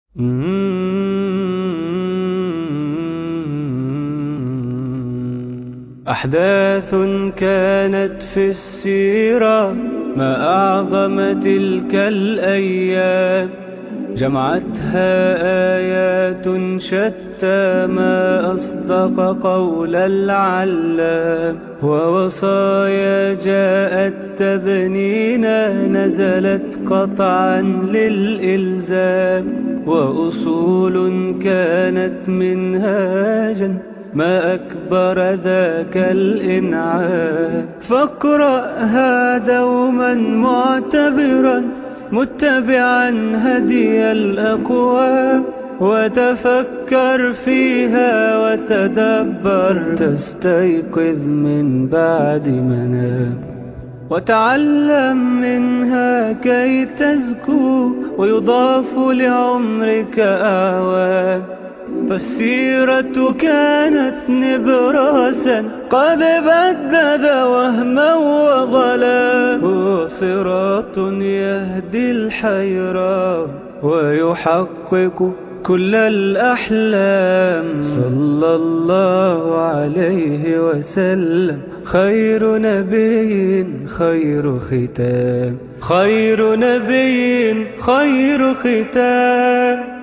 أحداث كانت في السيرة ما أعظم تلك الأيام جمعتها آيات شتى ما أصدق قول العلام ووصايا جاءت تبنينا نزلت قطعا للإلزام وأصول كانت منهاجا ما أكبر ذاك الإنعام فاقرأها دوما معتبرا متبعا هدي الأقوام وتفكر فيها وتدبر تستيقظ من بعد منام وتعلم منها كي تزكو ويضاف لعمرك أعوام فالسيرة كانت نبراسا قد بدد وهما وظلا هو صراط يهدي الحيرة ويحقق كل الأحلام صلى الله عليه وسلم خير نبي خير ختام خير نبي خير ختام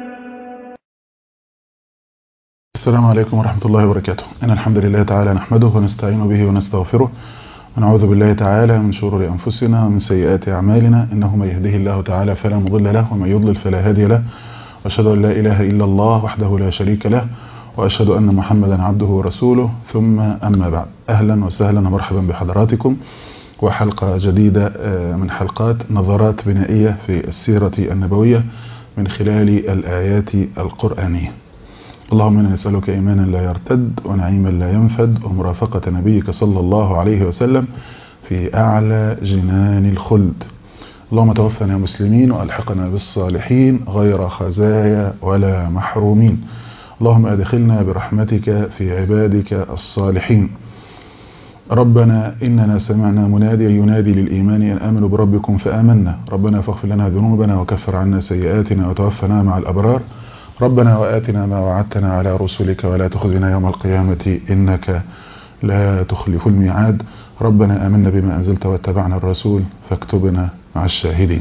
السلام عليكم ورحمة الله وبركاته إن الحمد لله تعالى نحمده ونستعين به ونستغفره ونعوذ بالله تعالى من شرور أنفسنا ومن سيئات أعمالنا إنه من يهده الله تعالى فلا مضل له ومن يضلل فلا هادي له وأشهد أن لا إله إلا الله وحده لا شريك له وأشهد أن محمدا عبده ورسوله ثم أما بعد أهلا وسهلا ومرحبا بحضراتكم وحلقة جديدة من حلقات نظرات بنائية في السيرة النبوية من خلال الآيات القرآنية اللهم إنا نسألك إيمانا لا يرتد ونعيما لا ينفد ومرافقة نبيك صلى الله عليه وسلم في أعلى جنان الخلد اللهم توفنا مسلمين وألحقنا بالصالحين غير خزايا ولا محرومين اللهم أدخلنا برحمتك في عبادك الصالحين ربنا إننا سمعنا مناديا ينادي للإيمان أن آمنوا بربكم فآمنا ربنا فاغفر لنا ذنوبنا وكفر عنا سيئاتنا وتوفنا مع الأبرار ربنا وآتنا ما وعدتنا على رسلك ولا تخزنا يوم القيامة إنك لا تخلف الميعاد ربنا آمنا بما أنزلت واتبعنا الرسول فاكتبنا مع الشاهدين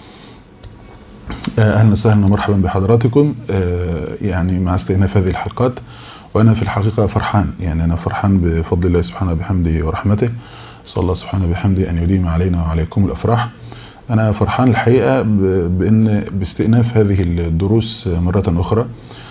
أهلا وسهلا ومرحبا بحضراتكم يعني مع استئناف هذه الحلقات وأنا في الحقيقة فرحان يعني أنا فرحان بفضل الله سبحانه بحمده ورحمته صلى الله سبحانه بحمده أن يديم علينا وعليكم الأفراح أنا فرحان الحقيقة بأن باستئناف هذه الدروس مرة أخرى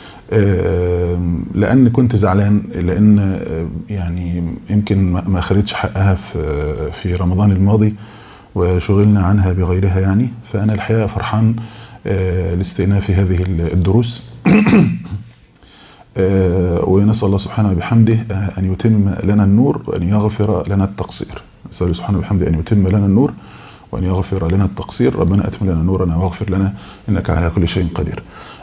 لأن كنت زعلان لأن يعني يمكن ما خدتش حقها في رمضان الماضي وشغلنا عنها بغيرها يعني فأنا الحقيقة فرحان لاستئناف هذه الدروس ونسأل الله سبحانه بحمده أن يتم لنا النور وأن يغفر لنا التقصير نسأل الله سبحانه بحمده أن يتم لنا النور وأن يغفر لنا التقصير ربنا أتم لنا نورنا واغفر لنا إنك على كل شيء قدير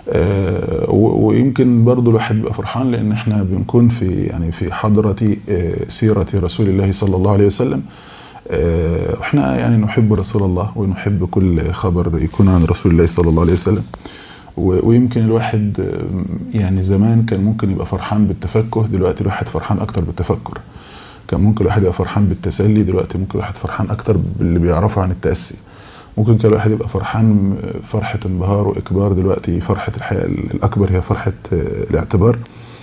ويمكن برضو الواحد بيبقى فرحان لأن احنا بنكون في يعني في حضرة سيرة رسول الله صلى الله عليه وسلم واحنا يعني نحب رسول الله ونحب كل خبر يكون عن رسول الله صلى الله عليه وسلم ويمكن الواحد يعني زمان كان ممكن يبقى فرحان بالتفكه دلوقتي الواحد فرحان أكتر بالتفكر كان ممكن الواحد يبقى فرحان بالتسلي دلوقتي ممكن الواحد فرحان اكتر باللي بيعرفه عن التأسي ممكن كان الواحد يبقى فرحان فرحة انبهار واكبار دلوقتي فرحة الحياة الاكبر هي فرحة الاعتبار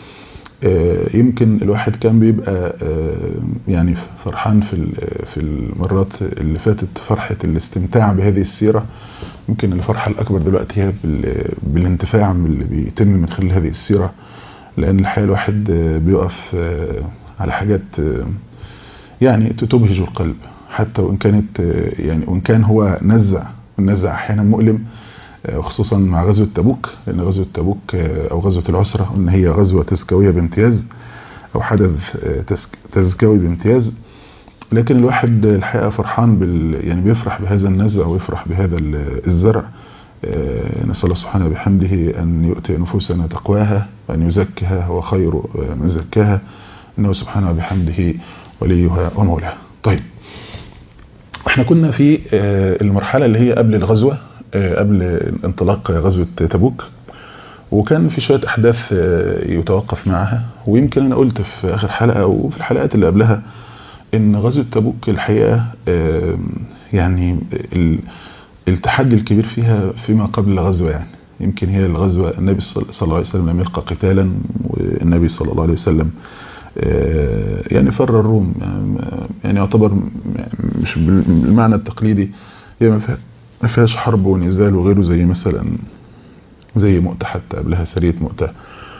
يمكن الواحد كان بيبقى يعني فرحان في في المرات اللي فاتت فرحة الاستمتاع بهذه السيرة يمكن الفرحة الاكبر دلوقتي هي بالانتفاع باللي بيتم من خلال هذه السيرة لان الحقيقة الواحد بيقف على حاجات يعني تبهج القلب حتى وإن كانت يعني وإن كان هو نزع النزع أحيانا مؤلم خصوصا مع غزوة تبوك لأن غزوة تبوك أو غزوة العسرة إن هي غزوة تزكوية بامتياز أو حدث تزكوي بامتياز لكن الواحد الحقيقة فرحان بال يعني بيفرح بهذا النزع ويفرح بهذا الزرع نسأل الله سبحانه بحمده أن يؤتي نفوسنا تقواها وأن يزكها هو خير من زكاها إنه سبحانه بحمده وليها ومولاها طيب احنا كنا في المرحلة اللي هي قبل الغزوة قبل انطلاق غزوة تبوك وكان في شوية أحداث يتوقف معها ويمكن أنا قلت في آخر حلقة وفي الحلقات اللي قبلها إن غزوة تبوك الحقيقة يعني التحدي الكبير فيها فيما قبل الغزوة يعني يمكن هي الغزوة النبي صلى الله عليه وسلم لم يلقى قتالا والنبي صلى الله عليه وسلم يعني فر الروم يعني يعتبر مش بالمعنى التقليدي هي ما فيهاش حرب ونزال وغيره زي مثلا زي مؤتة حتى قبلها سرية مؤتة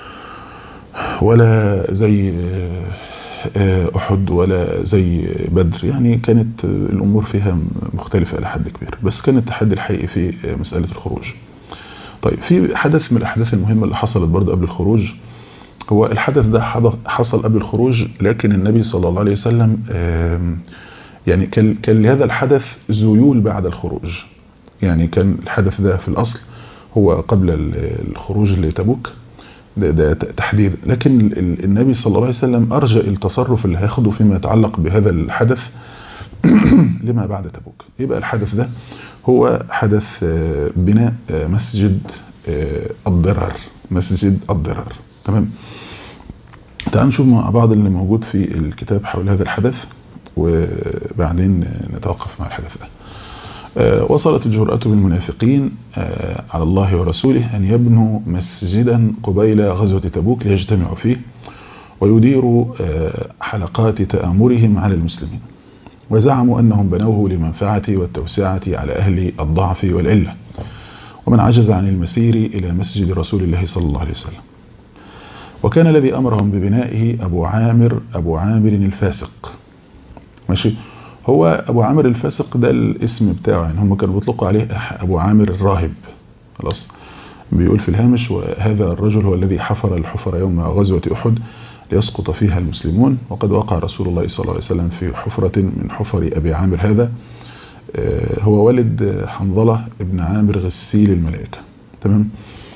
ولا زي أحد ولا زي بدر يعني كانت الأمور فيها مختلفة إلى حد كبير بس كان التحدي الحقيقي في مسألة الخروج طيب في حدث من الأحداث المهمة اللي حصلت برضه قبل الخروج هو الحدث ده حصل قبل الخروج لكن النبي صلى الله عليه وسلم يعني كان لهذا الحدث ذيول بعد الخروج يعني كان الحدث ده في الأصل هو قبل الخروج لتبوك ده, ده تحديد لكن النبي صلى الله عليه وسلم أرجى التصرف اللي هياخده فيما يتعلق بهذا الحدث لما بعد تبوك يبقى الحدث ده هو حدث بناء مسجد الضرر مسجد الضرر تمام تعالوا نشوف مع بعض اللي موجود في الكتاب حول هذا الحدث وبعدين نتوقف مع الحدث ده وصلت الجرأة بالمنافقين على الله ورسوله أن يبنوا مسجدا قبيل غزوة تبوك ليجتمعوا فيه ويديروا حلقات تآمرهم على المسلمين وزعموا أنهم بنوه للمنفعة والتوسعة على أهل الضعف والعلة ومن عجز عن المسير إلى مسجد رسول الله صلى الله عليه وسلم وكان الذي أمرهم ببنائه أبو عامر أبو عامر الفاسق ماشي هو أبو عامر الفاسق ده الاسم بتاعه يعني هم كانوا بيطلقوا عليه أبو عامر الراهب خلاص بيقول في الهامش وهذا الرجل هو الذي حفر الحفر يوم غزوة أحد ليسقط فيها المسلمون وقد وقع رسول الله صلى الله عليه وسلم في حفرة من حفر أبي عامر هذا هو والد حنظلة ابن عامر غسيل الملائكة تمام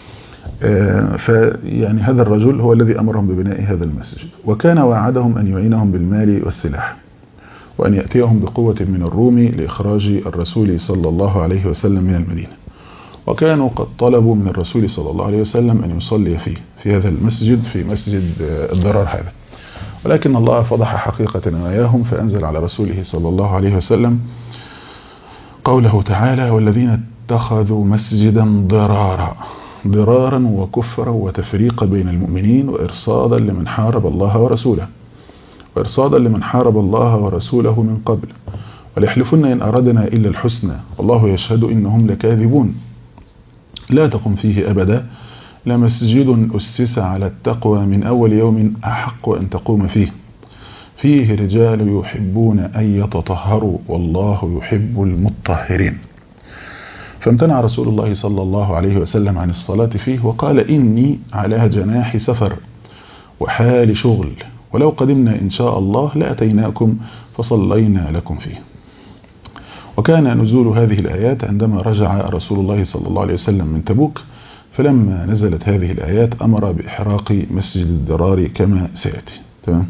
فيعني هذا الرجل هو الذي أمرهم ببناء هذا المسجد وكان وعدهم أن يعينهم بالمال والسلاح وأن يأتيهم بقوة من الروم لإخراج الرسول صلى الله عليه وسلم من المدينة وكانوا قد طلبوا من الرسول صلى الله عليه وسلم أن يصلي فيه في هذا المسجد في مسجد الضرار هذا ولكن الله فضح حقيقة نواياهم فأنزل على رسوله صلى الله عليه وسلم قوله تعالى والذين اتخذوا مسجدا ضرارا ضرارا وكفرا وتفريقا بين المؤمنين وإرصادا لمن حارب الله ورسوله وإرصادا لمن حارب الله ورسوله من قبل وليحلفن إن أردنا إلا الحسنى والله يشهد إنهم لكاذبون لا تقم فيه أبدا لمسجد أسس على التقوى من أول يوم أحق أن تقوم فيه فيه رجال يحبون أن يتطهروا والله يحب المطهرين فامتنع رسول الله صلى الله عليه وسلم عن الصلاة فيه وقال إني على جناح سفر وحال شغل ولو قدمنا إن شاء الله لأتيناكم فصلينا لكم فيه وكان نزول هذه الآيات عندما رجع رسول الله صلى الله عليه وسلم من تبوك فلما نزلت هذه الآيات أمر بإحراق مسجد الضرار كما سيأتي تمام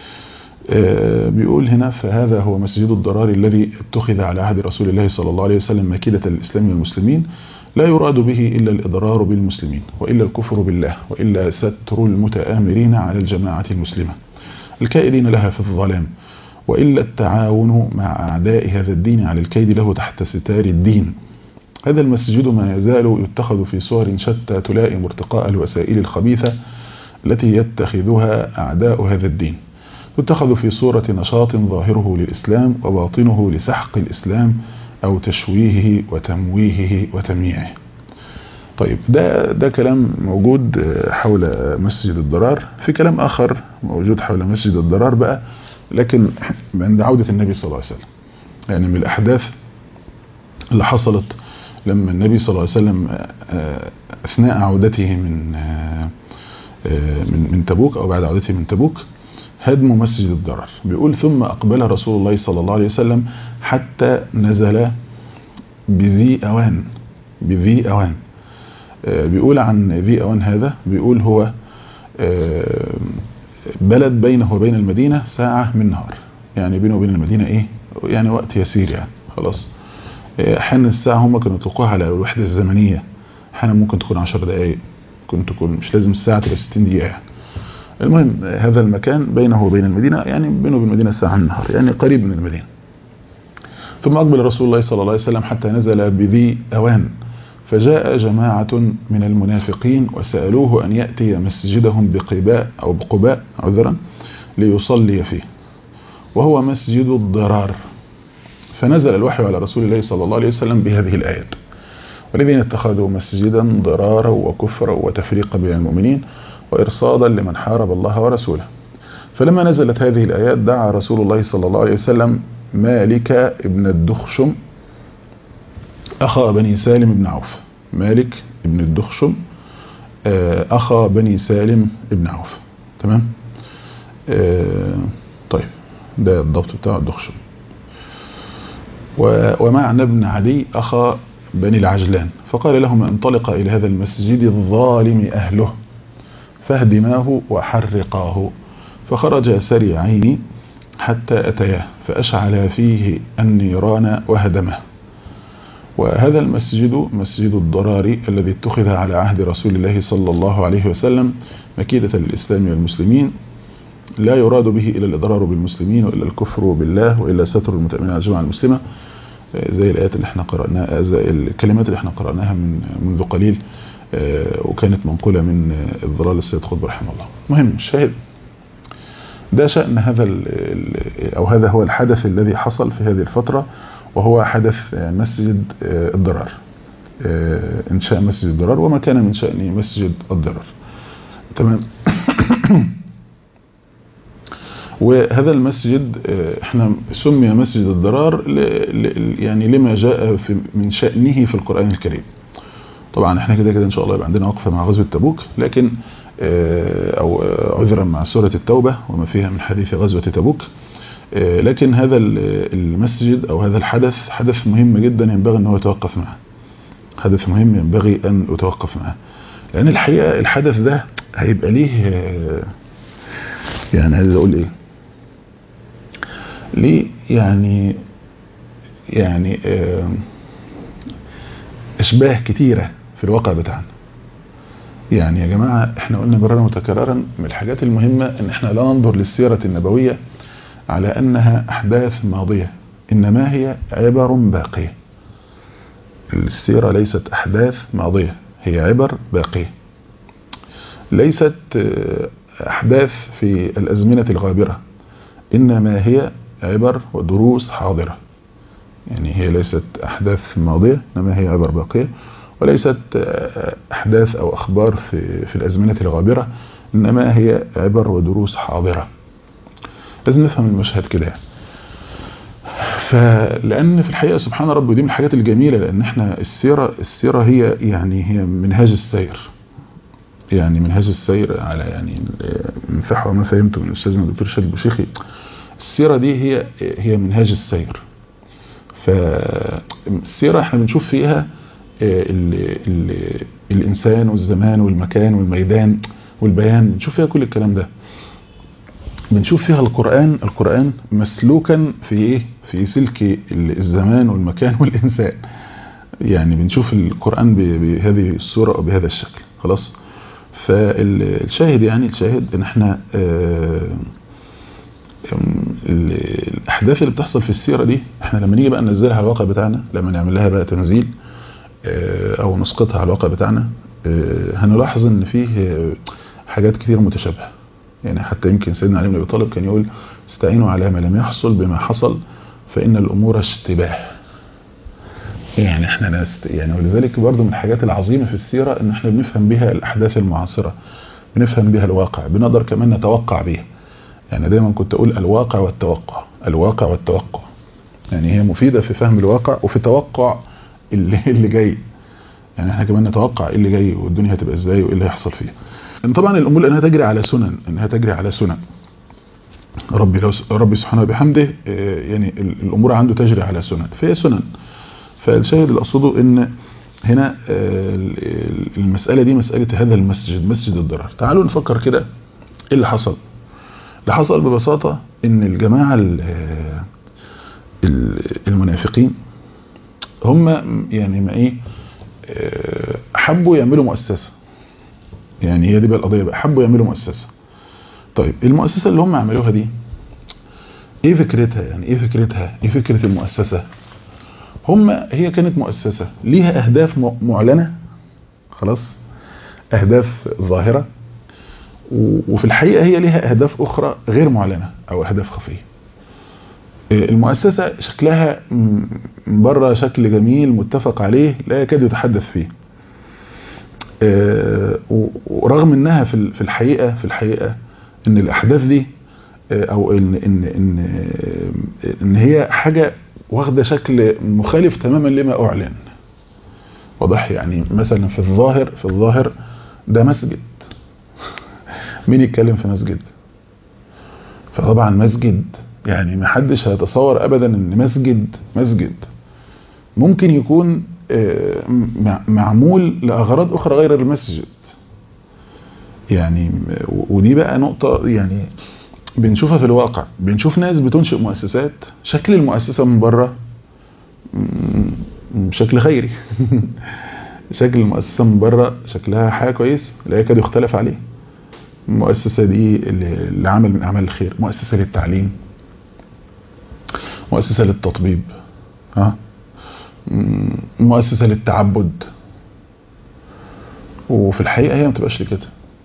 آه بيقول هنا فهذا هو مسجد الضرار الذي اتخذ على عهد رسول الله صلى الله عليه وسلم مكيدة الإسلام والمسلمين لا يراد به إلا الإضرار بالمسلمين وإلا الكفر بالله وإلا ستر المتآمرين على الجماعة المسلمة الكائدين لها في الظلام وإلا التعاون مع أعداء هذا الدين على الكيد له تحت ستار الدين هذا المسجد ما يزال يتخذ في صور شتى تلائم ارتقاء الوسائل الخبيثة التي يتخذها أعداء هذا الدين يتخذ في صورة نشاط ظاهره للإسلام وباطنه لسحق الإسلام أو تشويهه وتمويهه وتمييعه طيب ده ده كلام موجود حول مسجد الضرار في كلام آخر موجود حول مسجد الضرار بقى لكن عند عودة النبي صلى الله عليه وسلم يعني من الأحداث اللي حصلت لما النبي صلى الله عليه وسلم أثناء عودته من من من تبوك أو بعد عودته من تبوك هدم مسجد الضرر بيقول ثم أقبل رسول الله صلى الله عليه وسلم حتى نزل بذي أوان بذي أوان بيقول عن ذي أوان هذا بيقول هو بلد بينه وبين المدينة ساعة من نهار يعني بينه وبين المدينة ايه يعني وقت يسير يعني خلاص احيانا الساعة هم كانوا يطلقوها على الوحدة الزمنية احيانا ممكن تكون عشر دقايق كنت تكون مش لازم الساعة تبقى 60 دقيقة يعني المهم هذا المكان بينه وبين المدينة يعني بينه وبين المدينة ساعة النهار يعني قريب من المدينة ثم أقبل رسول الله صلى الله عليه وسلم حتى نزل بذي أوان فجاء جماعة من المنافقين وسألوه أن يأتي مسجدهم بقباء أو بقباء عذرا ليصلي فيه وهو مسجد الضرار فنزل الوحي على رسول الله صلى الله عليه وسلم بهذه الآيات والذين اتخذوا مسجدا ضرارا وكفرا وتفريقا بين المؤمنين وإرصادا لمن حارب الله ورسوله فلما نزلت هذه الآيات دعا رسول الله صلى الله عليه وسلم مالك ابن الدخشم أخا بني سالم بن عوف مالك ابن الدخشم أخا بني سالم بن عوف تمام طيب ده الضبط بتاع الدخشم ومعنى ابن عدي أخا بني العجلان فقال لهم انطلق إلى هذا المسجد الظالم أهله فاهدماه وحرقاه فخرج سريعين حتى أتياه فأشعل فيه النيران وهدمه وهذا المسجد مسجد الضرار الذي اتخذ على عهد رسول الله صلى الله عليه وسلم مكيدة للإسلام والمسلمين لا يراد به إلا الإضرار بالمسلمين وإلا الكفر بالله وإلا ستر المتأمين على الجماعة المسلمة زي الآيات اللي احنا قرأناها زي الكلمات اللي احنا قرأناها من منذ قليل وكانت منقولة من الضلال السيد قطب رحمه الله مهم الشاهد ده شأن هذا أو هذا هو الحدث الذي حصل في هذه الفترة وهو حدث مسجد الضرار انشاء مسجد الضرار وما كان من شأن مسجد الضرار تمام وهذا المسجد احنا سمي مسجد الضرار يعني لما جاء في من شأنه في القرآن الكريم طبعا احنا كده كده ان شاء الله يبقى عندنا وقفة مع غزوة تبوك لكن او عذرا مع سورة التوبة وما فيها من حديث غزوة تبوك لكن هذا المسجد او هذا الحدث حدث مهم جدا ينبغي ان هو يتوقف معه حدث مهم ينبغي ان يتوقف معه لان الحقيقة الحدث ده هيبقى ليه يعني عايز اقول ايه ليه يعني يعني اشباه كتيرة في الواقع بتاعنا يعني يا جماعة احنا قلنا مرارا متكررا من الحاجات المهمة ان احنا لا ننظر للسيرة النبوية على انها احداث ماضية انما هي عبر باقية السيرة ليست احداث ماضية هي عبر باقية ليست احداث في الازمنة الغابرة انما هي عبر ودروس حاضرة يعني هي ليست احداث ماضية انما هي عبر باقية وليست احداث او اخبار في, في الازمنة الغابرة انما هي عبر ودروس حاضرة لازم نفهم المشهد كده يعني فلان في الحقيقة سبحان ربي دي من الحاجات الجميلة لان احنا السيرة السيرة هي يعني هي منهاج السير يعني منهاج السير على يعني من فحوى ما فهمته من استاذنا الدكتور شادي البشيخي السيرة دي هي هي منهاج السير فالسيرة احنا بنشوف فيها ال ال الإنسان والزمان والمكان والميدان والبيان بنشوف فيها كل الكلام ده بنشوف فيها القرآن القرآن مسلوكا في ايه في سلك الزمان والمكان والإنسان يعني بنشوف القرآن بهذه الصورة أو بهذا الشكل خلاص فالشاهد يعني الشاهد ان احنا اه الاحداث اللي بتحصل في السيرة دي احنا لما نيجي بقى ننزلها على الواقع بتاعنا لما نعمل لها بقى تنزيل اه او نسقطها على الواقع بتاعنا اه هنلاحظ ان فيه حاجات كتير متشابهة يعني حتى يمكن سيدنا علي بن ابي طالب كان يقول استعينوا على ما لم يحصل بما حصل فإن الأمور اشتباه يعني احنا ناس يعني ولذلك برضو من الحاجات العظيمة في السيرة ان احنا بنفهم بها الأحداث المعاصرة بنفهم بها الواقع بنقدر كمان نتوقع بها يعني دايما كنت أقول الواقع والتوقع الواقع والتوقع يعني هي مفيدة في فهم الواقع وفي توقع اللي, اللي جاي يعني احنا كمان نتوقع ايه اللي جاي والدنيا هتبقى ازاي وايه اللي هيحصل فيها ان طبعا الامور انها تجري على سنن انها تجري على سنن ربي لو ربي سبحانه وبحمده يعني الامور عنده تجري على سنن فهي سنن فالشاهد اللي اقصده ان هنا المسألة دي مسألة هذا المسجد مسجد الضرر تعالوا نفكر كده ايه اللي حصل اللي حصل ببساطة ان الجماعة المنافقين هم يعني ما ايه حبوا يعملوا مؤسسة يعني هي دي بقى القضيه بقى حبوا يعملوا مؤسسه طيب المؤسسه اللي هم عملوها دي ايه فكرتها يعني ايه فكرتها ايه فكره المؤسسه هم هي كانت مؤسسه ليها اهداف معلنه خلاص اهداف ظاهره وفي الحقيقه هي ليها اهداف اخرى غير معلنه او اهداف خفيه المؤسسة شكلها بره شكل جميل متفق عليه لا يكاد يتحدث فيه ورغم انها في الحقيقة في الحقيقة ان الاحداث دي او ان ان ان ان هي حاجة واخدة شكل مخالف تماما لما اعلن واضح يعني مثلا في الظاهر في الظاهر ده مسجد مين يتكلم في مسجد فطبعا مسجد يعني ما حدش هيتصور ابدا ان مسجد مسجد ممكن يكون معمول لاغراض اخرى غير المسجد يعني ودي بقى نقطة يعني بنشوفها في الواقع بنشوف ناس بتنشئ مؤسسات شكل المؤسسة من بره شكل خيري شكل المؤسسة من بره شكلها حاجة كويس لا يكاد يختلف عليه المؤسسة دي اللي عمل من أعمال الخير مؤسسة للتعليم مؤسسة للتطبيب ها مؤسسة للتعبد وفي الحقيقة هي ما تبقاش لكده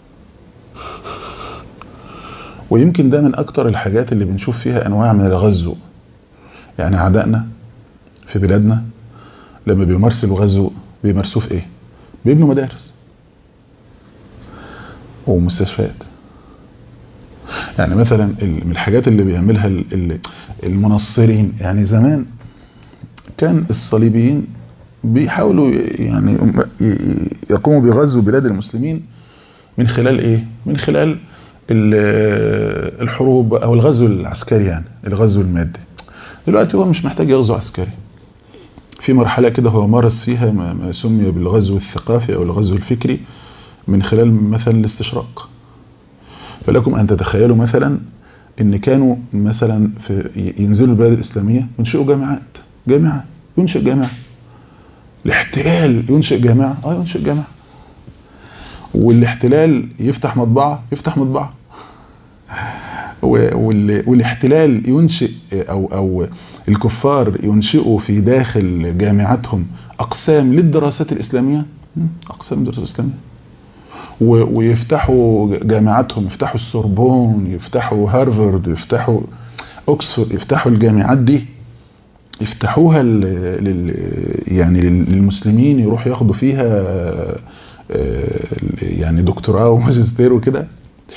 ويمكن ده من أكتر الحاجات اللي بنشوف فيها أنواع من الغزو يعني أعدائنا في بلادنا لما بيمارسوا الغزو بيمارسوه في إيه؟ بيبنوا مدارس ومستشفيات يعني مثلا من الحاجات اللي بيعملها المنصرين يعني زمان كان الصليبيين بيحاولوا يعني يقوموا بغزو بلاد المسلمين من خلال ايه من خلال الحروب او الغزو العسكري يعني الغزو المادي دلوقتي هو مش محتاج يغزو عسكري في مرحلة كده هو مارس فيها ما سمي بالغزو الثقافي او الغزو الفكري من خلال مثلا الاستشراق فلكم أن تتخيلوا مثلا ان كانوا مثلا في ينزلوا البلاد الإسلامية ينشئوا جامعات جامعة ينشئ جامعة الاحتلال ينشئ جامعة اه ينشئ جامعة والاحتلال يفتح مطبعة يفتح مطبعة والاحتلال ينشئ او او الكفار ينشئوا في داخل جامعاتهم اقسام للدراسات الاسلاميه اقسام الدراسات الاسلاميه ويفتحوا جامعاتهم يفتحوا السوربون يفتحوا هارفارد يفتحوا اوكسفورد يفتحوا الجامعات دي يفتحوها لل يعني للمسلمين يروحوا ياخدوا فيها يعني دكتوراه وماجستير وكده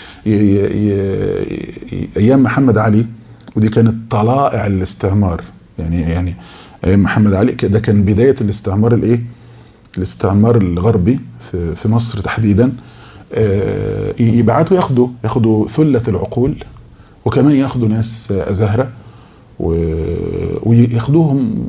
ايام محمد علي ودي كانت طلائع الاستعمار يعني يعني ايام محمد علي ده كان بدايه الاستعمار الايه الاستعمار الغربي في في مصر تحديدا يبعتوا ياخدوا ياخدوا ثله العقول وكمان ياخدوا ناس ازهره وياخدوهم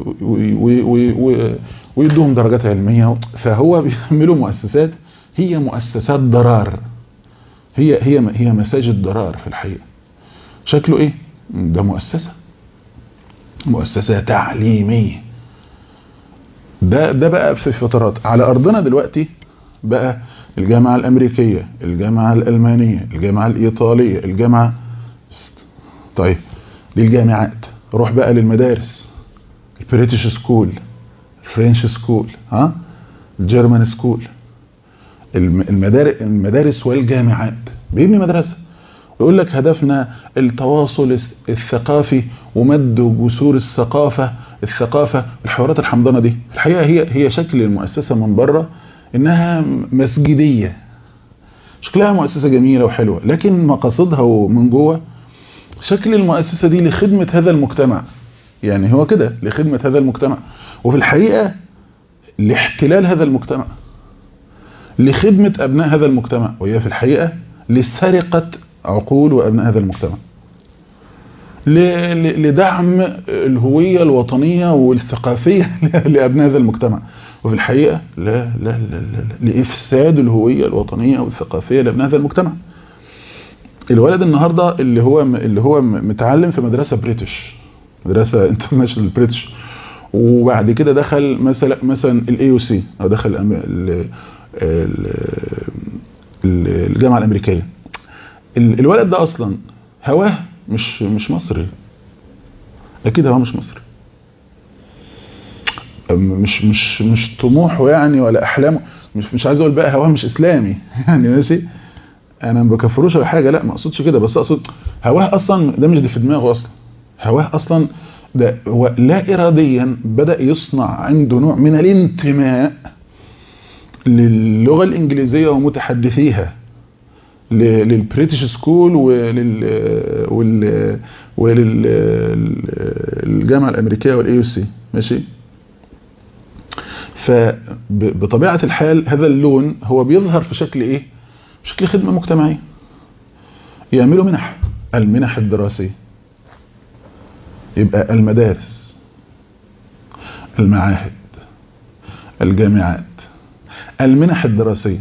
ويدوهم درجات علميه فهو بيعملوا مؤسسات هي مؤسسات ضرار هي هي هي مساجد ضرار في الحقيقه شكله ايه ده مؤسسه مؤسسه تعليميه ده ده بقى في فترات على ارضنا دلوقتي بقى الجامعه الامريكيه الجامعه الالمانيه الجامعه الايطاليه الجامعه طيب دي الجامعات روح بقى للمدارس البريتش سكول الفرنش سكول ها الجيرمان سكول المدارس المدارس والجامعات بيبني مدرسه ويقول لك هدفنا التواصل الثقافي ومد جسور الثقافه الثقافه الحوارات الحمضانه دي الحقيقه هي هي شكل المؤسسه من بره انها مسجديه شكلها مؤسسه جميله وحلوه لكن مقاصدها ومن جوه شكل المؤسسه دي لخدمه هذا المجتمع يعني هو كده لخدمه هذا المجتمع وفي الحقيقه لاحتلال هذا المجتمع لخدمه ابناء هذا المجتمع وهي في الحقيقه لسرقه عقول وابناء هذا المجتمع لدعم الهوية الوطنية والثقافية لأبناء هذا المجتمع وفي الحقيقة لا لا لا لا, لا لإفساد الهوية الوطنية والثقافية لأبناء هذا المجتمع الولد النهاردة اللي هو اللي هو متعلم في مدرسة بريتش مدرسة انترناشونال بريتش وبعد كده دخل مثلا مثلا الاي او سي او دخل الجامعه الامريكيه الولد ده اصلا هواه مش مش مصري اكيد هواه مش مصري مش مش مش طموحه يعني ولا احلامه مش مش عايز اقول بقى هواه مش اسلامي يعني ماشي انا ما بكفروش ولا حاجه لا ما اقصدش كده بس اقصد هواه اصلا ده مش ده في دماغه اصلا هواه اصلا ده هو لا اراديا بدا يصنع عنده نوع من الانتماء للغه الانجليزيه ومتحدثيها للبريتش سكول ولل وال وللجامعه الامريكيه والاي يو سي ماشي فبطبيعه الحال هذا اللون هو بيظهر في شكل ايه شكل خدمه مجتمعيه يعملوا منح المنح الدراسيه يبقى المدارس المعاهد الجامعات المنح الدراسيه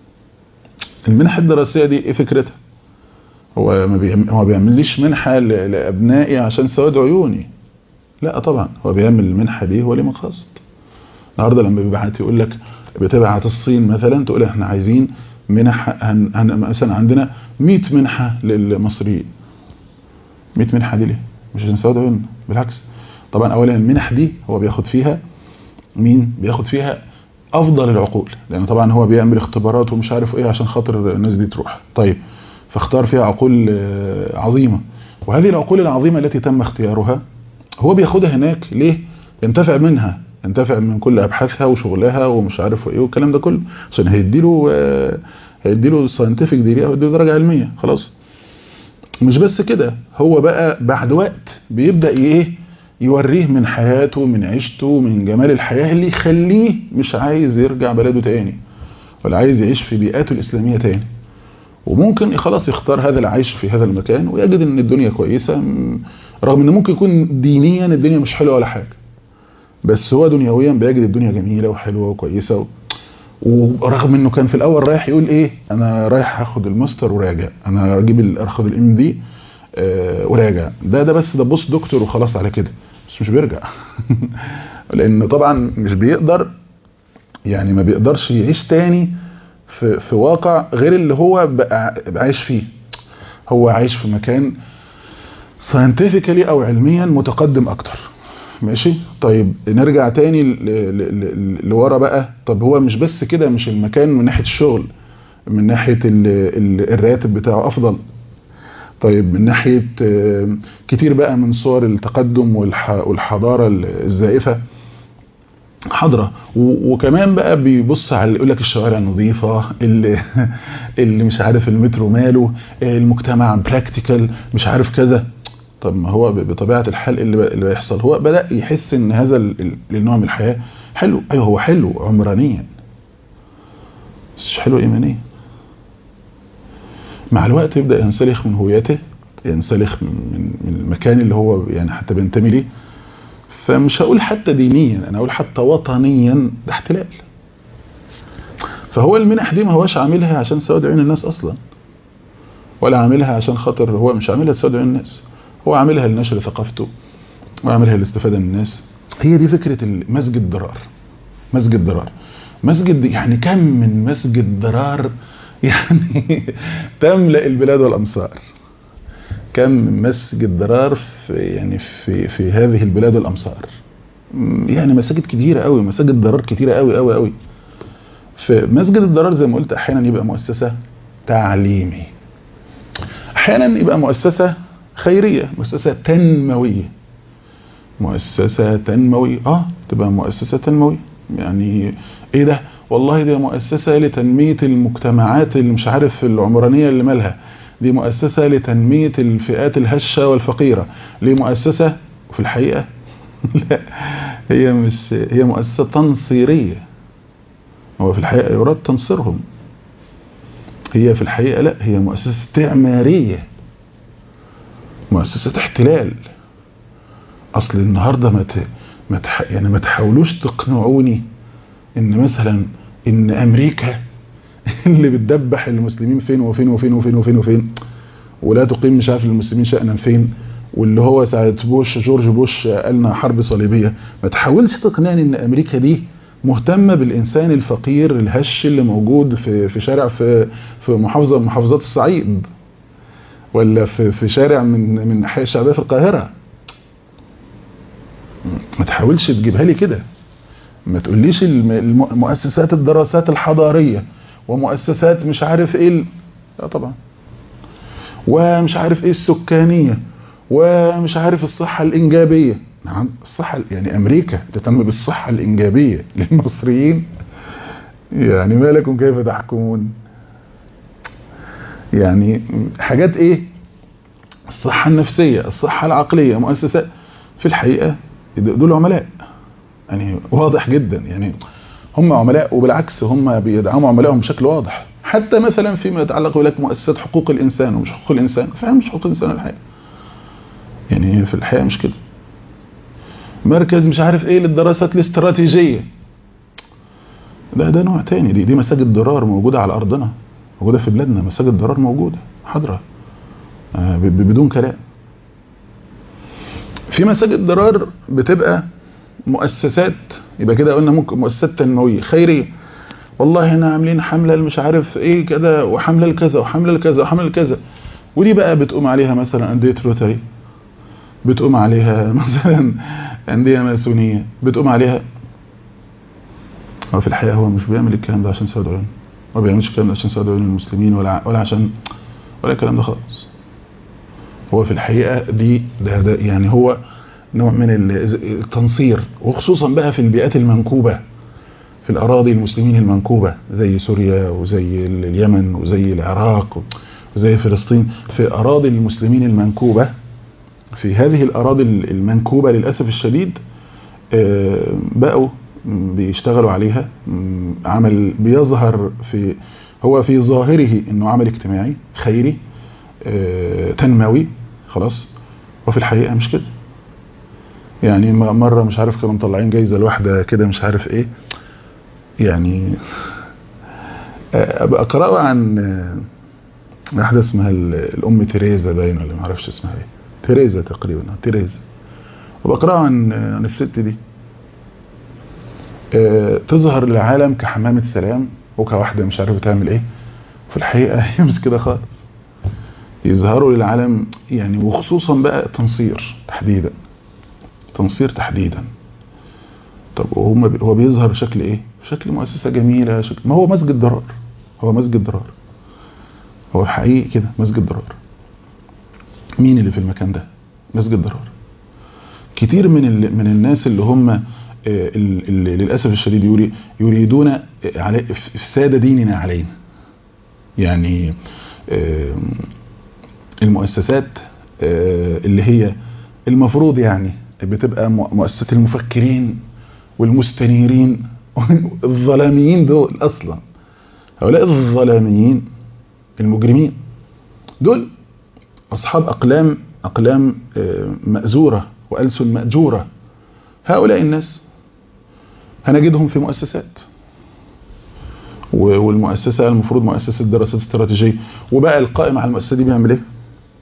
المنح الدراسيه دي ايه فكرتها هو ما بيعمل هو بيعمليش منحه لابنائي عشان سواد عيوني لا طبعا هو بيعمل المنحه دي هو ليه مقاصد النهارده لما بيبعت يقول لك بتبعت الصين مثلا تقول احنا عايزين منح هن هن مثلا عندنا 100 منحه للمصريين 100 منحه دي ليه مش عشان سواد عيوننا بالعكس طبعا اولا المنح دي هو بياخد فيها مين بياخد فيها افضل العقول لان طبعا هو بيعمل اختبارات ومش عارف ايه عشان خاطر الناس دي تروح طيب فاختار فيها عقول عظيمه وهذه العقول العظيمه التي تم اختيارها هو بياخدها هناك ليه ينتفع منها ينتفع من كل ابحاثها وشغلها ومش عارف ايه والكلام ده كله عشان هيديله هيديله ساينتفك ديجري او هيديله درجه علميه خلاص مش بس كده هو بقى بعد وقت بيبدا ايه يوريه من حياته من عيشته من جمال الحياة اللي يخليه مش عايز يرجع بلده تاني ولا عايز يعيش في بيئاته الإسلامية تاني وممكن خلاص يختار هذا العيش في هذا المكان ويجد ان الدنيا كويسة رغم ان ممكن يكون دينيا الدنيا مش حلوة ولا حاجة بس هو دنيويا بيجد الدنيا جميلة وحلوة وكويسة و... ورغم انه كان في الاول رايح يقول ايه انا رايح هاخد الماستر وراجع انا اجيب اخد الام دي آه وراجع ده ده بس ده بص دكتور وخلاص على كده بس مش بيرجع لان طبعا مش بيقدر يعني ما بيقدرش يعيش تاني في, في واقع غير اللي هو بقى عايش فيه هو عايش في مكان ساينتفيكالي او علميا متقدم اكتر ماشي طيب نرجع تاني لورا بقى طب هو مش بس كده مش المكان من ناحيه الشغل من ناحيه الراتب بتاعه افضل طيب من ناحية كتير بقى من صور التقدم والحضارة الزائفة حضرة وكمان بقى بيبص على يقول لك الشوارع نظيفة اللي, اللي مش عارف المترو ماله المجتمع براكتيكال مش عارف كذا طب ما هو بطبيعة الحال اللي, اللي بيحصل هو بدأ يحس ان هذا النوع من الحياة حلو ايوه هو حلو عمرانيا بس مش حلو ايمانيا مع الوقت يبدأ ينسلخ من هويته ينسلخ من, من المكان اللي هو يعني حتى بينتمي ليه فمش هقول حتى دينيا انا اقول حتى وطنيا ده احتلال فهو المنح دي ما هوش عاملها عشان سواد عين الناس اصلا ولا عاملها عشان خاطر هو مش عاملها لسواد عين الناس هو عاملها لنشر ثقافته وعاملها للاستفاده من الناس هي دي فكره المسجد ضرار مسجد ضرار مسجد يعني كم من مسجد ضرار يعني تملأ البلاد والأمصار كم من مسجد ضرار في يعني في في هذه البلاد والأمصار يعني مساجد كتيرة قوي مساجد ضرار كتيرة قوي قوي قوي في مسجد الضرار زي ما قلت احيانا يبقى مؤسسة تعليمي احيانا يبقى مؤسسة خيرية مؤسسة تنموية مؤسسة تنموية اه تبقى مؤسسة تنموية يعني ايه ده والله دي مؤسسة لتنمية المجتمعات اللي مش عارف العمرانية اللي مالها دي مؤسسة لتنمية الفئات الهشة والفقيرة دي مؤسسة في الحقيقة لا هي مش هي مؤسسة تنصيرية هو في الحقيقة يراد تنصيرهم هي في الحقيقة لا هي مؤسسة استعمارية مؤسسة احتلال اصل النهاردة ما ما تح... يعني ما تحاولوش تقنعوني ان مثلا ان امريكا اللي بتدبح المسلمين فين وفين وفين وفين وفين وفين ولا تقيم مش عارف للمسلمين شأنا فين واللي هو ساعة بوش جورج بوش قالنا حرب صليبية ما تحاولش تقنعني ان امريكا دي مهتمة بالإنسان الفقير الهش اللي موجود في في شارع في في محافظة من محافظات الصعيد ولا في في شارع من من الناحية الشعبية في القاهرة ما تحاولش تجيبها لي كده ما تقوليش الم- الم- مؤسسات الدراسات الحضارية ومؤسسات مش عارف ايه ال... لا طبعا ومش عارف ايه السكانية ومش عارف الصحة الإنجابية نعم الصحة يعني أمريكا تهتم بالصحة الإنجابية للمصريين يعني ما لكم كيف تحكمون يعني حاجات ايه الصحة النفسية الصحة العقلية مؤسسات في الحقيقة دول عملاء يعني واضح جدا يعني هم عملاء وبالعكس هم بيدعموا عملائهم بشكل واضح حتى مثلا فيما يتعلق لك مؤسسات حقوق الإنسان ومش حقوق الإنسان فعلا مش حقوق الإنسان الحقيقة يعني في الحقيقة مش كده مركز مش عارف ايه للدراسات الاستراتيجية لا ده نوع تاني دي دي مساجد ضرار موجودة على أرضنا موجودة في بلادنا مساجد ضرار موجودة حاضرة آه، ب- ب- بدون كلام في مساجد ضرار بتبقى مؤسسات يبقى كده قلنا ممكن مؤسسات تنموية خيرية والله هنا عاملين حملة مش عارف ايه كده وحملة لكذا وحملة لكذا وحملة لكذا ودي بقى بتقوم عليها مثلا أندية روتري بتقوم عليها مثلا أندية ماسونية بتقوم عليها هو في الحقيقة هو مش بيعمل الكلام ده عشان سعود عيون ما بيعملش الكلام ده عشان سعود عيون المسلمين ولا ولا عشان ولا الكلام ده خالص هو في الحقيقة دي ده, ده يعني هو نوع من ال- التنصير وخصوصا بقى في البيئات المنكوبة في الأراضي المسلمين المنكوبة زي سوريا وزي ال- اليمن وزي العراق وزي فلسطين في أراضي المسلمين المنكوبة في هذه الأراضي المنكوبة للأسف الشديد آه، بقوا بيشتغلوا عليها م، عمل بيظهر في هو في ظاهره انه عمل اجتماعي خيري آه، تنموي خلاص وفي الحقيقة مش كده يعني م- مرة مش عارف كانوا مطلعين جايزة لواحدة كده مش عارف ايه يعني آه، أبقى أقرأوا عن آه، واحدة اسمها ال- الأم تيريزا باين ولا ما اعرفش اسمها ايه تيريزا تقريبا آه، تيريزا وبقرأ عن آه، عن الست دي آه، تظهر للعالم كحمامة سلام وكواحدة مش عارفة تعمل ايه في الحقيقة هي مش كده خالص يظهروا للعالم يعني وخصوصا بقى تنصير تحديدا تنصير تحديدا طب وهم بي- هو بيظهر بشكل ايه بشكل مؤسسة جميلة شكل ما هو مسجد ضرار هو مسجد ضرار هو حقيقي كده مسجد ضرار مين اللي في المكان ده مسجد ضرار كتير من ال... من الناس اللي هم آه، ال- ال- للاسف الشديد يري- يريدون آه، علي إف- افساد ديننا علينا يعني آه، المؤسسات آه، اللي هي المفروض يعني بتبقى مؤ- مؤسسة المفكرين والمستنيرين الظلاميين دول اصلا هؤلاء الظلاميين المجرمين دول اصحاب اقلام اقلام آه، مأزورة والسن مأجورة هؤلاء الناس هنجدهم في مؤسسات و- والمؤسسة المفروض مؤسسة دراسات استراتيجية وبقى القائم على المؤسسة دي بيعمل ايه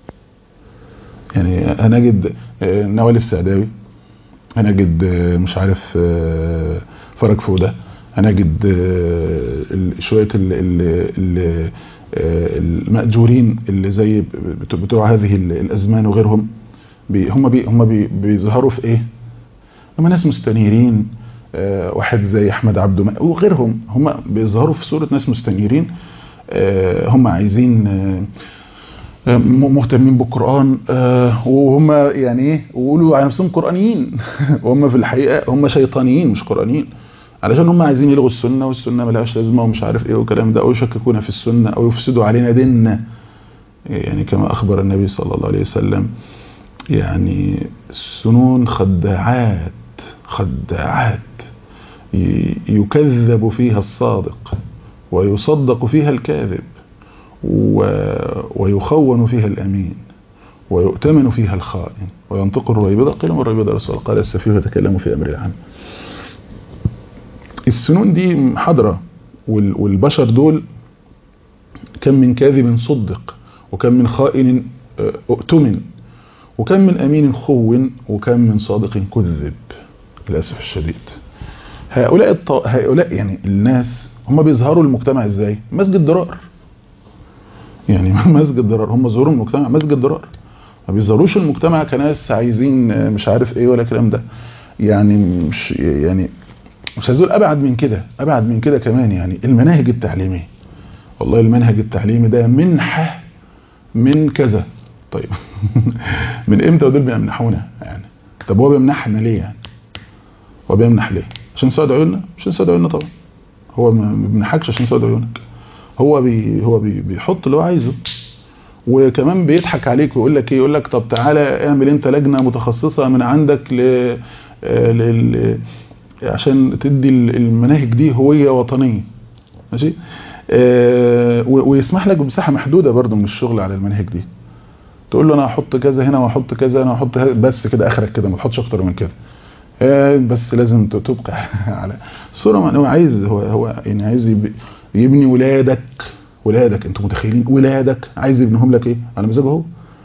يعني هنجد آه، نوال السعداوي هنجد آه، مش عارف آه، فرج فودة هنجد آه، ال- شوية ال- ال- ال- آه، المأجورين اللي زي بتو- بتوع هذه ال- الأزمان وغيرهم بي هم بي هم بي بيظهروا في ايه هم ناس مستنيرين آه، واحد زي احمد عبده م- وغيرهم هم بيظهروا في صورة ناس مستنيرين آه، هم عايزين آه، آه، م- مهتمين بالقرآن آه، وهم يعني ايه ويقولوا على نفسهم قرآنيين وهم في الحقيقة هم شيطانيين مش قرآنيين علشان هم عايزين يلغوا السنة والسنة ملهاش لازمة ومش عارف ايه والكلام ده او يشككونا في السنة او يفسدوا علينا ديننا يعني كما اخبر النبي صلى الله عليه وسلم يعني السنون خداعات خداعات ي- يكذب فيها الصادق ويصدق فيها الكاذب و- ويخون فيها الأمين ويؤتمن فيها الخائن وينطق الرويبضة قيل من الرويبضة رسول الله قال السفيه يتكلم في أمر العام السنون دي حضرة وال- والبشر دول كم من كاذب صدق وكم من خائن آه، اؤتمن وكم من أمين خون وكم من صادق كذب للأسف الشديد هؤلاء الط... هؤلاء يعني الناس هم بيظهروا المجتمع ازاي مسجد ضرار يعني مسجد ضرار هم ظهورهم المجتمع مسجد ضرار ما بيظهروش المجتمع كناس عايزين مش عارف ايه ولا الكلام ده يعني مش يعني مش عايز اقول ابعد من كده ابعد من كده كمان يعني المناهج التعليميه والله المنهج التعليمي ده منحه من كذا طيب من امتى ودول بيمنحونا يعني طب هو بيمنحنا ليه يعني هو بيمنح ليه عشان سعد عيوننا مش سعد عيوننا طبعا هو ما بيمنحكش عشان سعد عيونك هو بي هو بي بيحط اللي هو عايزه وكمان بيضحك عليك ويقول لك ايه يقول لك طب تعالى اعمل انت لجنه متخصصه من عندك ل, ل... ل... عشان تدي المناهج دي هويه وطنيه ماشي آه ويسمح لك بمساحه محدوده برضو من الشغل على المناهج دي تقول له انا هحط كذا هنا وهحط كذا انا هحط بس كده اخرك كده ما تحطش اكتر من كده آه بس لازم تبقى على صوره هو عايز هو هو يعني عايز يبني ولادك ولادك انتوا متخيلين ولادك عايز يبنيهم لك ايه على مزاجه هو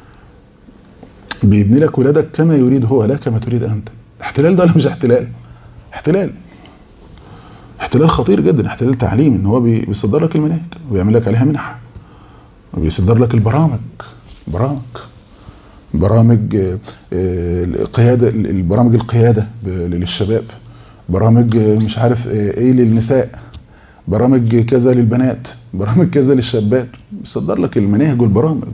بيبني لك ولادك كما يريد هو لا كما تريد انت احتلال ده ولا مش احتلال احتلال احتلال خطير جدا احتلال تعليم ان هو بيصدر لك المناهج ويعمل لك عليها منح وبيصدر لك البرامج برامج برامج القياده البرامج القياده للشباب برامج مش عارف ايه للنساء برامج كذا للبنات برامج كذا للشابات بيصدر لك المناهج والبرامج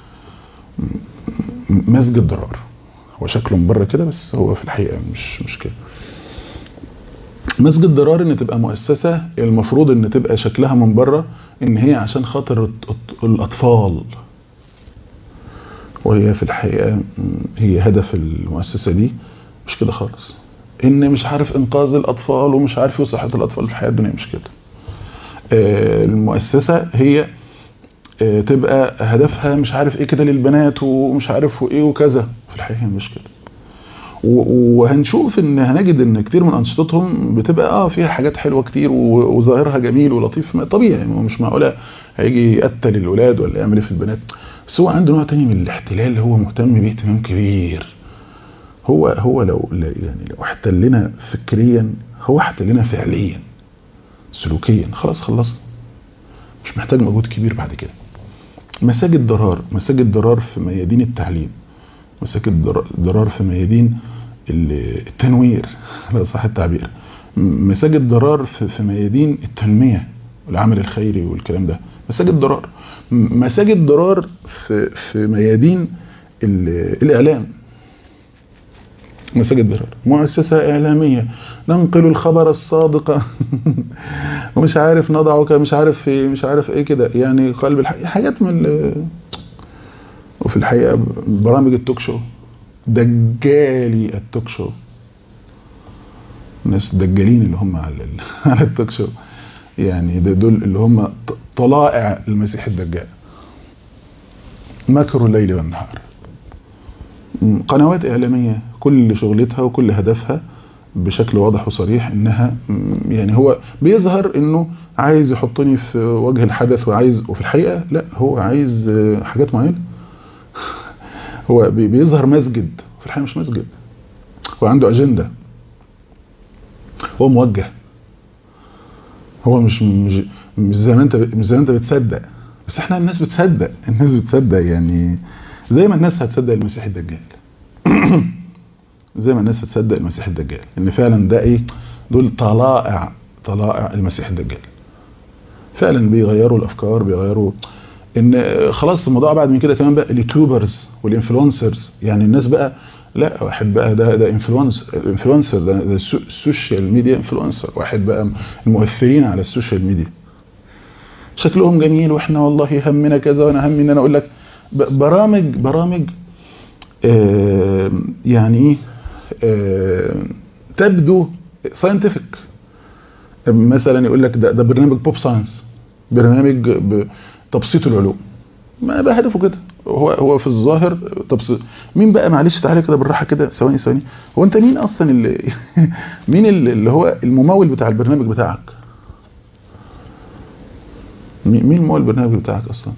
مسجد ضرار هو شكله من بره كده بس هو في الحقيقه مش مش كده مسجد ضرار ان تبقى مؤسسه المفروض ان تبقى شكلها من بره ان هي عشان خاطر الاطفال وهي في الحقيقه هي هدف المؤسسه دي مش كده خالص ان مش عارف انقاذ الاطفال ومش عارف صحه الاطفال في الحياه الدنيا مش كده المؤسسة هي تبقى هدفها مش عارف ايه كده للبنات ومش عارف وايه وكذا في الحقيقة مش كده وهنشوف ان هنجد ان كتير من انشطتهم بتبقى اه فيها حاجات حلوة كتير وظاهرها جميل ولطيف طبيعي مش معقولة هيجي يقتل الولاد ولا يعمل ايه في البنات بس هو عنده نوع تاني من الاحتلال هو مهتم بيه اهتمام كبير هو هو لو يعني لو احتلنا فكريا هو احتلنا فعليا سلوكيا خلاص خلصنا مش محتاج مجهود كبير بعد كده مساجد ضرار مساجد ضرار في ميادين التعليم مساجد ضرار في ميادين التنوير لا صح التعبير مساجد ضرار في ميادين التنمية والعمل الخيري والكلام ده مساجد ضرار مساجد ضرار في في ميادين الإعلام مساجد ضرار مؤسسة إعلامية ننقل الخبر الصادق ومش عارف نضعك مش عارف في مش عارف ايه كده يعني قلب الحقيقة حاجات من وفي الحقيقة برامج التوك شو دجالي التوك شو ناس دجالين اللي هم على على التوك شو يعني دول اللي هم طلائع المسيح الدجال مكر الليل والنهار قنوات إعلامية كل شغلتها وكل هدفها بشكل واضح وصريح انها يعني هو بيظهر انه عايز يحطني في وجه الحدث وعايز وفي الحقيقة لا هو عايز حاجات معينة هو بيظهر مسجد في الحقيقة مش مسجد هو عنده اجندة هو موجه هو مش مش مش زي ما انت مش زي ما انت بتصدق بس احنا الناس بتصدق الناس بتصدق يعني زي ما الناس هتصدق المسيح الدجال زي ما الناس هتصدق المسيح الدجال ان فعلا ده ايه دول طلائع طلائع المسيح الدجال فعلا بيغيروا الافكار بيغيروا ان خلاص الموضوع بعد من كده كمان بقى اليوتيوبرز والانفلونسرز يعني الناس بقى لا واحد بقى ده ده انفلونس انفلونسر ده, ده السوشيال ميديا انفلونسر واحد بقى المؤثرين على السوشيال ميديا شكلهم جميل واحنا والله همنا كذا وانا همي ان انا اقول لك برامج برامج آه يعني ايه آه تبدو ساينتفك مثلا يقول لك ده, ده برنامج بوب ساينس برنامج تبسيط العلوم ما بقى هدفه كده هو هو في الظاهر تبسيط مين بقى معلش تعالى كده بالراحه كده ثواني ثواني هو انت مين اصلا اللي مين اللي هو الممول بتاع البرنامج بتاعك مين ممول البرنامج بتاعك اصلا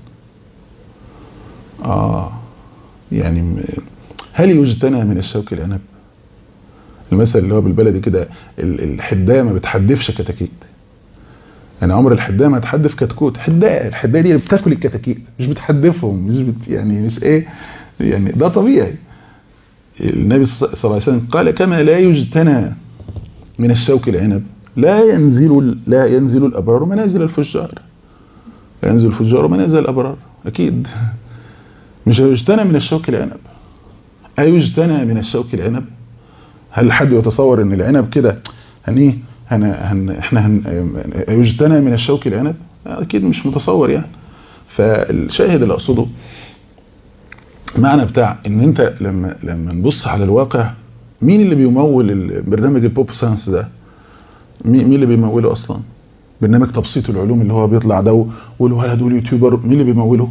اه يعني هل يجتنى من الشوك العنب المثل اللي هو بالبلدي كده الحدايه ما بتحدفش كتاكيت يعني عمر الحدايه ما تحدف كتكوت حدايه الحدايه دي بتاكل الكتاكيت مش بتحدفهم مش بت يعني مش ايه يعني ده طبيعي النبي صلى الله عليه وسلم قال كما لا يجتنى من الشوك العنب لا ينزل لا ينزل الابرار منازل الفجار لا ينزل الفجار منازل الابرار اكيد مش هيجتنى من الشوك العنب ايجتنى من الشوك العنب هل حد يتصور ان العنب كده هنيه هن هن احنا هن يجتنى من الشوك العنب اكيد مش متصور يعني فالشاهد اللي اقصده معنى بتاع ان انت لما لما نبص على الواقع مين اللي بيمول برنامج البوب ساينس ده مين اللي بيموله اصلا برنامج تبسيط العلوم اللي هو بيطلع ده والولد واليوتيوبر مين اللي بيموله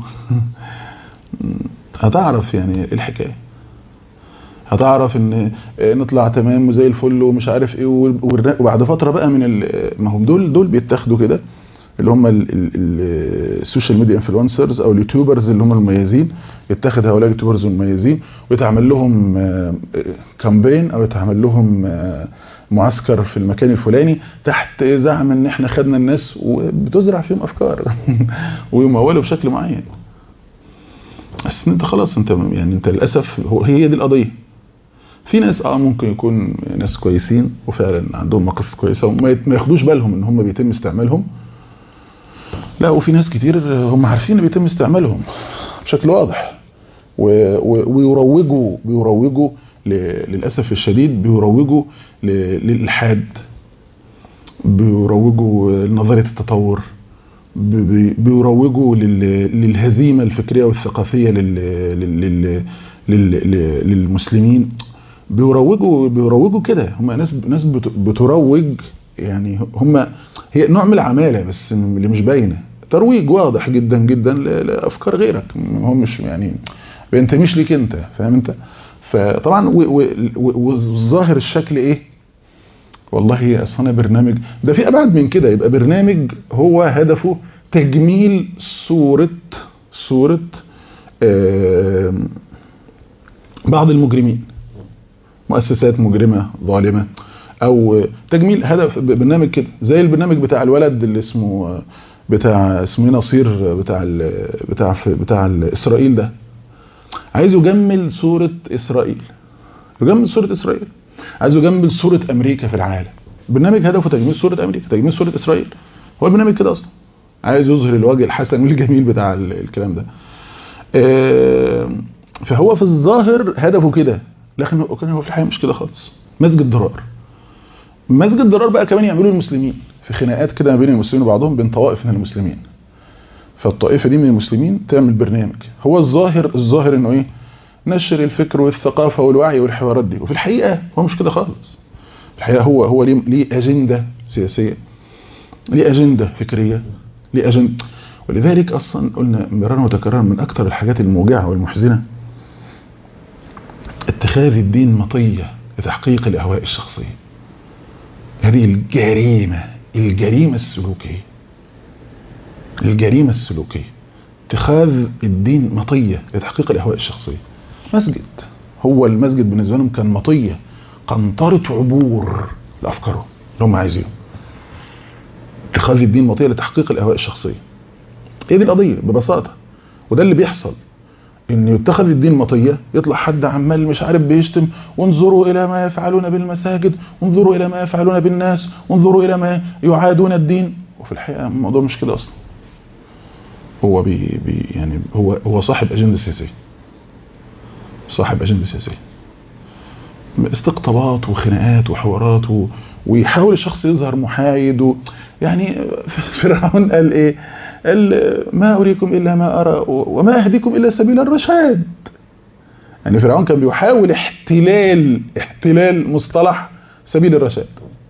هتعرف يعني ايه الحكايه هتعرف ان نطلع تمام وزي الفل ومش عارف ايه وبعد فتره بقى من ما هم دول دول بيتاخدوا كده اللي هم السوشيال ميديا انفلونسرز او اليوتيوبرز اللي هم المميزين يتاخد هؤلاء اليوتيوبرز المميزين ويتعمل لهم كامبين او يتعمل لهم معسكر في المكان الفلاني تحت زعم ان احنا خدنا الناس وبتزرع فيهم افكار ويمولوا بشكل معين بس انت خلاص انت يعني انت للاسف هو هي دي القضيه في ناس اه ممكن يكون ناس كويسين وفعلا عندهم مقاصد كويسه وما ياخدوش بالهم ان هم بيتم استعمالهم لا وفي ناس كتير هم عارفين ان بيتم استعمالهم بشكل واضح ويروجوا بيروجوا للاسف الشديد بيروجوا للالحاد بيروجوا لنظريه التطور بيروجوا للهزيمه الفكريه والثقافيه للمسلمين بيروجوا بيروجوا كده هم ناس ناس بتروج يعني هم هي نوع من العماله بس اللي مش باينه ترويج واضح جدا جدا لافكار غيرك هو مش يعني بينتميش ليك انت فاهم انت فطبعا والظاهر الشكل ايه والله اصلا برنامج ده في ابعد من كده يبقى برنامج هو هدفه تجميل صوره صوره بعض المجرمين مؤسسات مجرمه ظالمه او تجميل هدف برنامج كده زي البرنامج بتاع الولد اللي اسمه بتاع اسمه نصير بتاع ال بتاع بتاع اسرائيل ده عايز يجمل صوره اسرائيل يجمل صوره اسرائيل عايز يجمل صوره امريكا في العالم برنامج هدفه تجميل صوره امريكا تجميل صوره اسرائيل هو البرنامج كده اصلا عايز يظهر الوجه الحسن والجميل بتاع الكلام ده فهو في الظاهر هدفه كده لكن هو في الحقيقه مش كده خالص مسجد ضرار مسجد ضرار بقى كمان يعملوا المسلمين في خناقات كده ما بين المسلمين وبعضهم بين طوائف من المسلمين فالطائفه دي من المسلمين تعمل برنامج هو الظاهر الظاهر انه ايه نشر الفكر والثقافه والوعي والحوارات دي وفي الحقيقه هو مش كده خالص في الحقيقه هو هو ليه ليه اجنده سياسيه ليه اجنده فكريه ليه اجنده ولذلك اصلا قلنا مرارا وتكرارا من اكثر الحاجات الموجعه والمحزنه اتخاذ الدين مطيه لتحقيق الاهواء الشخصيه هذه الجريمة الجريمة السلوكية الجريمة السلوكية اتخاذ الدين مطية لتحقيق الأهواء الشخصية مسجد هو المسجد بالنسبة لهم كان مطية قنطرة عبور لأفكارهم اللي هم عايزينه اتخاذ الدين مطية لتحقيق الأهواء الشخصية هي دي القضية ببساطة وده اللي بيحصل ان يتخذ الدين مطية يطلع حد عمال مش عارف بيشتم وانظروا الى ما يفعلون بالمساجد وانظروا الى ما يفعلون بالناس وانظروا الى ما يعادون الدين وفي الحقيقة الموضوع مش كده اصلا هو بي بي يعني هو هو صاحب اجندة سياسية صاحب اجندة سياسية استقطابات وخناقات وحوارات و... ويحاول الشخص يظهر محايد و... يعني فرعون قال ايه قال ما أريكم إلا ما أرى وما أهديكم إلا سبيل الرشاد يعني فرعون كان بيحاول احتلال احتلال مصطلح سبيل الرشاد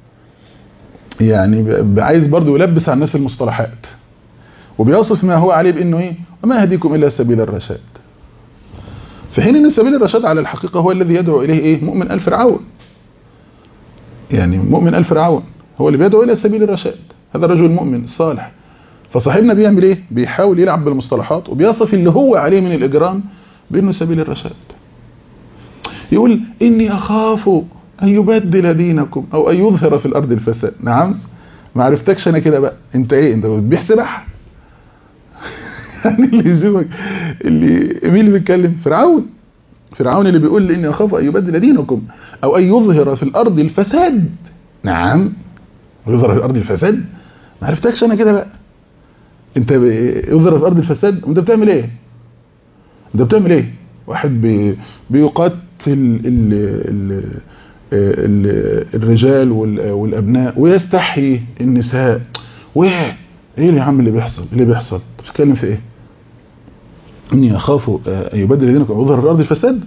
يعني عايز برضو يلبس على الناس المصطلحات وبيصف ما هو عليه بأنه إيه وما أهديكم إلا سبيل الرشاد في حين أن سبيل الرشاد على الحقيقة هو الذي يدعو إليه إيه مؤمن آل فرعون يعني مؤمن آل فرعون هو اللي بيدعو إلى سبيل الرشاد هذا الرجل المؤمن الصالح فصاحبنا بيعمل ايه بيحاول يلعب بالمصطلحات وبيصف اللي هو عليه من الاجرام بانه سبيل الرشاد يقول اني اخاف أن يبدل دينكم أو أن يظهر في الأرض الفساد نعم ما عرفتكش أنا كده بقى أنت إيه أنت بتبيع سباحة يعني اللي يزوج اللي مين اللي بيتكلم فرعون فرعون اللي بيقول لي إني أخاف أن يبدل دينكم أو أن يظهر في الأرض الفساد نعم يظهر في الأرض الفساد ما عرفتكش أنا كده بقى أنت يظهر في الأرض الفساد وأنت بتعمل إيه أنت بتعمل إيه واحد بي بيقتل ال ال ال الرجال والابناء ويستحيي النساء وايه ايه اللي يا عم اللي بيحصل اللي بيحصل بتتكلم في ايه اني اخاف ان يبدل دينكم ويظهر الارض الفساد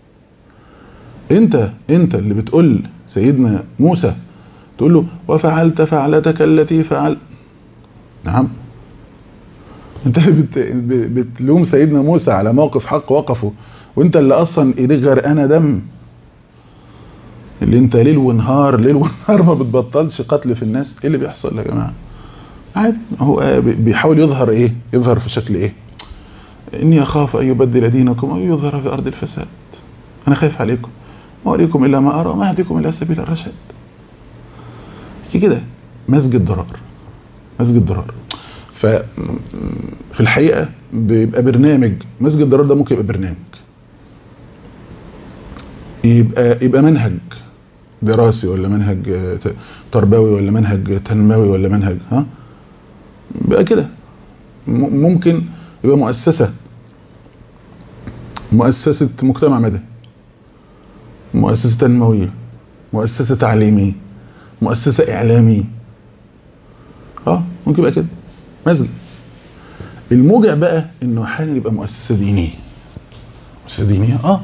انت انت اللي بتقول سيدنا موسى تقول له وفعلت فعلتك التي فعل نعم انت بت... بتلوم سيدنا موسى على موقف حق وقفه وانت اللي اصلا ايديك غرقانه دم اللي انت ليل ونهار ليل ونهار ما بتبطلش قتل في الناس ايه اللي بيحصل يا جماعه عادي هو بيحاول يظهر ايه يظهر في شكل ايه اني اخاف ان يبدل دينكم او يظهر في ارض الفساد انا خايف عليكم ما اريكم الا ما ارى ما اهديكم الى سبيل الرشاد كده مسجد ضرار مسجد ضرار ففي الحقيقة بيبقى برنامج مسجد الضرار ده ممكن يبقى برنامج يبقى يبقى منهج دراسي ولا منهج تربوي ولا منهج تنموي ولا منهج ها بقى كده ممكن يبقى مؤسسة مؤسسة مجتمع مدني مؤسسة تنموية مؤسسة تعليمية مؤسسة إعلامية اه ممكن يبقى كده مسجد الموجع بقى انه احيانا يبقى مؤسسه دينيه مؤسسه دينيه اه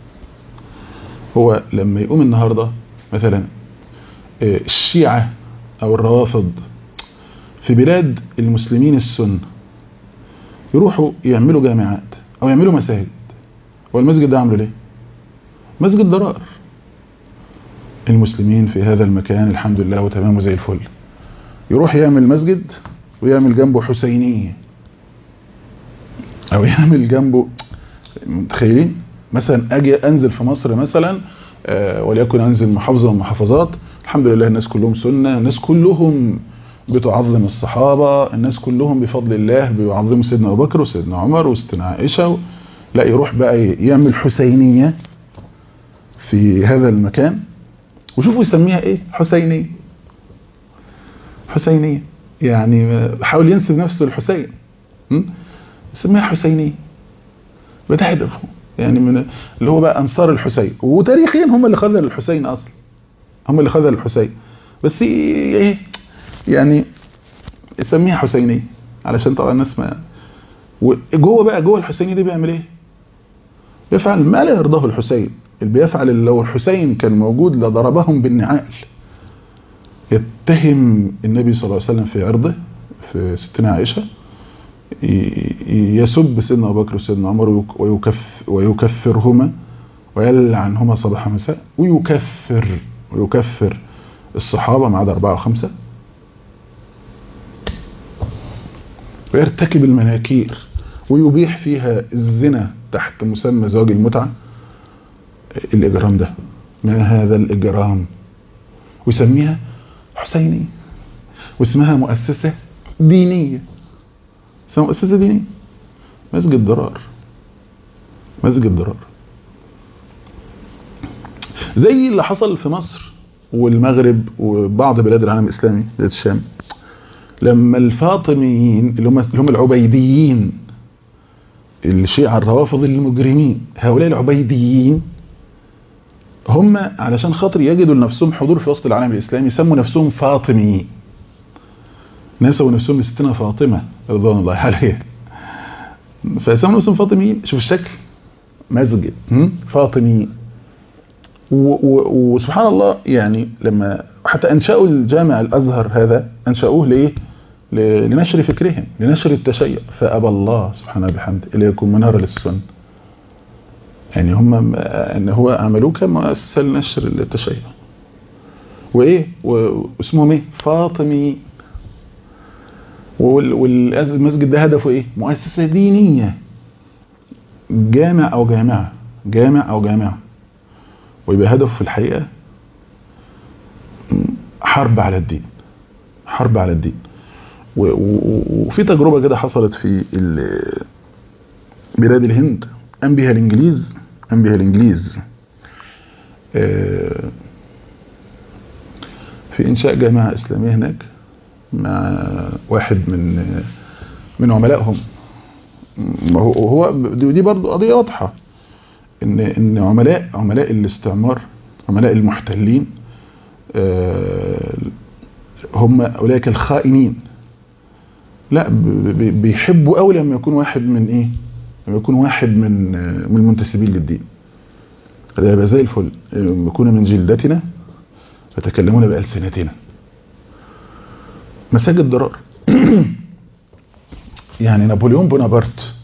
هو لما يقوم النهارده مثلا الشيعه او الروافض في بلاد المسلمين السنه يروحوا يعملوا جامعات او يعملوا مساجد هو المسجد ده عملوا ليه مسجد ضرار المسلمين في هذا المكان الحمد لله وتمام زي الفل يروح يعمل مسجد ويعمل جنبه حسينية او يعمل جنبه متخيلين مثلا اجي انزل في مصر مثلا آه وليكن انزل محافظة من المحافظات الحمد لله الناس كلهم سنة الناس كلهم بتعظم الصحابة الناس كلهم بفضل الله بيعظموا سيدنا ابو بكر وسيدنا عمر وستنا عائشة و... لا يروح بقى يعمل حسينية في هذا المكان وشوفوا يسميها ايه حسينية حسينية يعني حاول ينسب نفسه الحسين يسميها حسينية ده هدفه يعني من اللي هو بقى انصار الحسين وتاريخيا هم اللي خذلوا الحسين اصلا هم اللي خذلوا الحسين بس ايه يعني يسميها حسينية علشان طبعا الناس ما وجوه بقى جوه الحسينية دي بيعمل ايه بيفعل ما لا يرضاه الحسين اللي بيفعل لو الحسين كان موجود لضربهم بالنعال يتهم النبي صلى الله عليه وسلم في عرضه في ستنا عائشة يسب سيدنا أبو بكر وسيدنا عمر ويكف ويكفرهما ويلعنهما صباح مساء ويكفر ويكفر الصحابة ما عدا أربعة وخمسة ويرتكب المناكير ويبيح فيها الزنا تحت مسمى زواج المتعة الإجرام ده ما هذا الإجرام ويسميها حسينية واسمها مؤسسة دينية اسمها مؤسسة دينية مسجد ضرار مسجد ضرار زي اللي حصل في مصر والمغرب وبعض بلاد العالم الإسلامي بلاد الشام لما الفاطميين اللي هم اللي هم العبيديين الشيعة الروافض المجرمين هؤلاء العبيديين هم علشان خاطر يجدوا لنفسهم حضور في وسط العالم الإسلامي يسموا نفسهم فاطميين نسوا نفسهم لستنا فاطمة رضوان الله عليها فيسموا نفسهم فاطميين شوف الشكل مسجد فاطميين وسبحان الله يعني لما حتى أنشأوا الجامع الأزهر هذا أنشأوه لإيه لنشر فكرهم لنشر التشيع فأبى الله سبحانه بحمده إلى يكون منارة للسنة يعني هم ان هو عملوه كمؤسسه لنشر التشيع وايه واسمهم ايه فاطمي والمسجد ده هدفه ايه مؤسسه دينيه جامع او جامعه جامع او جامعه ويبقى هدفه في الحقيقه حرب على الدين حرب على الدين وفي تجربة كده حصلت في بلاد الهند قام بها الانجليز قام بها الانجليز في انشاء جامعة اسلامية هناك مع واحد من من عملائهم هو دي برضو قضية واضحة ان ان عملاء عملاء الاستعمار عملاء المحتلين هم اولئك الخائنين لا بيحبوا قوي لما يكون واحد من ايه لما يكون واحد من من المنتسبين للدين ده يبقى زي الفل يكون من جلدتنا فتكلمون بألسنتنا مساجد ضرار يعني نابليون بونابرت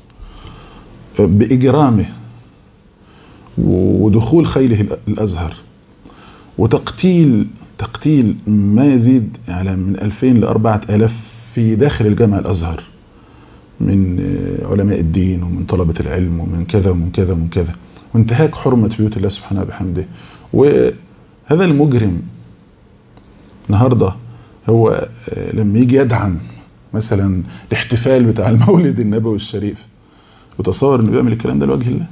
بإجرامه ودخول خيله الأزهر وتقتيل تقتيل ما يزيد على من 2000 ل 4000 في داخل الجامع الأزهر من علماء الدين ومن طلبة العلم ومن كذا ومن كذا ومن كذا وانتهاك حرمة بيوت الله سبحانه بحمده وهذا المجرم النهاردة هو لما يجي يدعم مثلا الاحتفال بتاع المولد النبوي الشريف وتصور انه بيعمل الكلام ده لوجه الله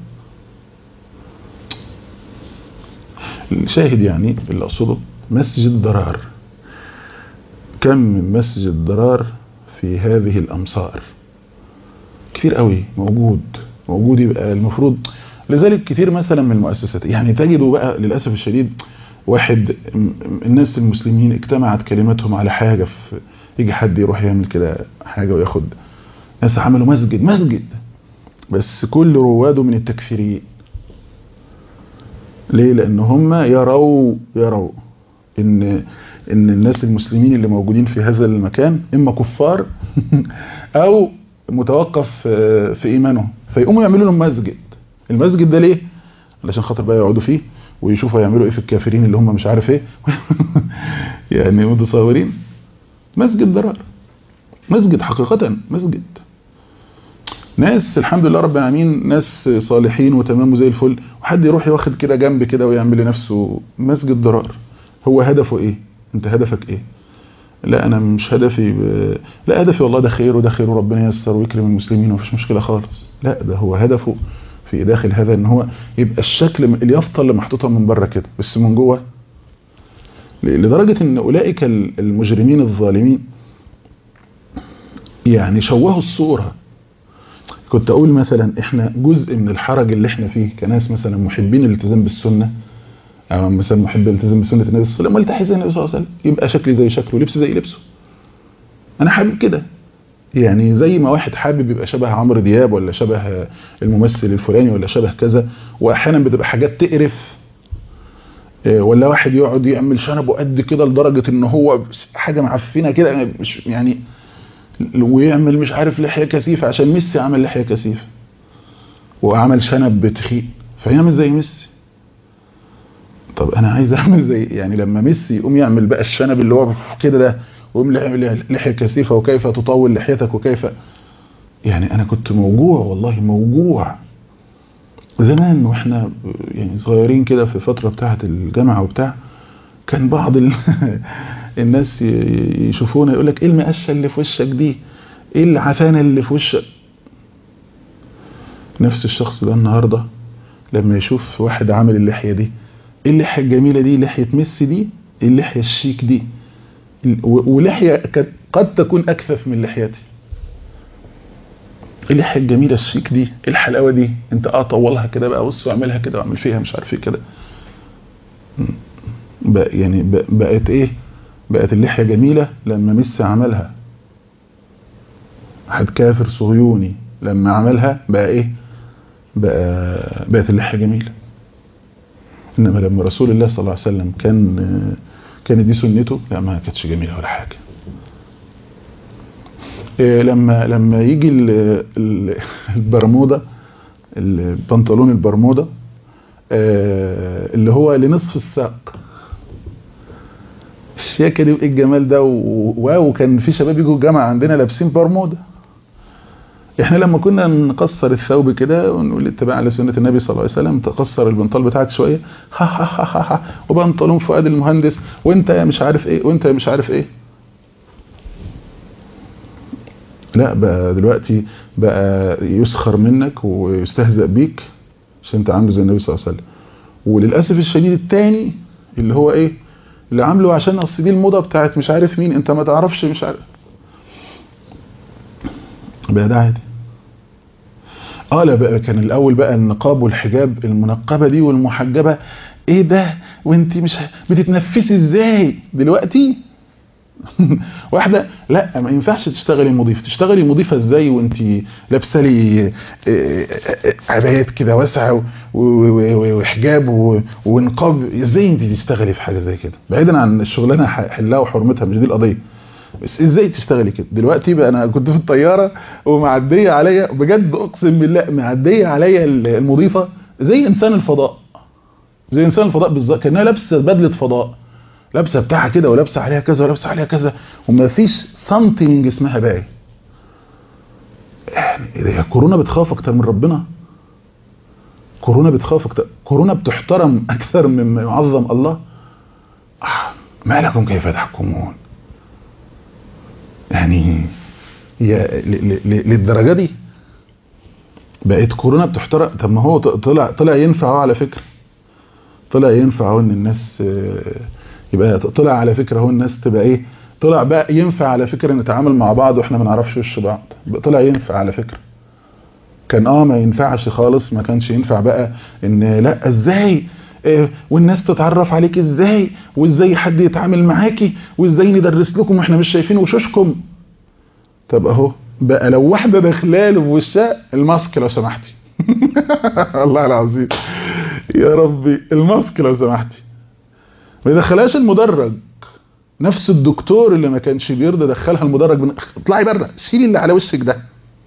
الشاهد يعني اللي اقصده مسجد ضرار كم من مسجد ضرار في هذه الامصار كتير قوي موجود موجود يبقى المفروض لذلك كتير مثلا من المؤسسات يعني تجدوا بقى للاسف الشديد واحد الناس المسلمين اجتمعت كلماتهم على حاجه في يجي حد يروح يعمل كده حاجه وياخد ناس عملوا مسجد مسجد بس كل رواده من التكفيريين ليه لان هم يروا يروا ان ان الناس المسلمين اللي موجودين في هذا المكان اما كفار او متوقف في ايمانهم فيقوموا يعملوا لهم مسجد المسجد ده ليه علشان خاطر بقى يقعدوا فيه ويشوفوا يعملوا ايه في الكافرين اللي هم مش عارف ايه يعني متصورين مسجد ضرار مسجد حقيقة مسجد ناس الحمد لله رب العالمين ناس صالحين وتمام وزي الفل وحد يروح ياخد كده جنب كده ويعمل لنفسه مسجد ضرار هو هدفه ايه انت هدفك ايه لا انا مش هدفي ب... لا هدفي والله ده خير وده خير وربنا ييسر ويكرم المسلمين ومفيش مشكله خالص لا ده هو هدفه في داخل هذا ان هو يبقى الشكل اليافطه اللي محطوطه من بره كده بس من جوه لدرجه ان اولئك المجرمين الظالمين يعني شوهوا الصوره كنت اقول مثلا احنا جزء من الحرج اللي احنا فيه كناس مثلا محبين الالتزام بالسنه او مثلا محب الالتزام بسنه النبي صلى الله عليه وسلم والتحي زي النبي صلى الله عليه وسلم يبقى شكلي زي شكله ولبسي زي لبسه انا حابب كده يعني زي ما واحد حابب يبقى شبه عمرو دياب ولا شبه الممثل الفلاني ولا شبه كذا واحيانا بتبقى حاجات تقرف ولا واحد يقعد يعمل شنبه قد كده لدرجه ان هو حاجه معفنه كده مش يعني ويعمل مش عارف لحيه كثيفه عشان ميسي عمل لحيه كثيفه وعمل شنب بتخيق فيعمل زي ميسي طب انا عايز اعمل زي يعني لما ميسي يقوم يعمل بقى الشنب اللي هو كده ده ويقوم يعمل لحيه كثيفه وكيف تطول لحيتك وكيف يعني انا كنت موجوع والله موجوع زمان واحنا يعني صغيرين كده في فتره بتاعه الجامعه وبتاع كان بعض ال... الناس يشوفونا يقول لك ايه المقشه اللي في وشك دي ايه العفانه اللي في وشك نفس الشخص ده النهارده لما يشوف واحد عامل اللحيه دي ايه اللحيه الجميله دي لحيه ميسي دي ايه اللحيه الشيك دي ولحيه قد تكون اكثف من لحيتي ايه اللحيه الجميله الشيك دي ايه الحلاوه دي انت اه طولها كده بقى بص واعملها كده واعمل فيها مش عارف ايه كده بقى يعني بقت ايه بقت اللحيه جميله لما ميسي عملها واحد كافر صهيوني لما عملها بقى ايه بقى بقت اللحيه جميله انما لما رسول الله صلى الله عليه وسلم كان كانت دي سنته لا ما كانتش جميله ولا حاجه إيه لما لما يجي البرموده البنطلون البرموده اللي هو لنصف الساق الشياكه دي وايه الجمال ده واو كان في شباب يجوا الجامعه عندنا لابسين برموده احنا لما كنا نقصر الثوب كده ونقول اتباعا لسنه النبي صلى الله عليه وسلم تقصر البنطال بتاعك شويه ها ها ها ها, ها وبنطلون فؤاد المهندس وانت يا مش عارف ايه وانت يا مش عارف ايه لا بقى دلوقتي بقى يسخر منك ويستهزأ بيك عشان انت عامله زي النبي صلى الله عليه وسلم وللاسف الشديد الثاني اللي هو ايه اللي عامله عشان اصل دي الموضه بتاعت مش عارف مين انت ما تعرفش مش عارف بقى ده عادي اه لا بقى كان الاول بقى النقاب والحجاب المنقبه دي والمحجبه ايه ده وانت مش بتتنفسي ازاي دلوقتي واحده لا ما ينفعش تشتغلي مضيف تشتغلي مضيفه ازاي وانت لابسه لي عبايات كده واسعه وحجاب ونقاب ازاي انت تشتغلي في حاجه زي كده بعيدا عن الشغلانه حلها وحرمتها مش دي القضيه بس ازاي تشتغلي كده دلوقتي بقى انا كنت في الطياره ومعديه عليا بجد اقسم بالله معديه عليا المضيفه زي انسان الفضاء زي انسان الفضاء بالظبط كانها لابسه بدله فضاء لابسه بتاعها كده ولابسه عليها كذا ولابسه عليها كذا وما فيش سنتي اسمها باقي يعني هي كورونا بتخاف اكتر من ربنا كورونا بتخاف اكتر كورونا بتحترم اكثر مما يعظم الله آه ما لكم كيف تحكمون يعني هي للدرجه دي بقت كورونا بتحترم طب ما هو طلع طلع ينفع على فكره طلع ينفع ان الناس يبقى طلع على فكره هو الناس تبقى ايه طلع بقى ينفع على فكره نتعامل مع بعض واحنا ما نعرفش وش بعض طلع ينفع على فكره كان اه ما ينفعش خالص ما كانش ينفع بقى ان لا ازاي إيه والناس تتعرف عليك ازاي وازاي حد يتعامل معاكي وازاي ندرس لكم واحنا مش شايفين وشوشكم طب اهو بقى لو واحده داخلاله في وشها الماسك لو سمحتي الله العظيم يا ربي الماسك لو سمحتي ما يدخلهاش المدرج نفس الدكتور اللي ما كانش بيرضى دخلها المدرج من... اطلعي بره شيلي اللي على وشك ده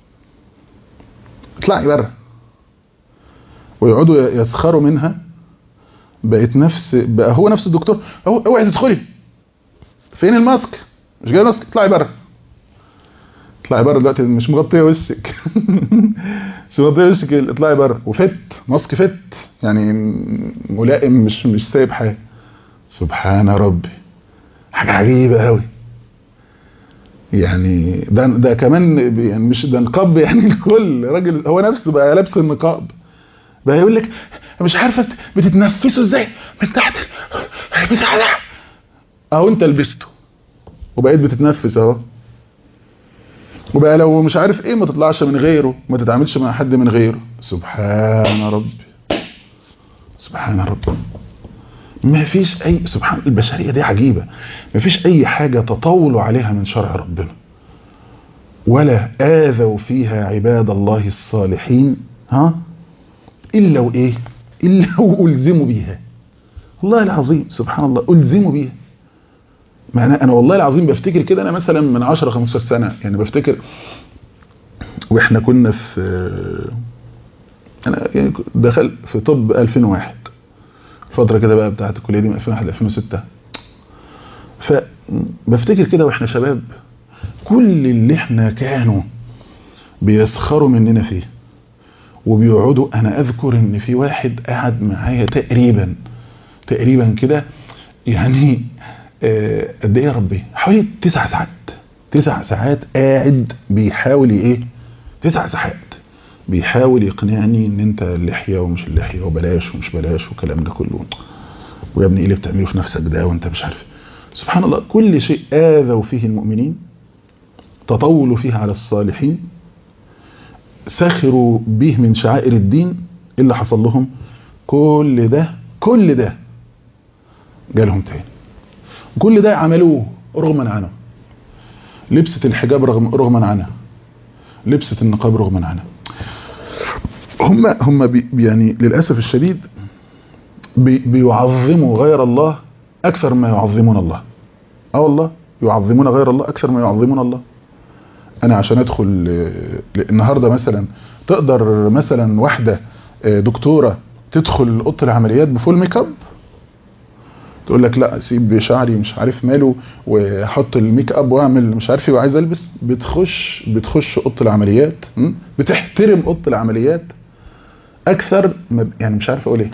اطلعي بره ويقعدوا يسخروا منها بقت نفس بقى هو نفس الدكتور اهو اوعي تدخلي فين الماسك مش جاي ماسك اطلعي بره اطلعي بره دلوقتي مش مغطيه وشك مش مغطيه وشك اطلعي بره وفت ماسك فت يعني ملائم مش مش سايب حاجه سبحان ربي حاجه عجيبه قوي يعني ده ده كمان يعني مش ده نقاب يعني الكل راجل هو نفسه بقى لابس النقاب بقى يقول لك مش عارفه بتتنفسوا ازاي من تحت بتاع ده اهو انت لبسته وبقيت بتتنفس اهو وبقى لو مش عارف ايه ما تطلعش من غيره ما تتعاملش مع حد من غيره سبحان ربي سبحان ربي ما فيش اي سبحان البشريه دي عجيبه ما فيش اي حاجه تطاولوا عليها من شرع ربنا ولا اذوا فيها عباد الله الصالحين ها الا وايه الا والزموا بيها والله العظيم سبحان الله الزموا بيها معنى انا والله العظيم بفتكر كده انا مثلا من 10 15 سنه يعني بفتكر واحنا كنا في انا يعني دخل في طب 2001 فتره كده بقى بتاعت الكليه دي من 2001 ل 2006 فبفتكر كده واحنا شباب كل اللي احنا كانوا بيسخروا مننا فيه وبيقعدوا انا اذكر ان في واحد قعد معايا تقريبا تقريبا كده يعني قد ايه يا ربي حوالي تسع ساعات تسع ساعات قاعد بيحاول ايه تسع ساعات بيحاول يقنعني ان انت اللحيه ومش اللحيه وبلاش ومش بلاش والكلام ده كله ويا ابني ايه اللي بتعمله في نفسك ده وانت مش عارف سبحان الله كل شيء اذوا فيه المؤمنين تطولوا فيه على الصالحين سخروا به من شعائر الدين ايه اللي حصل لهم كل ده كل ده جالهم تاني كل ده عملوه رغما عنه لبسة الحجاب رغم رغما عنها لبسة النقاب رغما عنها هم هم بي يعني للاسف الشديد بي بيعظموا غير الله اكثر ما يعظمون الله اه والله يعظمون غير الله اكثر ما يعظمون الله انا عشان ادخل النهارده مثلا تقدر مثلا واحده دكتوره تدخل اوضه العمليات بفول ميك اب تقول لك لا اسيب شعري مش عارف ماله واحط الميك اب واعمل مش عارف ايه وعايز البس بتخش بتخش اوضه العمليات م? بتحترم اوضه العمليات اكثر ما يعني مش عارف اقول ايه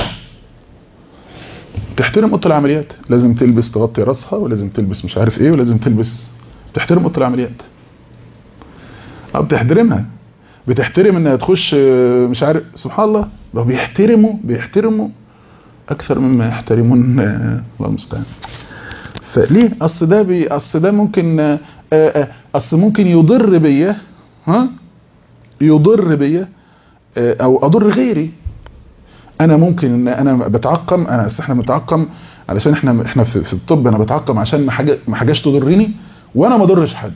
تحترم اوضه العمليات لازم تلبس تغطي راسها ولازم تلبس مش عارف ايه ولازم تلبس تحترم اوضه العمليات اه بتحترمها بتحترم انها تخش مش عارف سبحان الله لو بيحترموا بيحترموا اكثر مما يحترمون الله المستعان فليه اصل ده بي اصل ده ممكن اصل ممكن يضر بيا ها يضر بيا او اضر غيري انا ممكن ان انا بتعقم انا اصل احنا بنتعقم علشان احنا احنا في, في الطب انا بتعقم عشان ما حاجه ما حاجاش تضرني وانا ما اضرش حد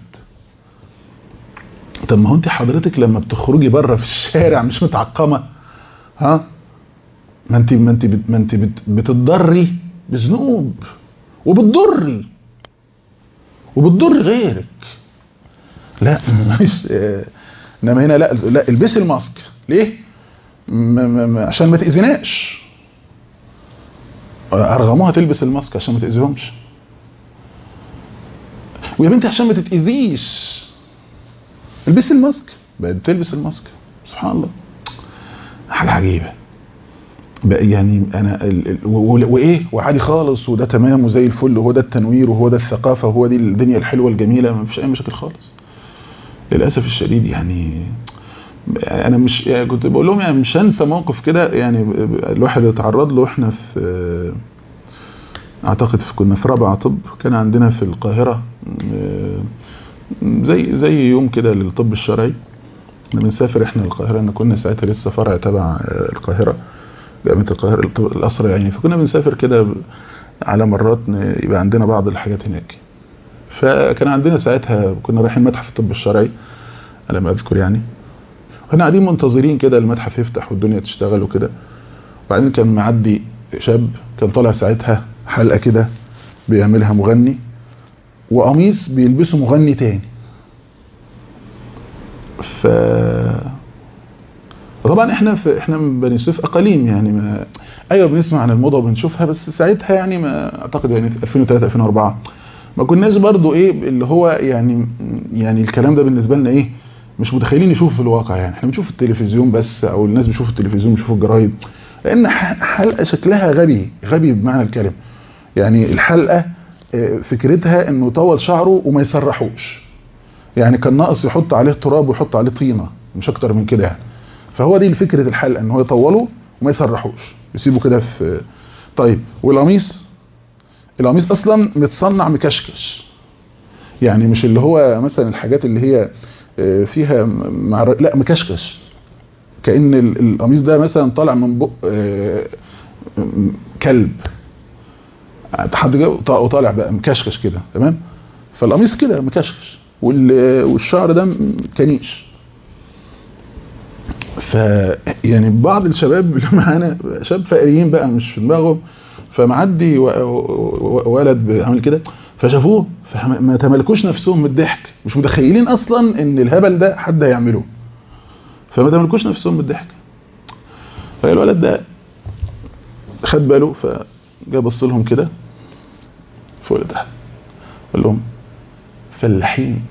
طب ما هو انت حضرتك لما بتخرجي بره في الشارع مش متعقمه ها ما انت ما انت ما انت بتضري بذنوب وبتضري وبتضر غيرك لا مش انما هنا لا لا البسي الماسك ليه ما ما عشان ما تاذيناش ارغموها تلبس الماسك عشان ما تاذيهمش ويا بنتي عشان ما تتاذيش البسي الماسك بقت تلبس الماسك سبحان الله حاجه عجيبه بقى يعني انا ال ال وايه وعادي خالص وده تمام وزي الفل وهو ده التنوير وهو ده الثقافه وهو دي الدنيا الحلوه الجميله ما فيش اي مشاكل خالص للاسف الشديد يعني انا مش يعني كنت بقول لهم يعني مش هنسى موقف كده يعني الواحد اتعرض له احنا في اعتقد في كنا في رابعه طب كان عندنا في القاهره زي زي يوم كده للطب الشرعي كنا بنسافر احنا القاهره ان كنا ساعتها لسه فرع تبع القاهره جامعه القاهره القصر يعني فكنا بنسافر كده على مرات يبقى عندنا بعض الحاجات هناك فكان عندنا ساعتها كنا رايحين متحف الطب الشرعي على ما اذكر يعني كنا قاعدين منتظرين كده المتحف يفتح والدنيا تشتغل وكده وبعدين كان معدي شاب كان طالع ساعتها حلقه كده بيعملها مغني وقميص بيلبسه مغني تاني ف طبعا احنا في احنا من بني سويف اقاليم يعني ما ايوه بنسمع عن الموضه وبنشوفها بس ساعتها يعني ما اعتقد يعني 2003 2004 ما كناش برضو ايه اللي هو يعني يعني الكلام ده بالنسبه لنا ايه مش متخيلين نشوفه في الواقع يعني احنا بنشوف التلفزيون بس او الناس بيشوفوا التلفزيون بيشوفوا الجرايد لان حلقه شكلها غبي غبي بمعنى الكلمه يعني الحلقه فكرتها انه طول شعره وما يسرحوش يعني كان ناقص يحط عليه تراب ويحط عليه طينه مش اكتر من كده يعني فهو دي فكره الحلقه ان هو يطوله وما يسرحوش يسيبه كده في طيب والقميص القميص اصلا متصنع مكشكش يعني مش اللي هو مثلا الحاجات اللي هي فيها مع لا مكشكش كان القميص ده مثلا طالع من بق كلب حد جاي وطالع بقى مكشكش كده تمام فالقميص كده مكشكش والشعر ده كنيش ف يعني بعض الشباب اللي معانا شباب فقريين بقى مش في دماغهم فمعدي ولد بيعمل كده فشافوه فما تملكوش نفسهم من الضحك مش متخيلين اصلا ان الهبل ده حد هيعمله فما تملكوش نفسهم من الضحك فالولد ده خد باله فجا بص لهم كده فوق لتحت قال لهم فلاحين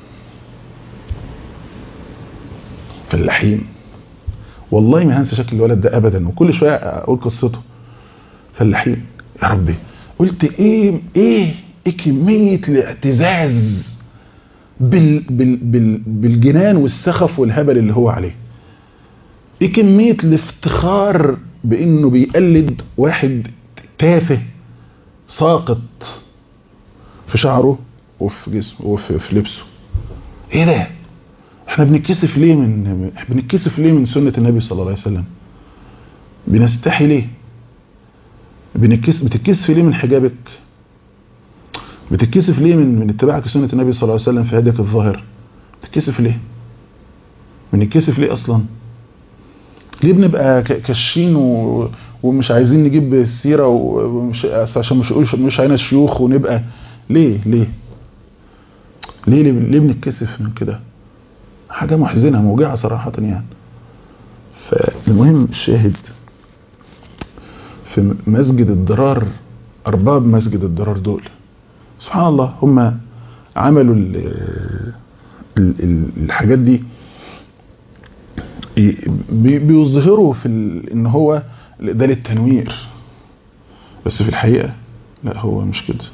فلاحين والله ما هنسى شكل الولد ده ابدا وكل شويه اقول قصته فلاحين يا ربي قلت ايه ايه ايه كميه الاعتزاز بال بال بال بالجنان والسخف والهبل اللي هو عليه ايه كميه الافتخار بانه بيقلد واحد تافه ساقط في شعره وفي جسمه وفي في لبسه ايه ده احنا بنتكسف ليه من بنتكسف ليه من سنة النبي صلى الله عليه وسلم بنستحي ليه بنتكسف بتتكسف ليه من حجابك بتتكسف ليه من من اتباعك سنة النبي صلى الله عليه وسلم في هديك الظاهر بتتكسف ليه بنتكسف ليه اصلا ليه بنبقى كشين و... ومش عايزين نجيب السيرة ومش عشان مش مش, مش عاينا شيوخ ونبقى ليه ليه ليه ليه, ليه بنتكسف من كده حاجة محزنة موجعة صراحة يعني فالمهم الشاهد في مسجد الضرار ارباب مسجد الضرار دول سبحان الله هم عملوا ال ال ال الحاجات دي بي- بيظهروا في ال- ان هو ده للتنوير بس في الحقيقة لا هو مش كده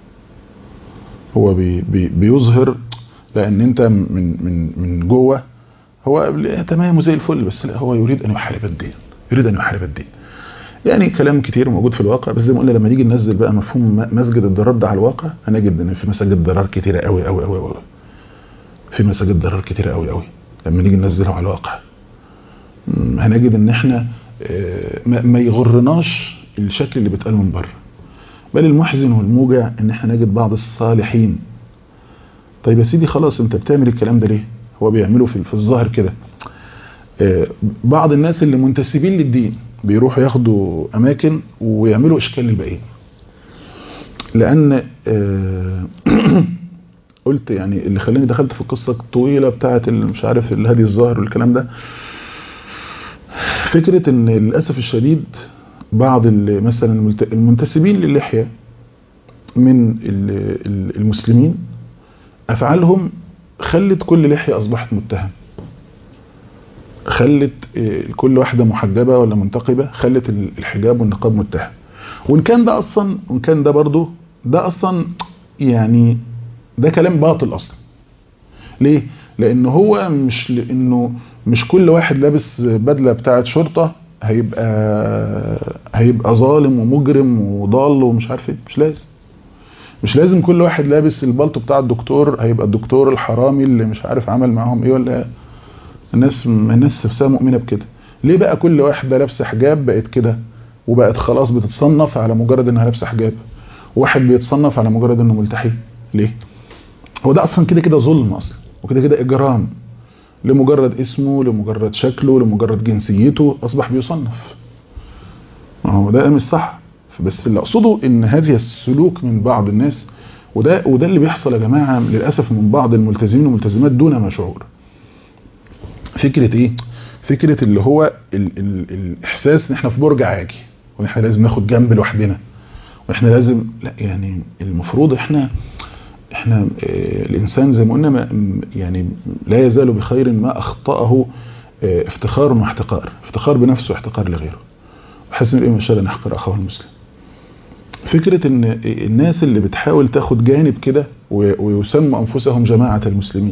هو بي بي بيظهر لان انت من من من جوه هو تمام زي الفل بس لا هو يريد ان يحارب الدين يريد ان يحارب الدين يعني كلام كتير موجود في الواقع بس زي ما قلنا لما نيجي ننزل بقى مفهوم م- مسجد الضرار ده على الواقع هنجد ان في مساجد ضرار كتيره قوي قوي قوي قوي في مساجد ضرار كتيره قوي قوي لما نيجي ننزله على الواقع م، هنجد ان احنا آه، ما ما يغرناش الشكل اللي بيتقال من بره بل المحزن والموجع ان احنا نجد بعض الصالحين طيب يا سيدي خلاص انت بتعمل الكلام ده ليه هو بيعمله في في الظاهر كده آه، بعض الناس اللي منتسبين للدين بيروحوا ياخدوا اماكن ويعملوا اشكال للباقيين لان آه، قلت يعني اللي خلاني دخلت في القصه الطويله بتاعه اللي مش عارف الهدي الظاهر والكلام ده فكره ان للاسف الشديد بعض ال- مثلا الملت- المنتسبين للحيه من ال- ال- المسلمين افعالهم خلت كل لحيه اصبحت متهم خلت آه، كل واحده محجبه ولا منتقبه خلت ال- الحجاب والنقاب متهم وان كان ده اصلا وان كان ده برضه ده اصلا يعني ده كلام باطل اصلا ليه لان هو مش لانه مش كل واحد لابس بدله بتاعه شرطه هيبقى هيبقى ظالم ومجرم وضال ومش عارف ايه مش لازم مش لازم كل واحد لابس البلطو بتاع الدكتور هيبقى الدكتور الحرامي اللي مش عارف عمل معاهم ايه ولا الناس الناس نفسها مؤمنه بكده ليه بقى كل واحده لابسه حجاب بقت كده وبقت خلاص بتتصنف على مجرد انها لابسه حجاب واحد بيتصنف على مجرد انه ملتحي ليه هو ده اصلا كده كده ظلم اصلا وكده كده اجرام لمجرد اسمه لمجرد شكله لمجرد جنسيته اصبح بيصنف ما هو ده مش صح بس اللي اقصده ان هذه السلوك من بعض الناس وده وده اللي بيحصل يا جماعه للاسف من بعض الملتزمين والملتزمات دون ما شعور فكره ايه فكره اللي هو ال ال الاحساس ان احنا في برج عاجي وان احنا لازم ناخد جنب لوحدنا واحنا لازم لا يعني المفروض احنا احنا اه الانسان زي ما قلنا ما يعني لا يزال بخير ما اخطاه اه افتخار واحتقار افتخار بنفسه واحتقار لغيره وحسن ايه من شر ان يحقر اخاه المسلم فكرة ان الناس اللي بتحاول تاخد جانب كده ويسموا انفسهم جماعة المسلمين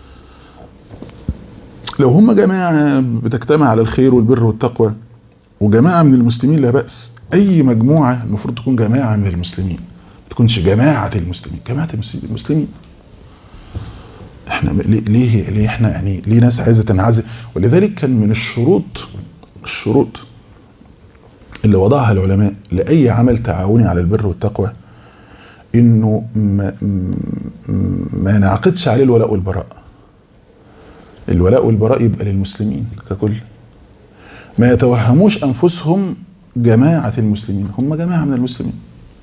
لو هم جماعة بتجتمع على الخير والبر والتقوى وجماعة من المسلمين لا بأس اي مجموعة المفروض تكون جماعة من المسلمين ما تكونش جماعة المسلمين جماعة المسلمين احنا ليه ليه احنا يعني ليه ناس عايزة تنعزل ولذلك كان من الشروط الشروط اللي وضعها العلماء لأي عمل تعاوني على البر والتقوى انه ما, ما نعقدش عليه الولاء والبراء الولاء والبراء يبقى للمسلمين ككل ما يتوهموش انفسهم جماعة المسلمين هم جماعة من المسلمين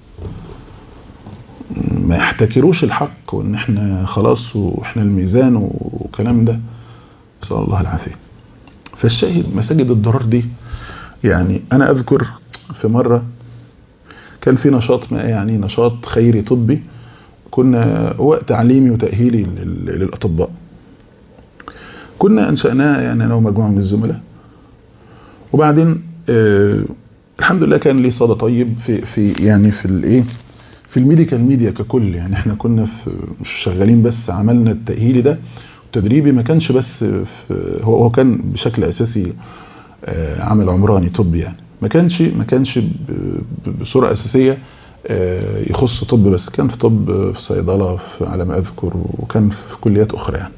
ما يحتكروش الحق وان احنا خلاص واحنا الميزان وكلام ده نسأل الله العافية فالشاهد مساجد الضرار دي يعني انا اذكر في مرة كان في نشاط ما يعني نشاط خيري طبي كنا هو تعليمي وتأهيلي للأطباء كنا أنشأناه يعني أنا ومجموعة من الزملاء وبعدين آه الحمد لله كان لي صدى طيب في في يعني في الايه في الميديكال ميديا ككل يعني احنا كنا في مش شغالين بس عملنا التأهيلي ده التدريبي ما كانش بس في هو هو كان بشكل اساسي آه عمل عمراني طبي يعني ما كانش ما كانش بصوره اساسيه آه يخص طب بس كان في طب في صيدله في على ما اذكر وكان في كليات اخرى يعني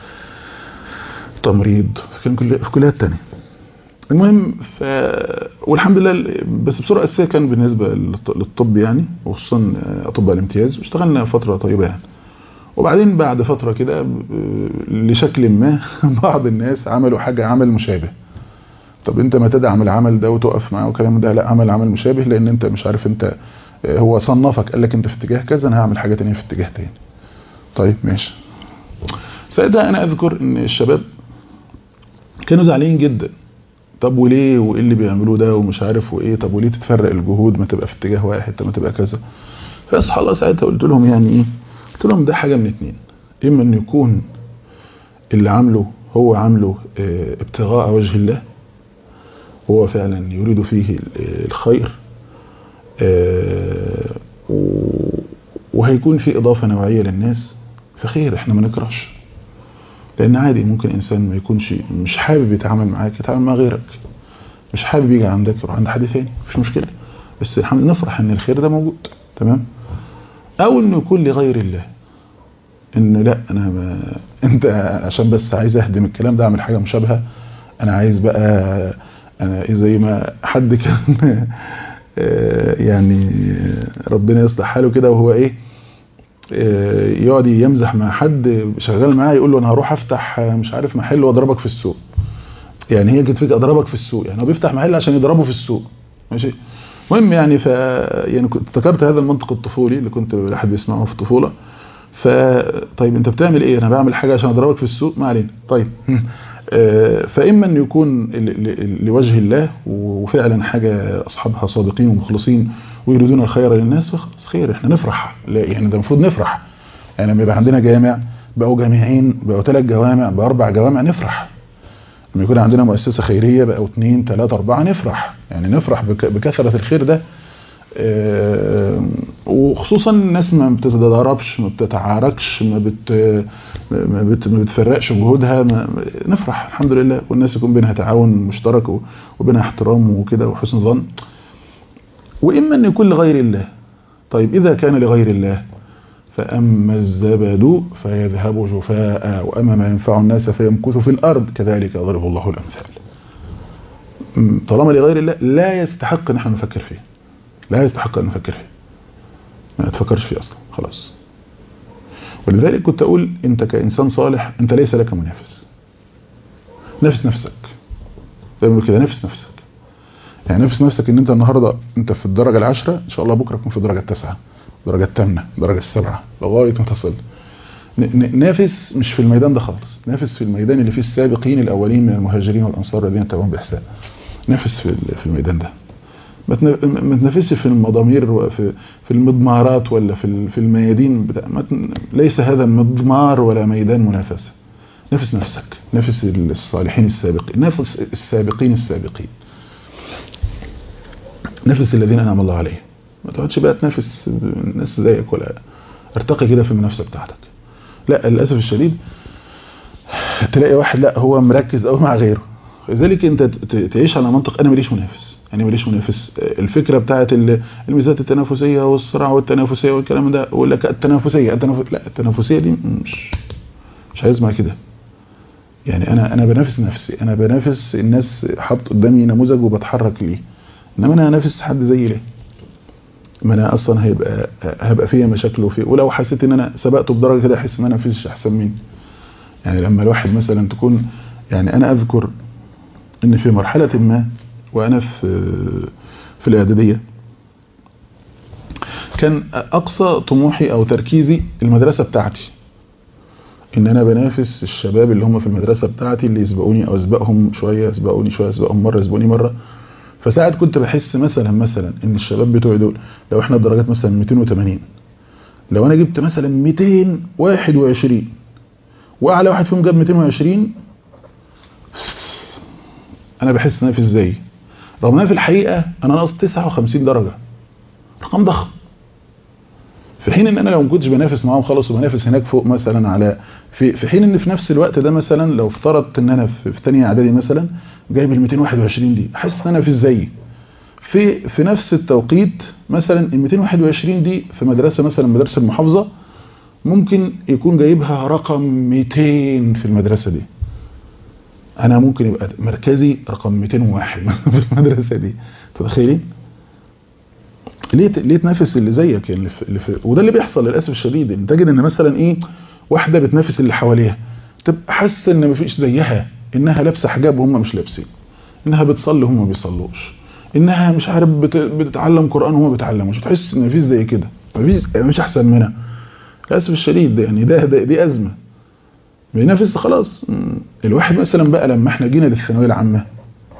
تمريض كان في كليات تانية المهم ف... والحمد لله بس بصوره اساسيه كان بالنسبه للطب يعني وخصوصا اطباء الامتياز اشتغلنا فتره طيبه يعني وبعدين بعد فتره كده لشكل ما بعض الناس عملوا حاجه عمل مشابه طب انت ما تدعم العمل ده وتقف معاه وكلام ده لا عمل عمل مشابه لان انت مش عارف انت هو صنفك قال لك انت في اتجاه كذا انا هعمل حاجه ثانيه في اتجاه ثاني طيب ماشي ساعتها انا اذكر ان الشباب كانوا زعلانين جدا طب وليه وايه اللي بيعملوه ده ومش عارف وايه طب وليه تتفرق الجهود ما تبقى في اتجاه واحد طب ما تبقى كذا فاصحى الله ساعتها قلت لهم يعني ايه قلت لهم ده حاجه من اتنين اما ان يكون اللي عامله هو عامله اه ابتغاء وجه الله هو فعلا يريد فيه الخير اه وهيكون في اضافه نوعيه للناس فخير احنا ما نكرهش لان عادي ممكن انسان ما يكونش مش حابب يتعامل معاك يتعامل مع غيرك مش حابب يجي عندك يروح عند حد ثاني مفيش مشكله بس الحمد لله نفرح ان الخير ده موجود تمام او انه يكون لغير الله انه لا انا ما انت عشان بس عايز اهدم الكلام ده اعمل حاجه مشابهه انا عايز بقى انا زي ما حد كان يعني ربنا يصلح حاله كده وهو ايه يقعد يمزح مع حد شغال معاه يقول له انا هروح افتح مش عارف محل واضربك في السوق يعني هي كانت فكره اضربك في السوق يعني هو بيفتح محل عشان يضربه في السوق ماشي المهم يعني ف يعني كنت افتكرت هذا المنطق الطفولي اللي كنت الواحد بيسمعه في الطفوله ف طيب انت بتعمل ايه انا بعمل حاجه عشان اضربك في السوق ما علينا طيب فاما ان يكون لوجه الله وفعلا حاجه اصحابها صادقين ومخلصين ويريدون الخير للناس فخلاص خير احنا نفرح لا يعني ده المفروض نفرح يعني لما يبقى عندنا جامع بقوا جامعين بقوا ثلاث جوامع بقوا اربع جوامع نفرح لما يكون عندنا مؤسسه خيريه بقوا اثنين ثلاثه اربعه نفرح يعني نفرح بكثره الخير ده وخصوصا الناس ما بتتضاربش ما بتتعاركش ما بت ما, بت ما بتفرقش جهودها ما نفرح الحمد لله والناس يكون بينها تعاون مشترك وبينها احترام وكده وحسن ظن واما ان يكون لغير الله طيب اذا كان لغير الله فاما الزبد فيذهب جفاء واما ما ينفع الناس فيمكث في الارض كذلك يضرب الله الامثال طالما لغير الله لا يستحق ان احنا نفكر فيه لا يستحق ان نفكر فيه ما تفكرش فيه اصلا خلاص ولذلك كنت اقول انت كانسان صالح انت ليس لك منافس نفس نفسك زي كده نفس نفسك يعني نفس نفسك ان انت النهارده انت في الدرجه العاشره ان شاء الله بكره تكون في الدرجه التاسعه الدرجه الثامنه الدرجه السابعه لغايه ما تصل نافس مش في الميدان ده خالص نافس في الميدان اللي فيه السابقين الاولين من المهاجرين والانصار الذين تبعهم باحسان نافس في في الميدان ده ما تنافسش في المضامير في في المضمارات ولا في في الميادين بتاع ليس هذا مضمار ولا ميدان منافسه نفس نفسك نفس الصالحين السابقين نفس السابقين السابقين نفس الذين انعم الله عليهم ما تقعدش بقى تنافس الناس زيك ولا ارتقي كده في المنافسه بتاعتك لا للاسف الشديد تلاقي واحد لا هو مركز قوي مع غيره لذلك انت تعيش على منطق انا ماليش منافس يعني ماليش منافس الفكره بتاعت الميزات التنافسيه والصراع والتنافسيه والكلام ده يقول لك التنافسيه التنافس لا التنافسيه دي مش مش عايز مع كده يعني انا انا بنافس نفسي انا بنافس الناس حاطط قدامي نموذج وبتحرك ليه انما انا انافس حد زيي ليه ما انا اصلا هيبقى هبقى فيا مشاكل وفيه ولو حسيت ان انا سبقته بدرجه كده احس ان انا مفيش احسن مني يعني لما الواحد مثلا تكون يعني انا اذكر ان في مرحله ما وانا في في الاعداديه كان اقصى طموحي او تركيزي المدرسه بتاعتي ان انا بنافس الشباب اللي هم في المدرسه بتاعتي اللي يسبقوني او اسبقهم شويه يسبقوني شويه يسبقهم مره يسبقوني مره فساعات كنت بحس مثلا مثلا ان الشباب بتوعي دول لو احنا الدرجات مثلا 280 لو انا جبت مثلا 221 واعلى واحد فيهم جاب 220 انا بحس ان انا في ازاي رغم ان في الحقيقه انا ناقص 59 درجه رقم ضخم في حين ان انا لو ما كنتش بنافس معاهم خالص وبنافس هناك فوق مثلا على في في حين ان في نفس الوقت ده مثلا لو افترضت ان انا في, في ثانيه اعدادي مثلا جايب ال 221 دي احس ان انا في ازاي في في نفس التوقيت مثلا ال 221 دي في مدرسه مثلا مدرسه المحافظه ممكن يكون جايبها رقم 200 في المدرسه دي انا ممكن يبقى مركزي رقم 201 في المدرسه دي تتخيلين ليه ليه تنافس اللي زيك اللي في, اللي في وده اللي بيحصل للاسف الشديد ان تجد ان مثلا ايه واحده بتنافس اللي حواليها تبقى حاسه ان مفيش زيها انها لابسه حجاب وهم مش لابسين انها بتصلي وهم ما بيصلوش انها مش عارف بتتعلم قران وهم ما بيتعلموش تحس ان مفيش زي كده مفيش مفيش احسن منها للاسف الشديد يعني ده, ده دي ازمه بينافس خلاص الواحد مثلا بقى لما احنا جينا للثانويه العامه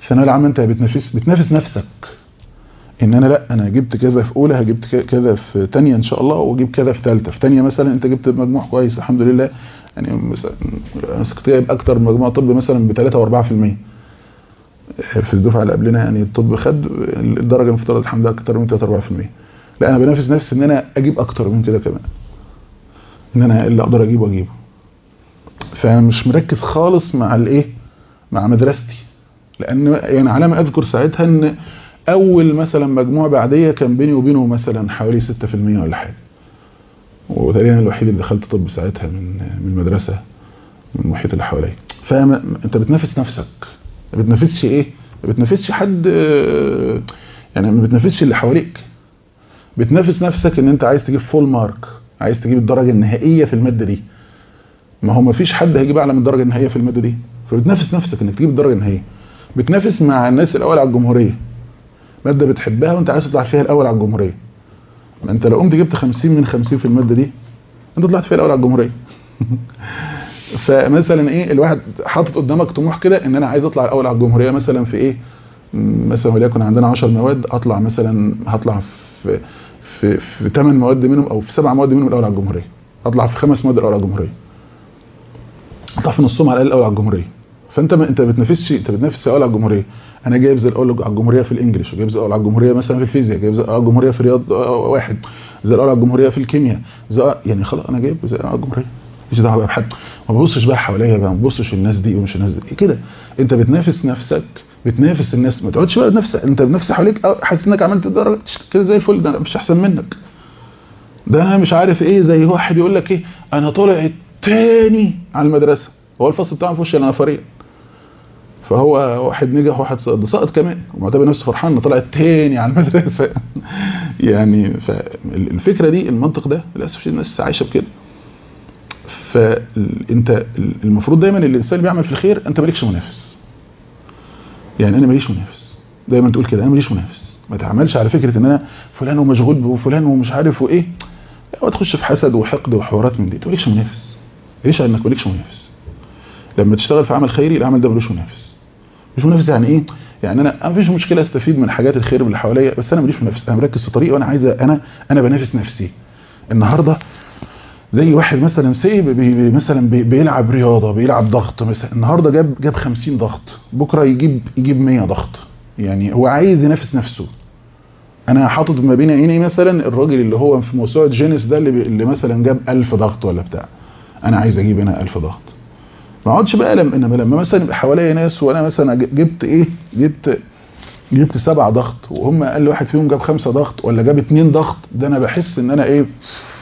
الثانويه العامه انت بتنافس بتنافس نفسك ان انا لا انا جبت كذا في اولى جبت كذا في ثانيه ان شاء الله واجيب كذا في ثالثه في ثانيه مثلا انت جبت مجموع كويس الحمد لله يعني مثلا كنت جايب اكتر مجموع طب مثلا ب 3 و4% في الدفعه اللي قبلنا يعني الطب خد الدرجه المفترض الحمد لله اكتر من 3 4% لا انا بنافس نفسي ان انا اجيب اكتر من كده كمان ان انا اللي اقدر اجيبه اجيبه فانا مش مركز خالص مع الايه مع مدرستي لان يعني على ما اذكر ساعتها ان اول مثلا مجموع بعديه كان بيني وبينه مثلا حوالي 6% ولا حاجه وتقريبا الوحيد اللي دخلت طب ساعتها من من المدرسه من المحيط اللي حواليا فانت بتنافس نفسك ما بتنافسش ايه ما بتنافسش حد يعني ما بتنافسش اللي حواليك بتنافس نفسك ان انت عايز تجيب فول مارك عايز تجيب الدرجه النهائيه في الماده دي ما هو ما فيش حد هيجيب اعلى من الدرجه النهائيه في الماده دي فبتنافس نفسك انك تجيب الدرجه النهائيه بتنافس مع الناس الاول على الجمهوريه ماده بتحبها وانت عايز تطلع فيها الاول على الجمهوريه ما انت لو قمت جبت 50 من 50 في الماده دي انت طلعت فيها الاول على الجمهوريه فمثلا ايه الواحد حاطط قدامك طموح كده ان انا عايز اطلع الاول على الجمهوريه مثلا في ايه مثلا وليكن عندنا 10 مواد اطلع مثلا هطلع في في في 8 مواد منهم او في 7 مواد منهم الاول على الجمهوريه اطلع في خمس مواد الاول على الجمهوريه اطلع في نصهم على الاقل الاول على الجمهوريه فانت ما انت بتنافسش انت بتنافس الاول على الجمهوريه انا جايب زي الاول على الجمهوريه في الانجليش وجايب زي الاول على الجمهوريه مثلا في الفيزياء جايب زي الاول على الجمهوريه في رياض واحد زي الاول على الجمهوريه في الكيمياء زي يعني خلاص انا جايب زي على الجمهوريه مش دعوه بقى بحد ما ببصش بقى حواليا بقى ما ببصش الناس دي ومش الناس دي كده انت بتنافس نفسك بتنافس الناس ما تقعدش بقى نفسك انت بنفس حواليك حاسس انك عملت درجه كده زي الفل ده مش احسن منك ده انا مش عارف ايه زي واحد يقول لك ايه انا طالع التاني على المدرسه هو الفصل بتاعه ما فيهوش الا نفرين فهو واحد نجح وواحد سقط ده سقط كمان ومعتبر نفسه فرحان انه طلع التاني على المدرسه يعني فالفكره دي المنطق ده للاسف الناس عايشه بكده فانت المفروض دايما الانسان اللي بيعمل في الخير انت مالكش منافس يعني انا ماليش منافس دايما تقول كده انا ماليش منافس ما تعملش على فكره ان انا فلان ومشغول وفلان ومش عارف وايه وتخش في حسد وحقد وحوارات من دي تقولكش منافس ايش انك مالكش منافس لما تشتغل في عمل خيري العمل ده ملوش منافس مش منافس يعني ايه يعني انا ما فيش مشكله استفيد من حاجات الخير من اللي حواليا بس انا ماليش منافس انا مركز في طريقي وانا عايز انا انا بنافس نفسي النهارده زي واحد مثلا سي بي بي مثلا بي بيلعب رياضه بيلعب ضغط مثلا النهارده جاب جاب 50 ضغط بكره يجيب يجيب 100 ضغط يعني هو عايز ينافس نفسه انا حاطط ما بين عيني مثلا الراجل اللي هو في موسوعه جينيس ده اللي, اللي مثلا جاب 1000 ضغط ولا بتاع انا عايز اجيب هنا 1000 ضغط ما اقعدش بقى لما انما لما مثلا يبقى حواليا ناس وانا مثلا جبت ايه جبت جبت سبع ضغط وهم اقل واحد فيهم جاب خمسة ضغط ولا جاب اتنين ضغط ده انا بحس ان انا ايه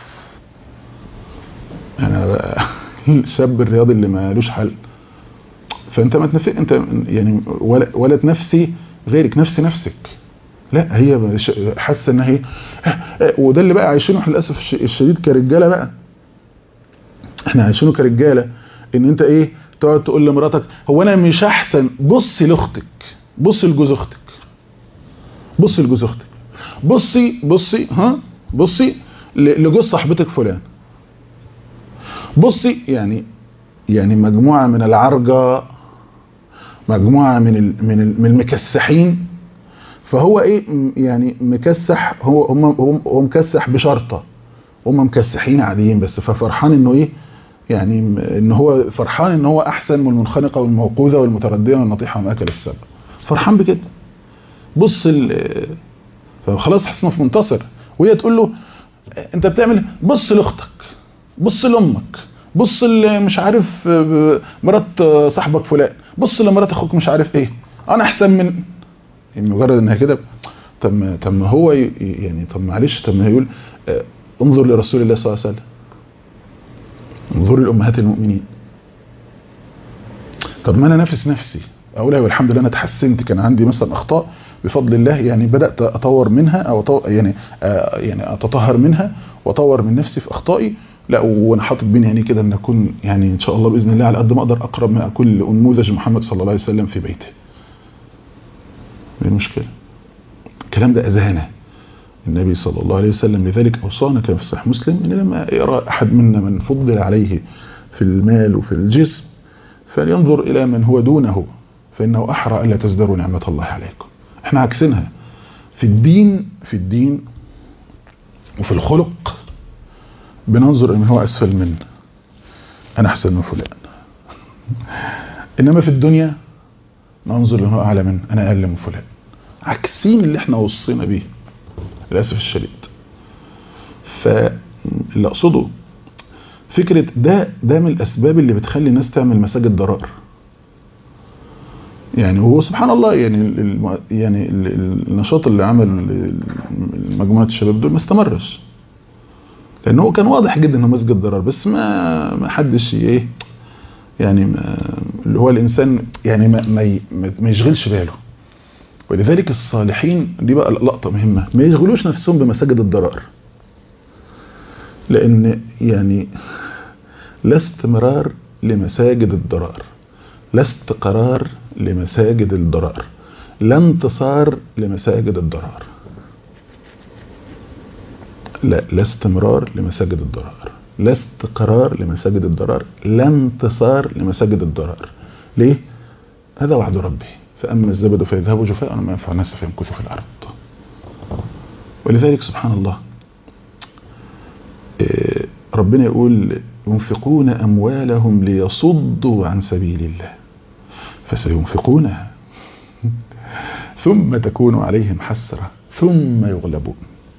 انا بقى الشاب الرياضي اللي مالوش حل فانت ما تنفق انت يعني ولا, ولا تنفسي غيرك نفسي نفسك لا هي حاسه ان هي وده اللي بقى عايشينه احنا للاسف الشديد كرجاله بقى احنا عايشينه كرجاله ان انت ايه تقعد تقول لمراتك هو انا مش احسن بصي لاختك بصي لجوز اختك بصي لجوز اختك بصي بصي ها بصي لجوز صاحبتك فلان بصي يعني يعني مجموعه من العرجه مجموعه من ال من ال من المكسحين فهو ايه يعني مكسح هو هم هو مكسح بشرطه هم مكسحين عاديين بس ففرحان انه ايه يعني ان هو فرحان ان هو احسن من المنخنقه والموقوذه والمترديه والنطيحه وما اكل السبع فرحان بكده بص فخلاص حاسس انه في منتصر وهي تقول له انت بتعمل بص لاختك بص لامك بص مش عارف مرات صاحبك فلان بص لمرات اخوك مش عارف ايه انا احسن من مجرد انها كده طب ما طب ما هو يعني طب معلش طب ما يقول انظر لرسول الله صلى الله عليه وسلم انظر لامهات المؤمنين طب ما انا نافس نفسي اقول ايوه الحمد لله انا اتحسنت كان عندي مثلا اخطاء بفضل الله يعني بدات اطور منها او أطور يعني آه يعني اتطهر منها واطور من نفسي في اخطائي لا وانا حاطط بين عيني كده ان اكون يعني ان شاء الله باذن الله على قد ما اقدر اقرب ما اكون لانموذج محمد صلى الله عليه وسلم في بيته المشكله الكلام ده اذهانه النبي صلى الله عليه وسلم لذلك اوصانا كما في صحيح مسلم ان لما يرى احد منا من فضل عليه في المال وفي الجسم فلينظر الى من هو دونه فإنه أحرى ألا تزدروا نعمة الله عليكم احنا عكسينها في الدين في الدين وفي الخلق بننظر ان هو اسفل منا انا احسن من فلان انما في الدنيا ننظر ان هو اعلى من انا اقل من فلان عكسين اللي احنا وصينا بيه للاسف الشديد فاللي اقصده فكرة ده ده من الاسباب اللي بتخلي الناس تعمل مساجد ضرار يعني هو سبحان الله يعني ال يعني ال النشاط اللي عمل مجموعه الشباب دول ما استمرش لان هو كان واضح جدا انه مسجد ضرار بس ما ما حدش ايه يعني ما اللي هو الانسان يعني ما ما, ما يشغلش باله ولذلك الصالحين دي بقى لقطه مهمه ما يشغلوش نفسهم بمساجد الضرار لان يعني لا استمرار لمساجد الضرار لا استقرار لمساجد الضرار لا انتصار لمساجد الضرار لا لا استمرار لمساجد الضرار لا استقرار لمساجد الضرار لا انتصار لمساجد الضرار ليه هذا وعد ربي فأما الزبد فيذهب جفاء وما ينفع الناس فيمكث في الأرض ولذلك سبحان الله ربنا يقول ينفقون أموالهم ليصدوا عن سبيل الله فسينفقونها ثم تكون عليهم حسرة ثم يغلبون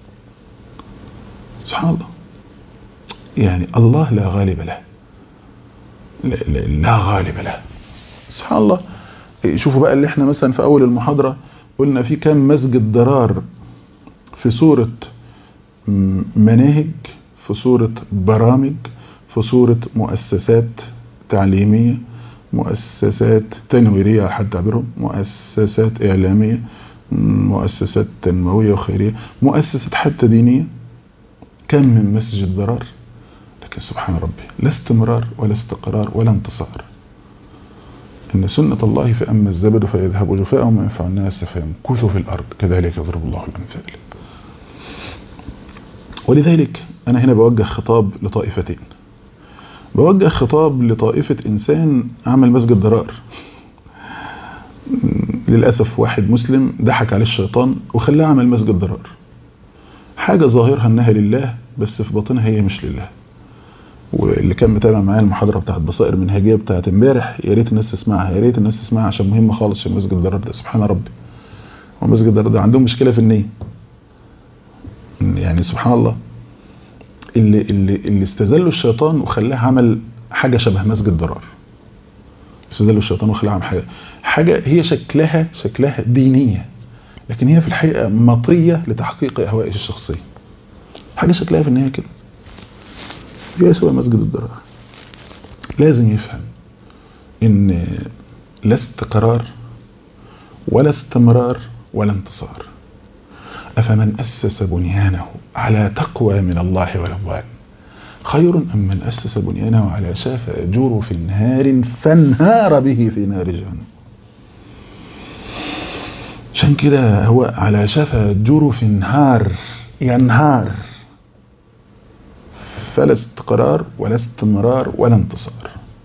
سبحان الله يعني الله لا غالب له لا, لا, لا غالب له سبحان الله شوفوا بقى اللي احنا مثلا في اول المحاضرة قلنا في كم مسجد ضرار في صورة مناهج في صورة برامج في صورة مؤسسات تعليمية مؤسسات تنويرية على حد تعبيرهم مؤسسات إعلامية مؤسسات تنموية وخيرية مؤسسات حتى دينية كم من مسجد ضرار لكن سبحان ربي لا استمرار ولا استقرار ولا انتصار إن سنة الله فأما الزبد فيذهب جفاء وما ينفع الناس فيمكث في الأرض كذلك يضرب الله الأمثال ولذلك أنا هنا بوجه خطاب لطائفتين بوجه خطاب لطائفة إنسان عمل مسجد ضرار للأسف واحد مسلم ضحك عليه الشيطان وخلاه عمل مسجد ضرار حاجة ظاهرها أنها لله بس في باطنها هي مش لله واللي كان متابع معايا المحاضرة بتاعت بصائر منهجية بتاعت امبارح يا ريت الناس تسمعها يا ريت الناس تسمعها عشان مهمة خالص في مسجد الضرار ده سبحان ربي ومسجد الضرار ده عندهم مشكلة في النية يعني سبحان الله اللي, اللي, اللي استذلوا الشيطان وخلاه عمل حاجة شبه مسجد ضرار استذلوا الشيطان وخلاه عمل حاجة حاجة هي شكلها شكلها دينية لكن هي في الحقيقة مطية لتحقيق أهوائه الشخصية حاجة شكلها في النهاية كده هي سوى مسجد الضرار لازم يفهم ان لا استقرار ولا استمرار ولا انتصار أفمن أسس بنيانه على تقوى من الله ورضوان خير أم من أسس بنيانه على شافة جرف نهار فانهار به في نار جهنم عشان كده هو على شفا جرف نهار ينهار فلا استقرار ولا استمرار ولا انتصار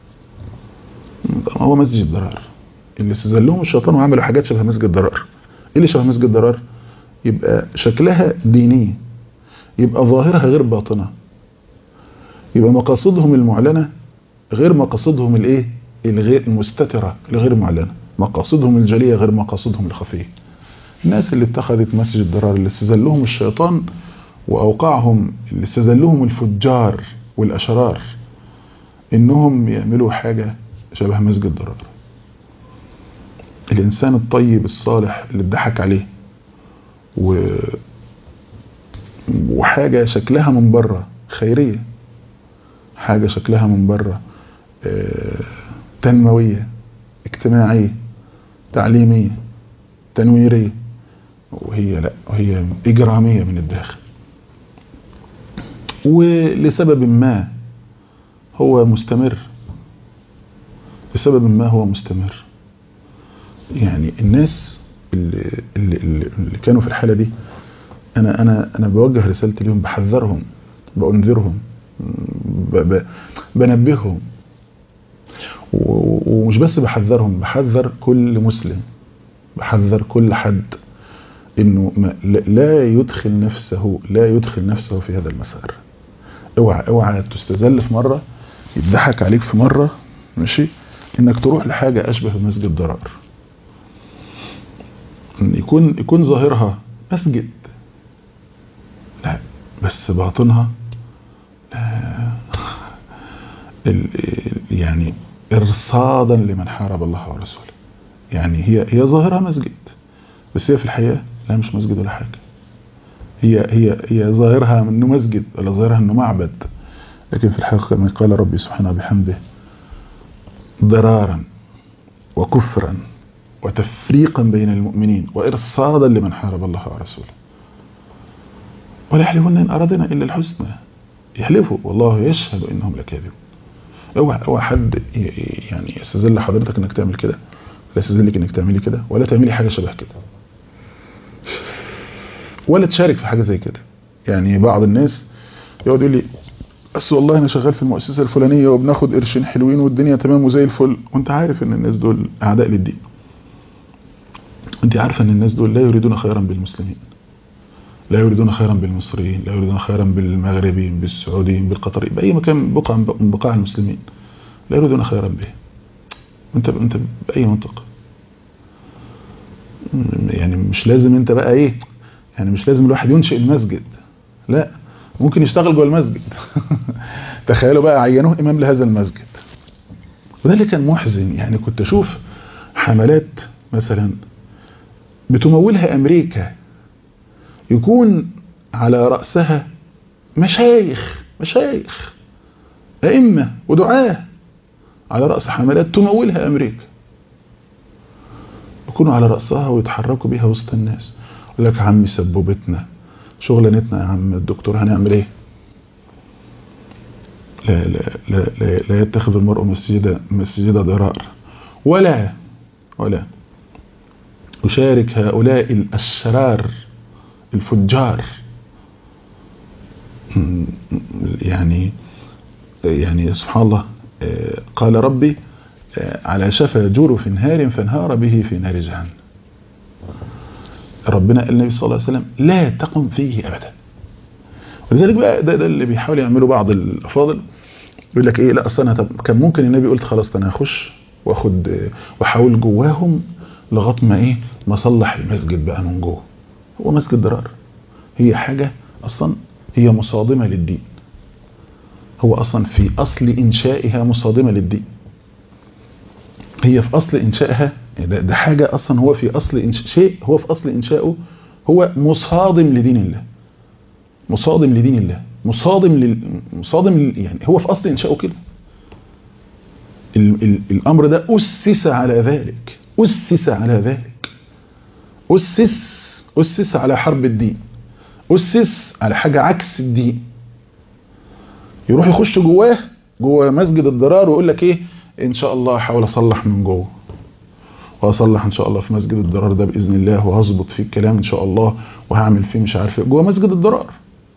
هو مسجد ضرار اللي استزلهم الشيطان وعملوا حاجات شبه مسجد ضرار ايه اللي شبه مسجد ضرار يبقى شكلها دينية يبقى ظاهرها غير باطنة يبقى مقاصدهم المعلنة غير مقاصدهم الايه الغير المستترة الغير معلنة مقاصدهم الجلية غير مقاصدهم الخفية الناس اللي اتخذت مسجد ضرار اللي استزلهم الشيطان وأوقعهم اللي استزلهم الفجار والأشرار إنهم يعملوا حاجة شبه مسجد ضرار الإنسان الطيب الصالح اللي اتضحك عليه و... وحاجة شكلها من بره خيرية حاجة شكلها من بره اه... تنموية اجتماعية تعليمية تنويرية وهي لا وهي إجرامية من الداخل ولسبب ما هو مستمر لسبب ما هو مستمر يعني الناس اللي, اللي, اللي كانوا في الحالة دي أنا, أنا, أنا بوجه رسالتي لهم بحذرهم بأنذرهم ب ب بنبههم ومش بس بحذرهم بحذر كل مسلم بحذر كل حد انه لا يدخل نفسه لا يدخل نفسه في هذا المسار اوعى اوعى تستذل في مرة يضحك عليك في مرة ماشي انك تروح لحاجة اشبه بمسجد ضرار يكون يكون ظاهرها مسجد لا بس باطنها لا يعني ارصادا لمن حارب الله ورسوله يعني هي هي ظاهرها مسجد بس هي في الحقيقة لا مش مسجد ولا حاجة هي هي هي ظاهرها انه مسجد ولا ظاهرها انه معبد لكن في الحقيقة كما قال ربي سبحانه بحمده ضرارا وكفرا وتفريقا بين المؤمنين وإرصادا لمن حارب الله ورسوله ولا يحلفون إن أردنا إلا الحسنى يحلفوا والله يشهد إنهم لكاذبون اوعى اوعى حد يعني يستذل حضرتك انك تعمل كده لا يستذلك انك تعملي كده ولا تعملي حاجه شبه كده ولا تشارك في حاجه زي كده يعني بعض الناس يقعد يقول لي بس والله انا شغال في المؤسسه الفلانيه وبناخد قرشين حلوين والدنيا تمام وزي الفل وانت عارف ان الناس دول اعداء للدين انت عارفه ان الناس دول لا يريدون خيرا بالمسلمين لا يريدون خيرا بالمصريين لا يريدون خيرا بالمغربيين بالسعوديين بالقطريين باي مكان بقعه من بقاع المسلمين لا يريدون خيرا به انت انت باي منطق يعني مش لازم انت بقى ايه يعني مش لازم الواحد ينشئ المسجد لا ممكن يشتغل جوه المسجد تخيلوا بقى عينوه امام لهذا المسجد وده اللي كان محزن يعني كنت اشوف حملات مثلا بتمولها امريكا يكون على رأسها مشايخ مشايخ أئمة ودعاة على رأس حملات تمولها أمريكا يكونوا على رأسها ويتحركوا بيها وسط الناس يقول لك عمي سبوبتنا شغلانتنا يا عم الدكتور هنعمل ايه لا لا لا لا, لا يتخذ المرء مسجدا مسجدا ضرار ولا ولا يشارك هؤلاء الأشرار الفجار يعني يعني سبحان الله قال ربي على شفا جرف نهار فانهار به في نار جهنم ربنا قال النبي صلى الله عليه وسلم لا تقم فيه ابدا ولذلك بقى ده, ده اللي بيحاول يعمله بعض الافاضل يقول لك ايه لا اصل انا طب كان ممكن النبي قلت خلاص انا هخش واخد واحاول جواهم لغايه ما ايه ما اصلح المسجد بقى من جوه هو مسجد ضرار هي حاجة أصلا هي مصادمة للدين هو أصلا في أصل إنشائها مصادمة للدين هي في أصل إنشائها ده, ده حاجة أصلا هو في أصل إنشاء شيء هو في أصل إنشائه هو مصادم لدين الله مصادم لدين الله مصادم لل... مصادم لل... يعني هو في أصل إنشائه كده ال... ال... الأمر ده أسس على ذلك أسس على ذلك أسس أسس على حرب الدين أسس على حاجة عكس الدين يروح يخش جواه جوه مسجد الضرار ويقول لك ايه ان شاء الله هحاول اصلح من جوه وهصلح ان شاء الله في مسجد الضرار ده باذن الله وهظبط فيه الكلام ان شاء الله وهعمل فيه مش عارف جوه مسجد الضرار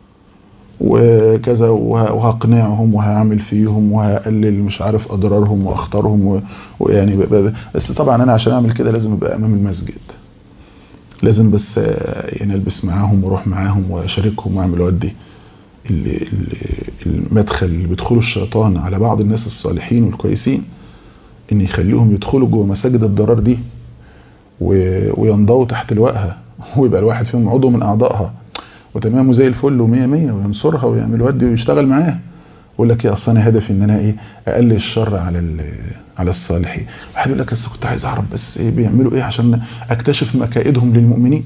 وكذا وهقنعهم وهعمل فيهم وهقلل مش عارف اضرارهم واخطارهم ويعني بس طبعا انا عشان اعمل كده لازم ابقى امام المسجد لازم بس يعني البس معاهم واروح معاهم واشاركهم واعمل ودي المدخل اللي بيدخله الشيطان على بعض الناس الصالحين والكويسين ان يخليهم يدخلوا جوه مساجد الضرار دي وينضوا تحت لواءها ويبقى الواحد فيهم عضو من اعضائها وتمام زي الفل ومية مية وينصرها ويعمل ودي ويشتغل معاها يقول لك يا اصل انا هدفي ان انا ايه اقلل الشر على على الصالحين واحد يقول لك بس كنت عايز اعرف بس ايه بيعملوا ايه عشان اكتشف مكائدهم للمؤمنين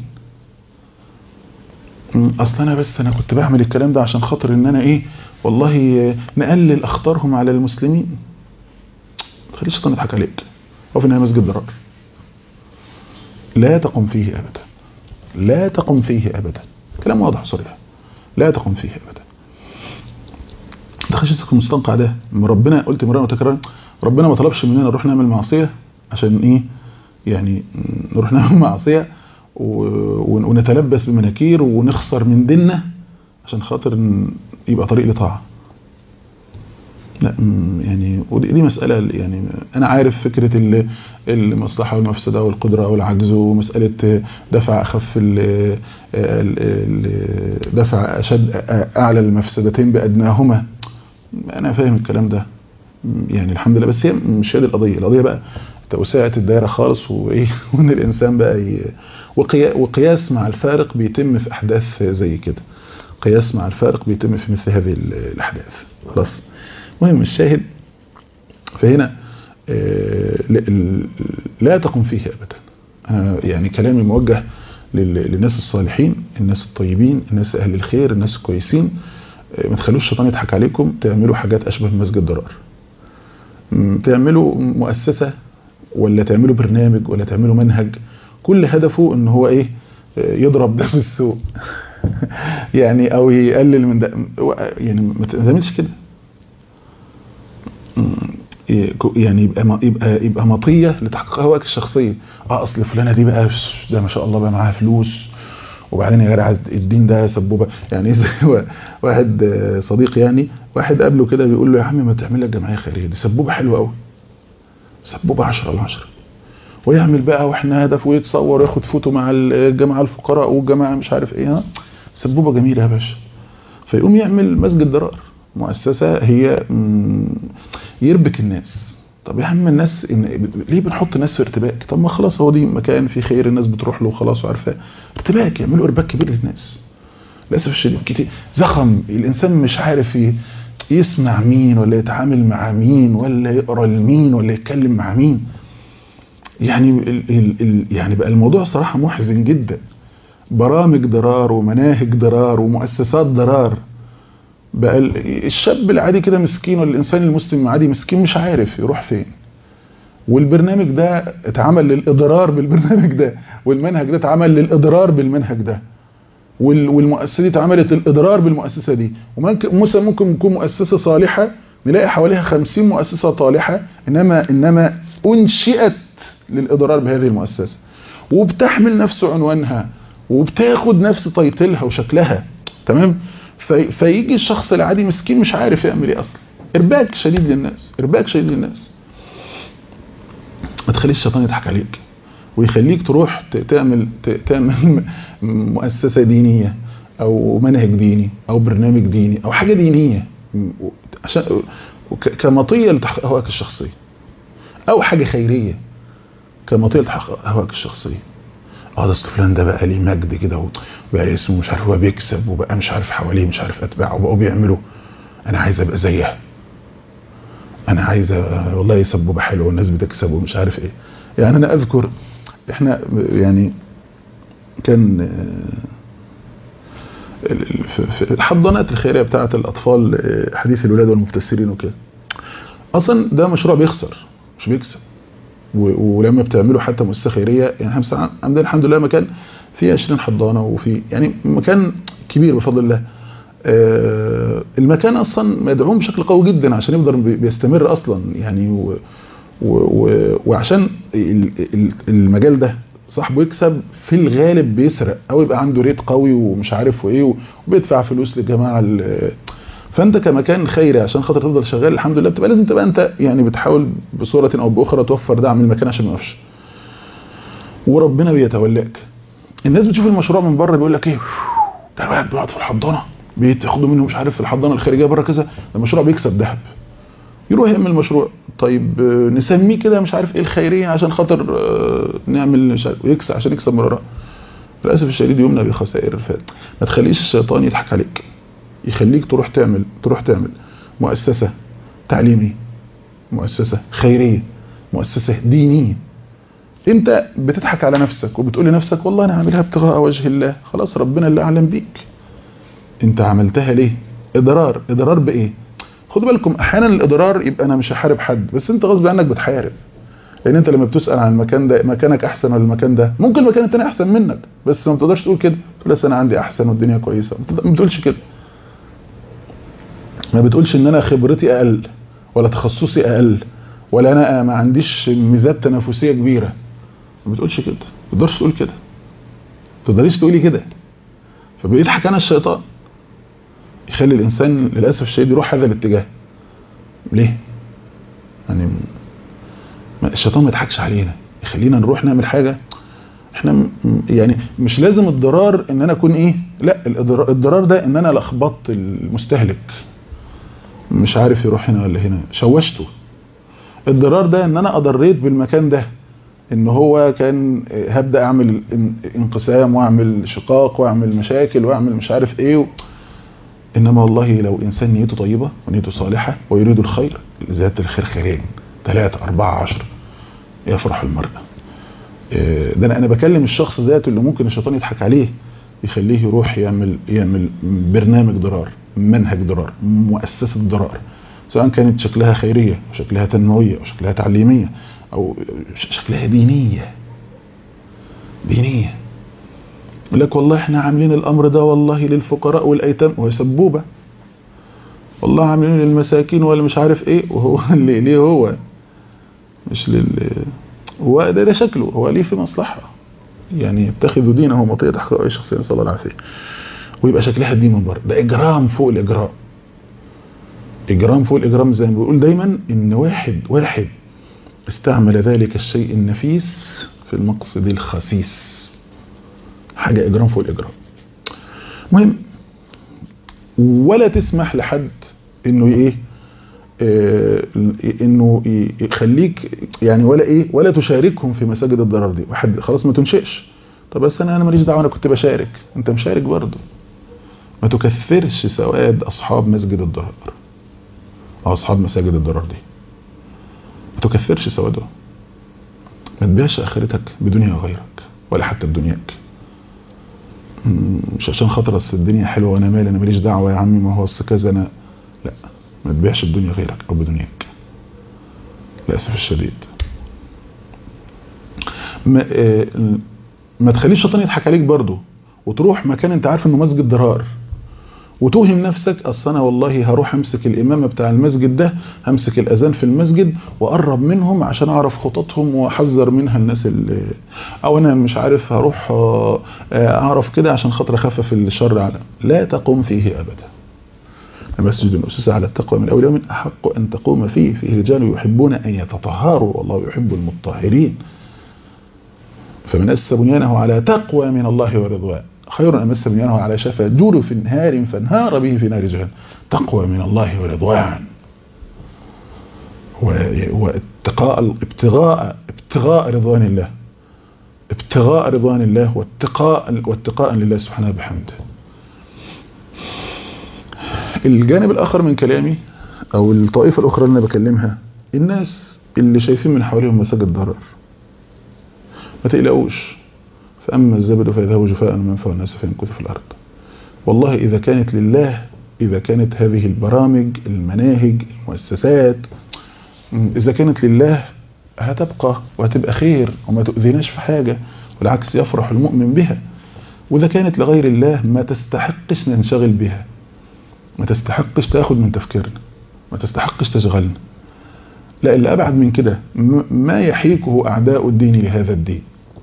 اصل انا بس انا كنت بعمل الكلام ده عشان خاطر ان انا ايه والله نقلل اخطارهم على المسلمين ما تخليش الشيطان يضحك عليك هو في النهايه مسجد ضرار لا تقم فيه ابدا لا تقم فيه ابدا كلام واضح وصريح لا تقم فيه ابدا تخش في المستنقع ده ربنا قلت مرة وتكرار ربنا ما طلبش مننا نروح نعمل معصية عشان ايه يعني نروح نعمل معصية ونتلبس بمناكير ونخسر من ديننا عشان خاطر يبقى طريق لطاعة لا يعني ودي دي مسألة يعني أنا عارف فكرة المصلحة والمفسدة والقدرة والعجز ومسألة دفع أخف دفع أشد أعلى المفسدتين بأدناهما أنا فاهم الكلام ده يعني الحمد لله بس هي مش هي القضية القضية بقى توسعة الدائرة خالص وإيه وإن الإنسان بقى ي... وقياس مع الفارق بيتم في أحداث زي كده قياس مع الفارق بيتم في مثل هذه الأحداث خلاص مهم الشاهد فهنا لا تقم فيه أبدا أنا يعني كلامي موجه للناس الصالحين الناس الطيبين الناس أهل الخير الناس الكويسين ما تخلوش الشيطان يضحك عليكم تعملوا حاجات أشبه بمسجد ضرار تعملوا مؤسسة ولا تعملوا برنامج ولا تعملوا منهج كل هدفه ان هو ايه يضرب ده في السوق يعني او يقلل من ده يعني ما تعملش كده يعني يبقى يبقى يبقى مطيه لتحقيق هواك الشخصيه اه اصل فلانه دي بقى ده ما شاء الله بقى معاها فلوس وبعدين يا جدع الدين ده سبوبه يعني واحد صديق يعني واحد قابله كده بيقول له يا عم ما تعمل لك جمعيه خيريه دي سبوبه حلوه قوي سبوبه 10 على 10 ويعمل بقى واحنا هدف ويتصور وياخد فوتو مع الجماعه الفقراء والجماعه مش عارف ايه ها سبوبه جميله يا باشا فيقوم يعمل مسجد ضرار مؤسسه هي يربك الناس طب يا عم الناس إن ليه بنحط الناس في ارتباك طب ما خلاص هو دي مكان فيه خير الناس بتروح له وخلاص وعارفاه ارتباك يعملوا ارباك كبير للناس للاسف الشديد كتير زخم الانسان مش عارف يسمع مين ولا يتعامل مع مين ولا يقرا لمين ولا يتكلم مع مين يعني ال ال ال يعني بقى الموضوع صراحه محزن جدا برامج ضرار ومناهج ضرار ومؤسسات ضرار بقى الشاب العادي كده مسكين ولا الانسان المسلم العادي مسكين مش عارف يروح فين والبرنامج ده اتعمل للاضرار بالبرنامج ده والمنهج ده اتعمل للاضرار بالمنهج ده والمؤسسه دي اتعملت الاضرار بالمؤسسه دي وممكن ممكن يكون مؤسسه صالحه نلاقي حواليها 50 مؤسسه طالحه انما انما انشئت للاضرار بهذه المؤسسه وبتحمل نفس عنوانها وبتاخد نفس تايتلها وشكلها تمام في فيجي الشخص العادي مسكين مش عارف يعمل ايه اصلا ارباك شديد للناس ارباك شديد للناس ما تخليش الشيطان يضحك عليك ويخليك تروح تعمل تعمل مؤسسه دينيه او منهج ديني او برنامج ديني او حاجه دينيه عشان كمطيه لتحقيق هواك الشخصيه او حاجه خيريه كمطيه لتحقيق هواك الشخصيه اه ده اصل فلان ده بقى ليه مجد كده وبقى اسمه مش عارف هو بيكسب وبقى مش عارف حواليه مش عارف اتباعه وبقوا بيعملوا انا عايز ابقى زيها انا عايز والله يسبوا حلو والناس بتكسب ومش عارف ايه يعني انا اذكر احنا يعني كان في الحضانات الخيريه بتاعه الاطفال حديث الولاده والمبتسرين وكده اصلا ده مشروع بيخسر مش بيكسب ولما بتعملوا حتى مؤسسه خيريه يعني احنا عندنا الحمد لله مكان فيه 20 حضانه وفي يعني مكان كبير بفضل الله المكان اصلا مدعوم بشكل قوي جدا عشان يقدر بيستمر اصلا يعني و و وعشان المجال ده صاحبه يكسب في الغالب بيسرق او يبقى عنده ريت قوي ومش عارف وايه وبيدفع فلوس للجماعه فانت كمكان خيري عشان خاطر تفضل شغال الحمد لله بتبقى لازم تبقى انت يعني بتحاول بصوره او باخرى توفر دعم المكان عشان ما يقفش وربنا بيتولاك الناس بتشوف المشروع من بره بيقول لك ايه ده الولد بيقعد في الحضانه بياخدوا منه مش عارف في الحضانه الخارجيه بره كذا المشروع بيكسب ذهب يروح يعمل مشروع طيب نسميه كده مش عارف ايه الخيريه عشان خاطر نعمل مش عارف ويكسب عشان يكسب مراره للاسف الشديد يمنى بخسائر ما تخليش الشيطان يضحك عليك يخليك تروح تعمل تروح تعمل مؤسسه تعليميه مؤسسه خيريه مؤسسه دينيه انت بتضحك على نفسك وبتقول لنفسك والله انا هعملها ابتغاء وجه الله خلاص ربنا اللي اعلم بيك انت عملتها ليه اضرار اضرار بايه خدوا بالكم احيانا الاضرار يبقى انا مش هحارب حد بس انت غصب عنك بتحارب لان انت لما بتسال عن المكان ده مكانك احسن ولا المكان ده ممكن المكان التاني احسن منك بس ما تقدرش تقول كده تقول انا عندي احسن والدنيا كويسه ما بتقولش كده ما بتقولش ان انا خبرتي اقل ولا تخصصي اقل ولا انا ما عنديش ميزات تنافسيه كبيره ما بتقولش كده ما تقدرش تقول كده ما تقدريش تقولي كده فبيضحك انا الشيطان يخلي الانسان للاسف الشديد يروح هذا الاتجاه ليه يعني الشيطان ما يضحكش علينا يخلينا نروح نعمل حاجة احنا يعني مش لازم الضرار ان انا اكون ايه لا الضرار ده ان انا لخبطت المستهلك مش عارف يروح هنا ولا هنا شوشته الضرار ده ان انا اضريت بالمكان ده ان هو كان هبدأ اعمل انقسام واعمل شقاق واعمل مشاكل واعمل مش عارف ايه و... انما والله لو انسان نيته طيبة ونيته صالحة ويريد الخير ذات الخير خيرين ثلاثة أربعة عشر يفرح المرء ده انا انا بكلم الشخص ذاته اللي ممكن الشيطان يضحك عليه يخليه يروح يعمل يعمل برنامج ضرار منهج ضرار مؤسسة ضرار سواء كانت شكلها خيرية أو شكلها تنموية أو شكلها تعليمية أو شكلها دينية دينية يقول لك والله احنا عاملين الأمر ده والله للفقراء والأيتام وهي سبوبة والله عاملين للمساكين ولا مش عارف ايه وهو اللي ليه هو مش لل هو ده, ده شكله هو ليه في مصلحة يعني يتخذ دينه مطية تحقيق أي شخصية صلى الله عليه وسلم ويبقى شكلها الدين من بره ده إجرام فوق الإجرام إجرام فوق الإجرام زي ما بيقول دايما إن واحد واحد استعمل ذلك الشيء النفيس في المقصد الخسيس حاجة إجرام فوق الإجرام مهم ولا تسمح لحد إنه إيه انه يخليك يعني ولا ايه ولا تشاركهم في مساجد الضرر دي واحد خلاص ما تنشئش طب بس انا انا ماليش دعوه انا كنت بشارك انت مشارك برضه ما تكثرش سواد اصحاب مسجد الضرر او اصحاب مساجد الضرر دي ما تكثرش سوادهم ما تبيعش اخرتك بدنيا غيرك ولا حتى بدنياك مش عشان خاطر اصل الدنيا حلوه وانا مالي انا ماليش دعوه يا عمي ما هو اصل كذا انا لا ما تبيعش الدنيا غيرك او بدنياك للاسف الشديد ما, آه ما تخليش الشيطان يضحك عليك برضه وتروح مكان انت عارف انه مسجد ضرار وتوهم نفسك اصل انا والله هروح امسك الامامه بتاع المسجد ده همسك الاذان في المسجد واقرب منهم عشان اعرف خططهم واحذر منها الناس اللي او انا مش عارف هروح اعرف كده عشان خاطر اخفف الشر على لا تقوم فيه ابدا المسجد أسس على التقوى من أول يوم أحق أن تقوم فيه فيه رجال يحبون أن يتطهروا والله يحب المطهرين فمن أسس بنيانه على تقوى من الله ورضوان خير أن أسس بنيانه على شفا جور في نهار فانهار به في نار جهنم تقوى من الله ورضوان واتقاء ابتغاء ابتغاء رضوان الله ابتغاء رضوان الله واتقاء واتقاء لله سبحانه بحمده الجانب الآخر من كلامي أو الطائفة الأخرى اللي أنا بكلمها الناس اللي شايفين من حواليهم مساجد ضرر ما تقلقوش فأما الزبد فيذهب جفاء من فوق الناس فينكث في الأرض والله إذا كانت لله إذا كانت هذه البرامج المناهج المؤسسات إذا كانت لله هتبقى وهتبقى خير وما تؤذيناش في حاجة والعكس يفرح المؤمن بها وإذا كانت لغير الله ما تستحقش ننشغل بها ما تستحقش تاخد من تفكيرنا ما تستحقش تشغلنا لا اللي أبعد من كده ما يحيكه أعداء الدين لهذا الدين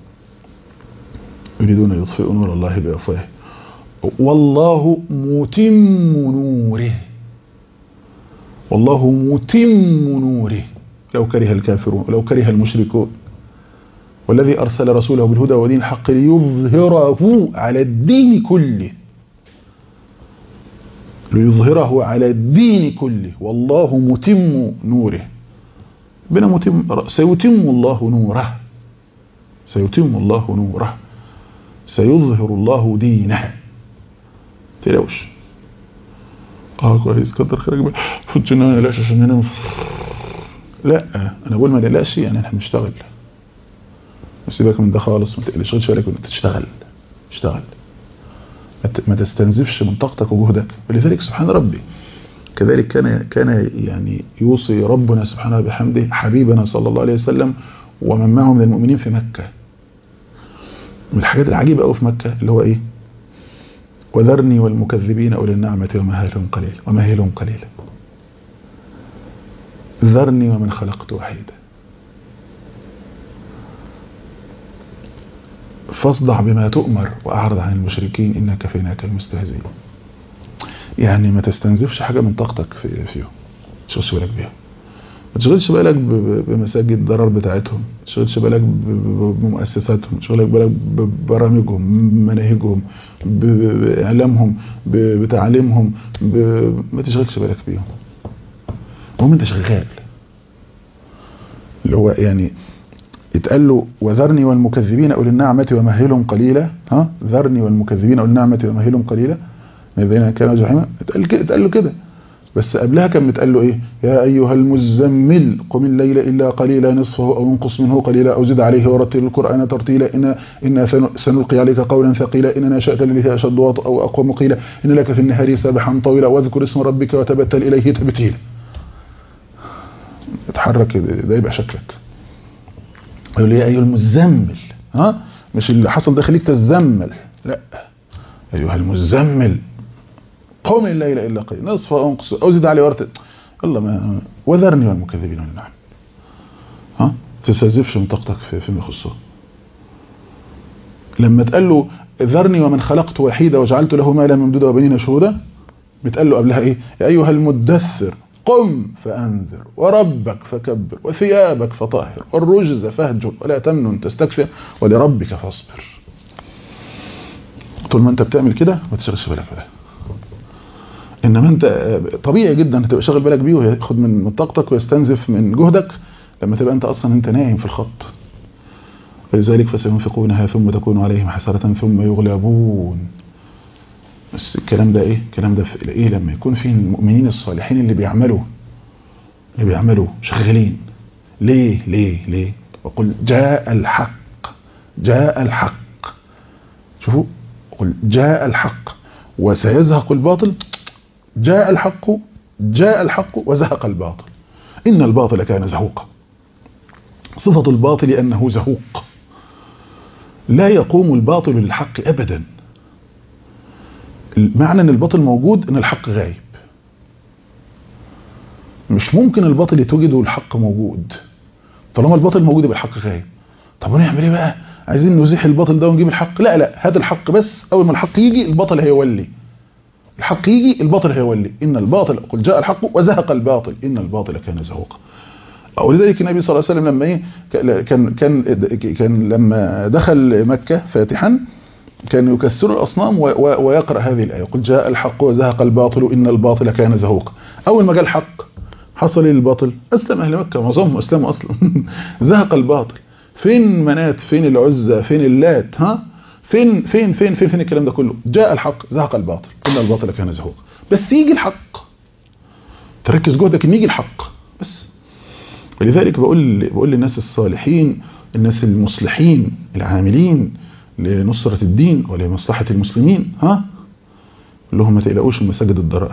يريدون يطفئوا نور الله بأفواه والله متم نوره والله متم نوره لو كره الكافرون ولو كره المشركون والذي أرسل رسوله بالهدى ودين الحق ليظهره على الدين كله ليظهره على الدين كله والله متم نوره بنا متم سيتم الله نوره سيتم الله نوره سيظهر الله دينه تلاوش اه كويس كتر خيرك فوتش ان انا لاش عشان ننام لا انا بقول ما نقلقش يعني احنا بنشتغل سيبك من ده خالص ما تقلقش بالك انك تشتغل اشتغل ما تستنزفش من طاقتك وجهدك ولذلك سبحان ربي كذلك كان كان يعني يوصي ربنا سبحانه بحمده حبيبنا صلى الله عليه وسلم ومن معه من المؤمنين في مكة من الحاجات العجيبة قوي في مكة اللي هو ايه وذرني والمكذبين أولي النعمة ومهلهم قليل ومهلهم قليلا ذرني ومن خلقت وحيدا فاصدع بما تؤمر وأعرض عن المشركين إنا كفيناك المستهزئين يعني ما تستنزفش حاجة من طاقتك في فيهم تشغلش بالك بيهم ما تشغلش بالك بمساجد الضرر بتاعتهم ما تشغلش بالك بمؤسساتهم ما تشغلش بالك ببرامجهم مناهجهم باعلامهم بتعليمهم ما تشغلش بالك بيهم المهم انت شغال اللي هو يعني يتقال له وذرني والمكذبين اولي النعمه ومهلهم قليلا ها ذرني والمكذبين اولي النعمه ومهلهم قليلا الذين كانوا جحيما اتقال له كده بس قبلها كان متقال له ايه يا ايها المزمل قم الليل الا قليلا نصفه او انقص منه قليلا او زد عليه ورتل القران ترتيلا ان ان سنلقي عليك قولا ثقيلا ان نشات الليل اشد وطئا او اقوم قيلا ان لك في النهار سبحا طويلا واذكر اسم ربك وتبتل اليه تبتيلا اتحرك ده يبقى شكلك يقول يا ايها المزمل ها مش اللي حصل ده خليك تزمل لا ايها المزمل قوم الليل الا قليل نصف او انقص او زد عليه ورتل الله ما وذرني والمكذبين والنعم ها تستهزفش من طاقتك في فيما يخصه لما تقال له ذرني ومن خلقت وحيدا وجعلت له مالا ممدودا وبنين شهودا بتقال له قبلها ايه يا ايها المدثر قم فانذر وربك فكبر وثيابك فطهر والرجز فاهجر ولا تمنن تستكثر ولربك فاصبر طول ما انت بتعمل كده ما تشغلش بالك بقى انما انت طبيعي جدا تبقى شاغل بالك بيه وياخد من طاقتك ويستنزف من جهدك لما تبقى انت اصلا انت نايم في الخط ولذلك فسينفقونها ثم تكون عليهم حسرة ثم يغلبون بس الكلام ده ايه الكلام ده في ايه لما يكون في المؤمنين الصالحين اللي بيعملوا اللي بيعملوا شغالين ليه ليه ليه وقل جاء الحق جاء الحق شوفوا قل جاء الحق وسيزهق الباطل جاء الحق جاء الحق وزهق الباطل إن الباطل كان زهوقا صفة الباطل أنه زهوق لا يقوم الباطل للحق أبدا معنى أن الباطل موجود أن الحق غايب مش ممكن الباطل يتوجد والحق موجود طالما الباطل موجود يبقى الحق غايب طب ونعمل ايه بقى عايزين نزيح الباطل ده ونجيب الحق لا لا هات الحق بس اول ما الحق يجي الباطل هيولي الحق يجي الباطل هيولي ان الباطل قل جاء الحق وزهق الباطل ان الباطل كان زهوقا ولذلك النبي صلى الله عليه وسلم لما ايه كان كان كان لما دخل مكه فاتحا كان يكسر الاصنام ويقرا هذه الايه قل جاء الحق وزهق الباطل ان الباطل كان زهوقا اول ما جاء الحق حصل ايه الباطل اسلم اهل مكه معظمهم اسلموا اصلا زهق الباطل فين منات فين العزة فين اللات ها فين فين فين فين فين الكلام ده كله جاء الحق زهق الباطل ان الباطل كان زهوقا بس يجي الحق تركز جهدك ان يجي الحق بس ولذلك بقول بقول للناس الصالحين الناس المصلحين العاملين لنصرة الدين ولمصلحة المسلمين ها لهم ما تقلقوش من مساجد الضرار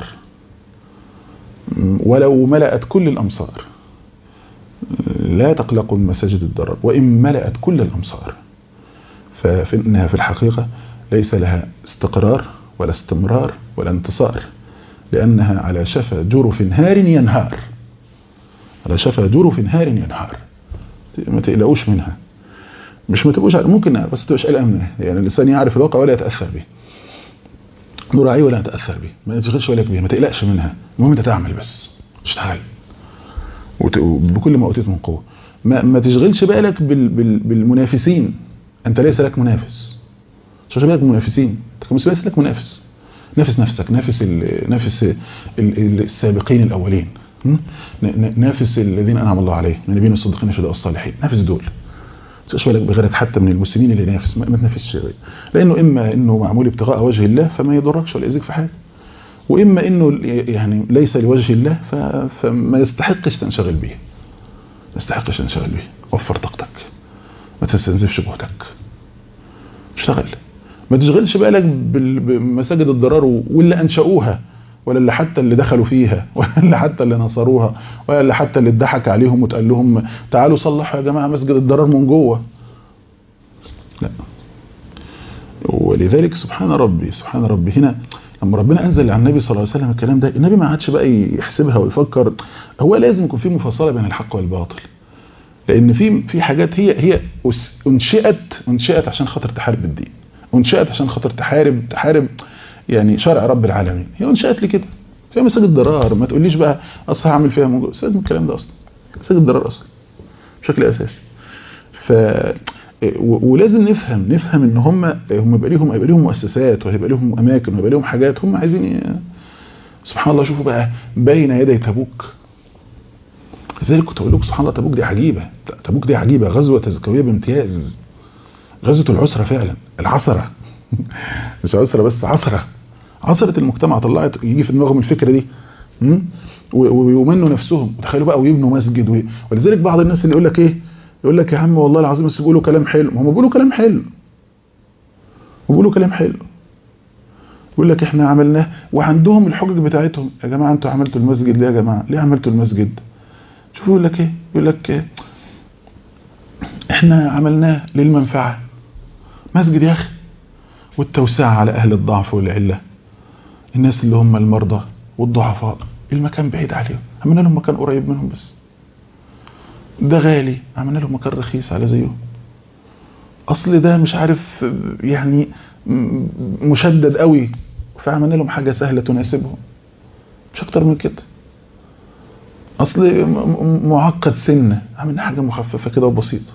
ولو ملأت كل الأمصار لا تقلقوا من مساجد الضرر وإن ملأت كل الأمصار فإنها في الحقيقة ليس لها استقرار ولا استمرار ولا انتصار لأنها على شفا جرف هار ينهار على شفا جرف هار ينهار ما تقلقوش منها مش ما تبقوش ممكن بس تبقاش قلقان منها يعني الإنسان يعرف الواقع ولا يتأثر به نراعيه ولا يتأثر به ما تشغلش بالك بيه ما تقلقش منها المهم انت تعمل بس اشتغل بكل ما اوتيت من قوه ما, ما تشغلش بالك بال بال بالمنافسين انت ليس لك منافس تشغل بالك بالمنافسين انت كمسلم ليس لك منافس نافس نفسك نافس ال نافس ال السابقين الاولين نافس الذين انعم الله عليهم من النبيين والصديقين والشهداء والصالحين نافس دول تشغل بالك بغيرك حتى من المسلمين اللي ينافس ما, ما تنافسش لانه اما انه معمول ابتغاء وجه الله فما يضركش ولا يأذيك في حاجه واما انه يعني ليس لوجه الله فما يستحقش تنشغل به ما يستحقش تنشغل به وفر طاقتك ما تستنزفش جهدك اشتغل ما تشغلش بالك بمساجد الضرار واللي انشأوها ولا اللي حتى اللي دخلوا فيها ولا اللي حتى اللي نصروها ولا اللي حتى اللي اتضحك عليهم وتقال لهم تعالوا صلحوا يا جماعه مسجد الضرار من جوه لا ولذلك سبحان ربي سبحان ربي هنا لما ربنا انزل على النبي صلى الله عليه وسلم الكلام ده النبي ما عادش بقى يحسبها ويفكر هو لازم يكون في مفاصله بين الحق والباطل لان في في حاجات هي هي انشئت انشئت عشان خاطر تحارب الدين انشئت عشان خاطر تحارب تحارب يعني شرع رب العالمين هي انشئت لكده فيها مساجد ضرار ما تقوليش بقى اصل هعمل فيها موجود سيبك من الكلام ده اصلا مساجد ضرار اصلا بشكل اساسي ف و- ولازم نفهم نفهم ان هم هم يبقى ليهم هيبقى ليهم مؤسسات وهيبقى لهم اماكن وهيبقى لهم حاجات هم عايزين ي- سبحان الله شوفوا بقى بين يدي تبوك لذلك كنت اقول لكم سبحان الله تبوك دي عجيبه تبوك دي عجيبه غزوه تزكويه بامتياز غزوه العسره فعلا العثره مش عسره بس عثره عثره المجتمع طلعت يجي في دماغهم الفكره دي م? و- ويمنوا نفسهم وتخيلوا بقى ويبنوا مسجد وي- ولذلك بعض الناس اللي يقول لك ايه يقول لك يا عم والله العظيم بس بيقولوا كلام حلو ما هم بيقولوا كلام حلو وبيقولوا كلام حلو يقول لك احنا عملناه وعندهم الحجج بتاعتهم يا جماعه انتوا عملتوا المسجد ليه يا جماعه ليه عملتوا المسجد شوفوا يقول لك ايه يقول لك إيه؟ احنا عملناه للمنفعه مسجد يا اخي والتوسعه على اهل الضعف والعله الناس اللي هم المرضى والضعفاء المكان بعيد عليهم عملنا لهم مكان قريب منهم بس ده غالي عملنا لهم مكان رخيص على زيهم اصل ده مش عارف يعني م- مشدد قوي فعملنا لهم حاجه سهله تناسبهم مش اكتر من كده اصل م- م- معقد سنه عملنا حاجه مخففه كده وبسيطه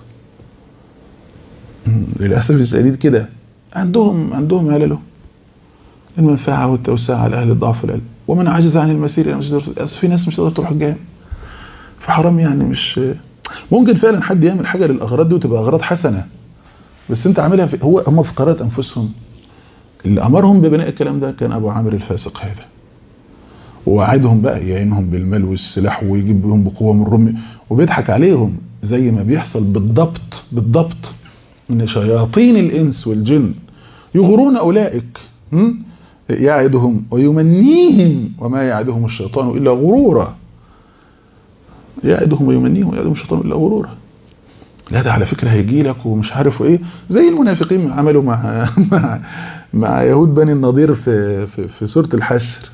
م- للاسف الشديد كده عندهم عندهم علله المنفعه والتوسعه على اهل الضعف والعلم ومن عجز عن المسير الى مسجد الرسول أصل في ناس مش تقدر تروح الجامع فحرام يعني مش ممكن فعلا حد يعمل حاجه للاغراض دي وتبقى اغراض حسنه بس انت عاملها في هو هم في قرارة انفسهم اللي امرهم ببناء الكلام ده كان ابو عامر الفاسق هذا ووعدهم بقى يعينهم بالمال والسلاح ويجيب لهم بقوه من الرمي وبيضحك عليهم زي ما بيحصل بالضبط بالضبط ان شياطين الانس والجن يغرون اولئك م? يعدهم ويمنيهم وما يعدهم الشيطان الا غرورا يعدهم ويمنيهم ويعدهم الشيطان الا غرورا لا ده على فكره هيجي لك ومش عارف ايه زي المنافقين عملوا مع مع, مع يهود بني النضير في في, في سوره الحشر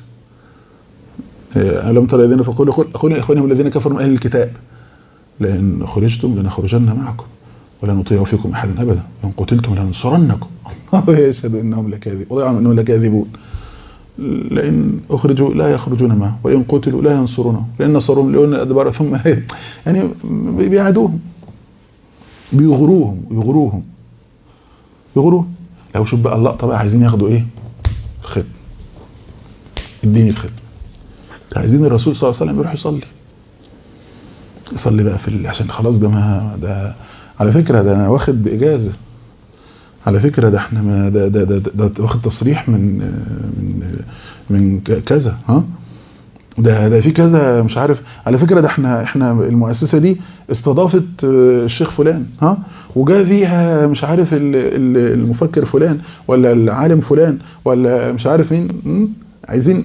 ألم ترى الذين فقولوا أخونا إخوانهم الذين كفروا من أهل الكتاب لئن خرجتم لنخرجن معكم ولا نطيع فيكم أحدا أبدا وإن قتلتم لننصرنكم الله يشهد إنهم لكاذبون وضيعهم إنهم لكاذبون لئن أخرجوا لا يخرجون معه وإن قتلوا لا ينصرونه لئن نصرهم لأن الأدبار ثم يعني بيعادوهم بيغروهم يغروهم يغروهم لو شوف بقى اللقطة بقى عايزين ياخدوا إيه الخدمة اديني الخدمة عايزين الرسول صلى الله عليه وسلم يروح يصلي يصلي بقى في ال... عشان خلاص ده ما ده على فكرة ده انا واخد باجازة على فكرة ده احنا ما ده ده ده, ده, ده واخد تصريح من من من كذا ها ده ده في كذا مش عارف على فكرة ده احنا احنا المؤسسة دي استضافت الشيخ فلان ها وجا فيها مش عارف المفكر فلان ولا العالم فلان ولا مش عارف مين عايزين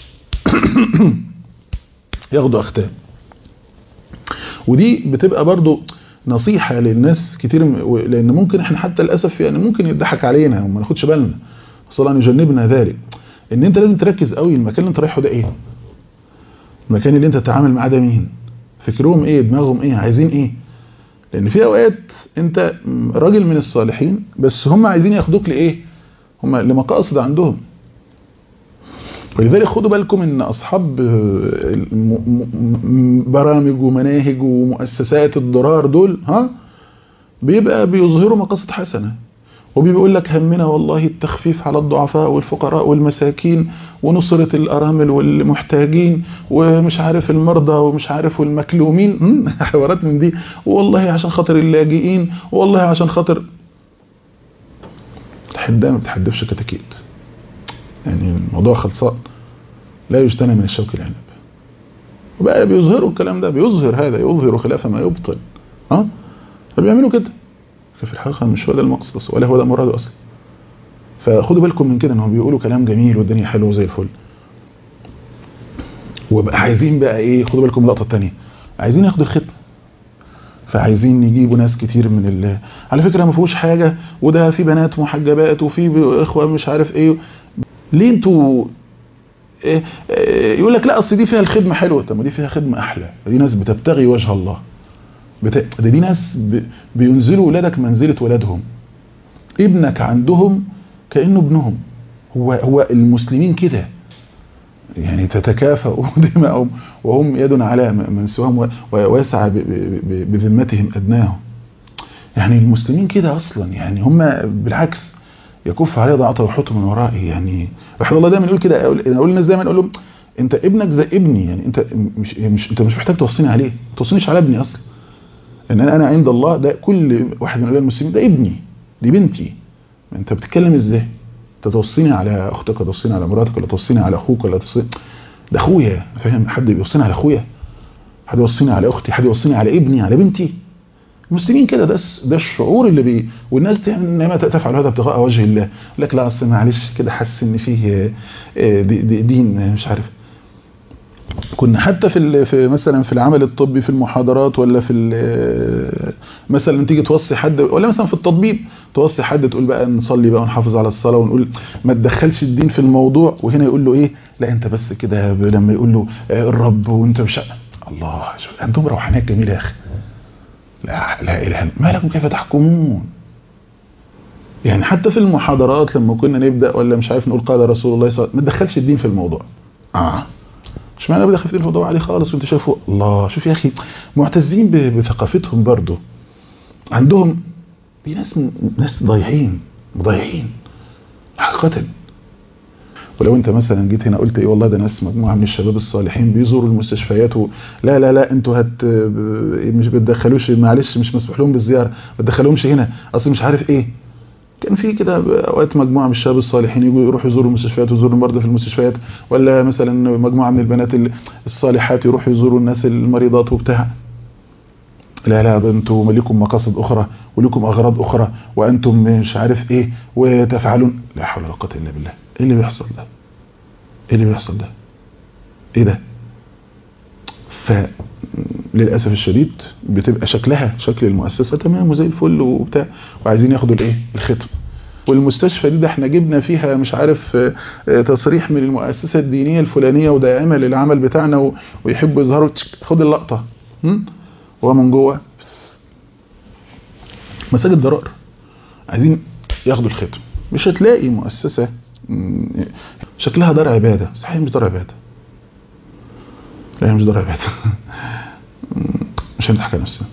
ياخدوا اختام ودي بتبقى برضو نصيحة للناس كتير لان ممكن احنا حتى للأسف يعني ممكن يضحك علينا وما ناخدش بالنا صلى ان يجنبنا ذلك ان انت لازم تركز قوي المكان اللي انت رايحه ده ايه المكان اللي انت تتعامل معاه ده مين فكرهم ايه دماغهم ايه عايزين ايه لان في اوقات انت راجل من الصالحين بس هم عايزين ياخدوك لايه هم لمقاصد عندهم ولذلك خدوا بالكم ان اصحاب برامج ومناهج ومؤسسات الضرار دول ها بيبقى بيظهروا مقاصد حسنه وبيقول لك همنا والله التخفيف على الضعفاء والفقراء والمساكين ونصرة الأرامل والمحتاجين ومش عارف المرضى ومش عارف والمكلومين حوارات من دي والله عشان خاطر اللاجئين والله عشان خاطر الحدة ما بتحدفش كتاكيت يعني الموضوع خلصان لا يجتنى من الشوك العنب وبقى بيظهروا الكلام ده بيظهر هذا يظهر خلاف ما يبطل ها فبيعملوا كده في الحقيقة مش هو ده المقصد ولا هو ده مراده أصلا فخدوا بالكم من كده انهم بيقولوا كلام جميل والدنيا حلوه زي الفل وبقى عايزين بقى ايه خدوا بالكم اللقطه الثانيه عايزين ياخدوا الخدمه فعايزين يجيبوا ناس كتير من الله على فكره ما فيهوش حاجه وده في بنات محجبات وفي اخوه مش عارف ايه ليه انتوا إيه إيه يقول لك لا اصل دي فيها الخدمه حلوه طب ما دي فيها خدمه احلى دي ناس بتبتغي وجه الله بت... ده دي ناس ب... بينزلوا ولادك منزله ولادهم ابنك عندهم كانه ابنهم هو هو المسلمين كده يعني تتكافأ دماءهم وهم يد على من سواهم ويسعى بذمتهم أدناهم يعني المسلمين كده أصلا يعني هم بالعكس يكف عليه ضعته وحطه من ورائه يعني رحمه الله دايما يقول كده اقول للناس دايما اقول لهم انت ابنك زي ابني يعني انت مش, مش انت مش محتاج توصيني عليه ما توصينيش على ابني اصلا ان انا انا عند الله ده كل واحد من اولاد المسلمين ده ابني دي بنتي انت بتتكلم ازاي انت توصيني على اختك ولا توصيني على مراتك ولا توصيني على اخوك ولا توصيني ده اخويا فاهم حد بيوصيني على اخويا حد يوصيني على اختي حد يوصيني على ابني على بنتي المسلمين كده ده ده الشعور اللي بي والناس تعمل انما تفعل هذا ابتغاء وجه الله لك لا اصل معلش كده حاسس ان فيه دين مش عارف كنا حتى في في مثلا في العمل الطبي في المحاضرات ولا في مثلا تيجي توصي حد ولا مثلا في التطبيب توصي حد تقول بقى نصلي بقى ونحافظ على الصلاه ونقول ما تدخلش الدين في الموضوع وهنا يقول له ايه لا انت بس كده لما يقول له الرب وانت مش الله عندهم روحانيات جميله يا اخي لا لا اله ما لكم كيف تحكمون يعني حتى في المحاضرات لما كنا نبدا ولا مش عارف نقول قال رسول الله صلى الله عليه وسلم ما تدخلش الدين في الموضوع اه مش معنى بدخل في الموضوع عليه خالص وانت شايفه الله شوف يا اخي معتزين بثقافتهم برضه عندهم في ناس ناس ضايعين ضايعين حقيقه ولو انت مثلا جيت هنا قلت ايه والله ده ناس مجموعه من الشباب الصالحين بيزوروا المستشفيات و... لا لا لا انتوا هت مش بتدخلوش معلش مش مسموح لهم بالزياره ما تدخلهمش هنا اصل مش عارف ايه كان في كده اوقات مجموعه من الشباب الصالحين يجوا يروحوا يزوروا المستشفيات ويزوروا المرضى في المستشفيات ولا مثلا مجموعه من البنات الصالحات يروحوا يزوروا الناس المريضات وبتاع لا لا ده انتم لكم مقاصد اخرى ولكم اغراض اخرى وانتم مش عارف ايه وتفعلون لا حول ولا قوه الا بالله ايه اللي بيحصل ده ايه اللي بيحصل ده ايه ده فللاسف الشديد بتبقى شكلها شكل المؤسسه تمام وزي الفل وبتاع وعايزين ياخدوا الايه الختم والمستشفى دي ده احنا جبنا فيها مش عارف تصريح من المؤسسه الدينيه الفلانيه وداعمه للعمل بتاعنا ويحبوا يظهروا خد اللقطه ومن جوه مساجد ضرائر عايزين ياخدوا الختم مش هتلاقي مؤسسه شكلها دار عباده صحيح مش دار عباده لا مش دار عباده مش هنضحك على نفسنا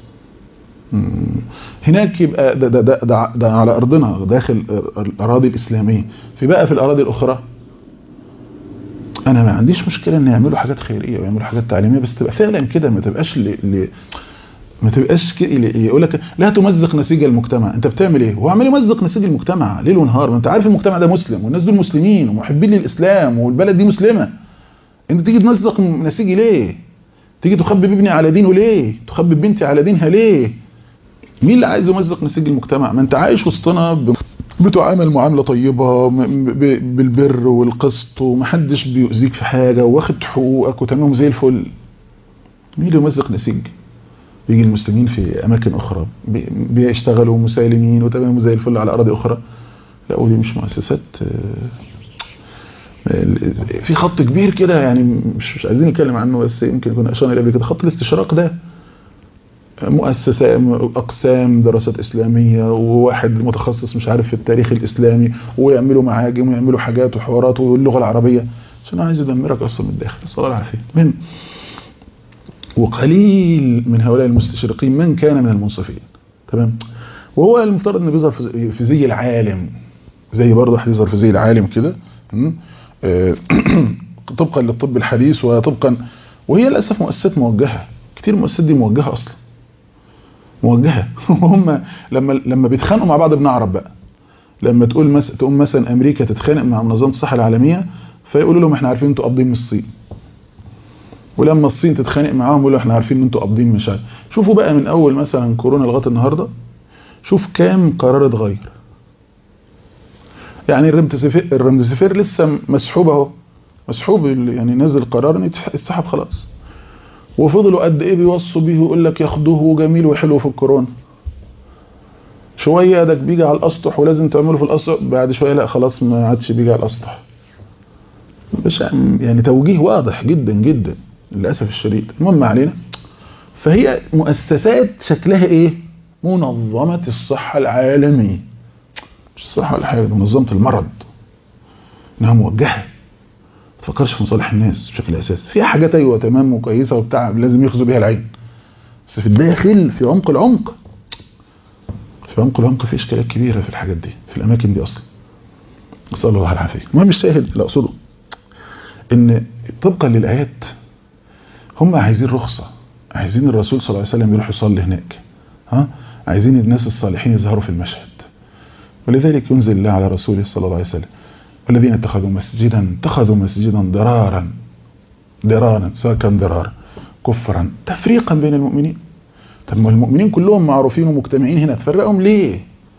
هناك يبقى ده, ده, ده, ده, ده على ارضنا داخل الاراضي الاسلاميه في بقى في الاراضي الاخرى انا ما عنديش مشكله ان يعملوا حاجات خيريه ويعملوا حاجات تعليميه بس تبقى فعلا كده ما تبقاش ل... ل... ما تبقاش يقول لك لا تمزق نسيج المجتمع انت بتعمل ايه هو عمال يمزق نسيج المجتمع ليل ونهار ما انت عارف المجتمع ده مسلم والناس دول مسلمين ومحبين للاسلام والبلد دي مسلمه انت تيجي تمزق نسيجي ليه تيجي تخبب ابني على دينه ليه تخبب بنتي على دينها ليه مين اللي عايز يمزق نسيج المجتمع ما انت عايش وسطنا ب... بتعامل معامله طيبه بالبر والقسط ومحدش بيؤذيك في حاجه واخد حقوقك وتمام زي الفل مين اللي يمزق نسيج بيجي المسلمين في اماكن اخرى بيشتغلوا مسالمين وتمام زي الفل على اراضي اخرى لا ودي مش مؤسسات في خط كبير كده يعني مش, مش عايزين نتكلم عنه بس يمكن يكون اشرنا اليه كده خط الاستشراق ده مؤسسة أقسام دراسات إسلامية وواحد متخصص مش عارف في التاريخ الإسلامي ويعملوا معاجم ويعملوا حاجات وحوارات واللغة العربية عشان عايز يدمرك أصلا من الداخل صلى الله العافية من وقليل من هؤلاء المستشرقين من كان من المنصفين تمام وهو المفترض انه بيظهر في زي العالم زي برضه واحد يظهر في زي العالم كده طبقا للطب الحديث وطبقا وهي للاسف مؤسسات موجهه كتير المؤسسات دي موجهه اصلا موجهه وهم لما لما بيتخانقوا مع بعض بنعرف بقى لما تقول مثلا تقوم مثلا امريكا تتخانق مع منظمه الصحه العالميه فيقولوا لهم احنا عارفين انتوا قابضين من الصين ولما الصين تتخانق معاهم يقولوا احنا عارفين ان انتوا قابضين من شهر شوفوا بقى من اول مثلا كورونا لغايه النهارده شوف كام قرار اتغير يعني الرمدسفير الرمدسفير لسه مسحوب اهو مسحوب يعني نزل قرار ان يتسحب خلاص وفضلوا قد ايه بيوصوا بيه ويقول لك ياخدوه جميل وحلو في الكورونا شويه ده بيجي على الاسطح ولازم تعمله في الاسطح بعد شويه لا خلاص ما عادش بيجي على الاسطح مش يعني توجيه واضح جدا جدا للاسف الشديد المهم علينا فهي مؤسسات شكلها ايه منظمه الصحه العالميه مش الصحه ولا حاجه منظمه المرض انها موجهه تفكرش في مصالح الناس بشكل اساسي في حاجات ايوه تمام وكويسه وبتاع لازم يخزوا بيها العين بس في الداخل في عمق العمق في عمق العمق في اشكالات كبيره في الحاجات دي في الاماكن دي اصلا نسال الله العافيه المهم الشاهد اللي اقصده ان طبقا للايات هم عايزين رخصه عايزين الرسول صلى الله عليه وسلم يروح يصلي هناك ها عايزين الناس الصالحين يظهروا في المشهد ولذلك ينزل الله على رسوله صلى الله عليه وسلم والذين اتخذوا مسجدا اتخذوا مسجدا ضرارا ضرارا سواء كان ضرار كفرا تفريقا بين المؤمنين طب ما المؤمنين كلهم معروفين ومجتمعين هنا تفرقهم ليه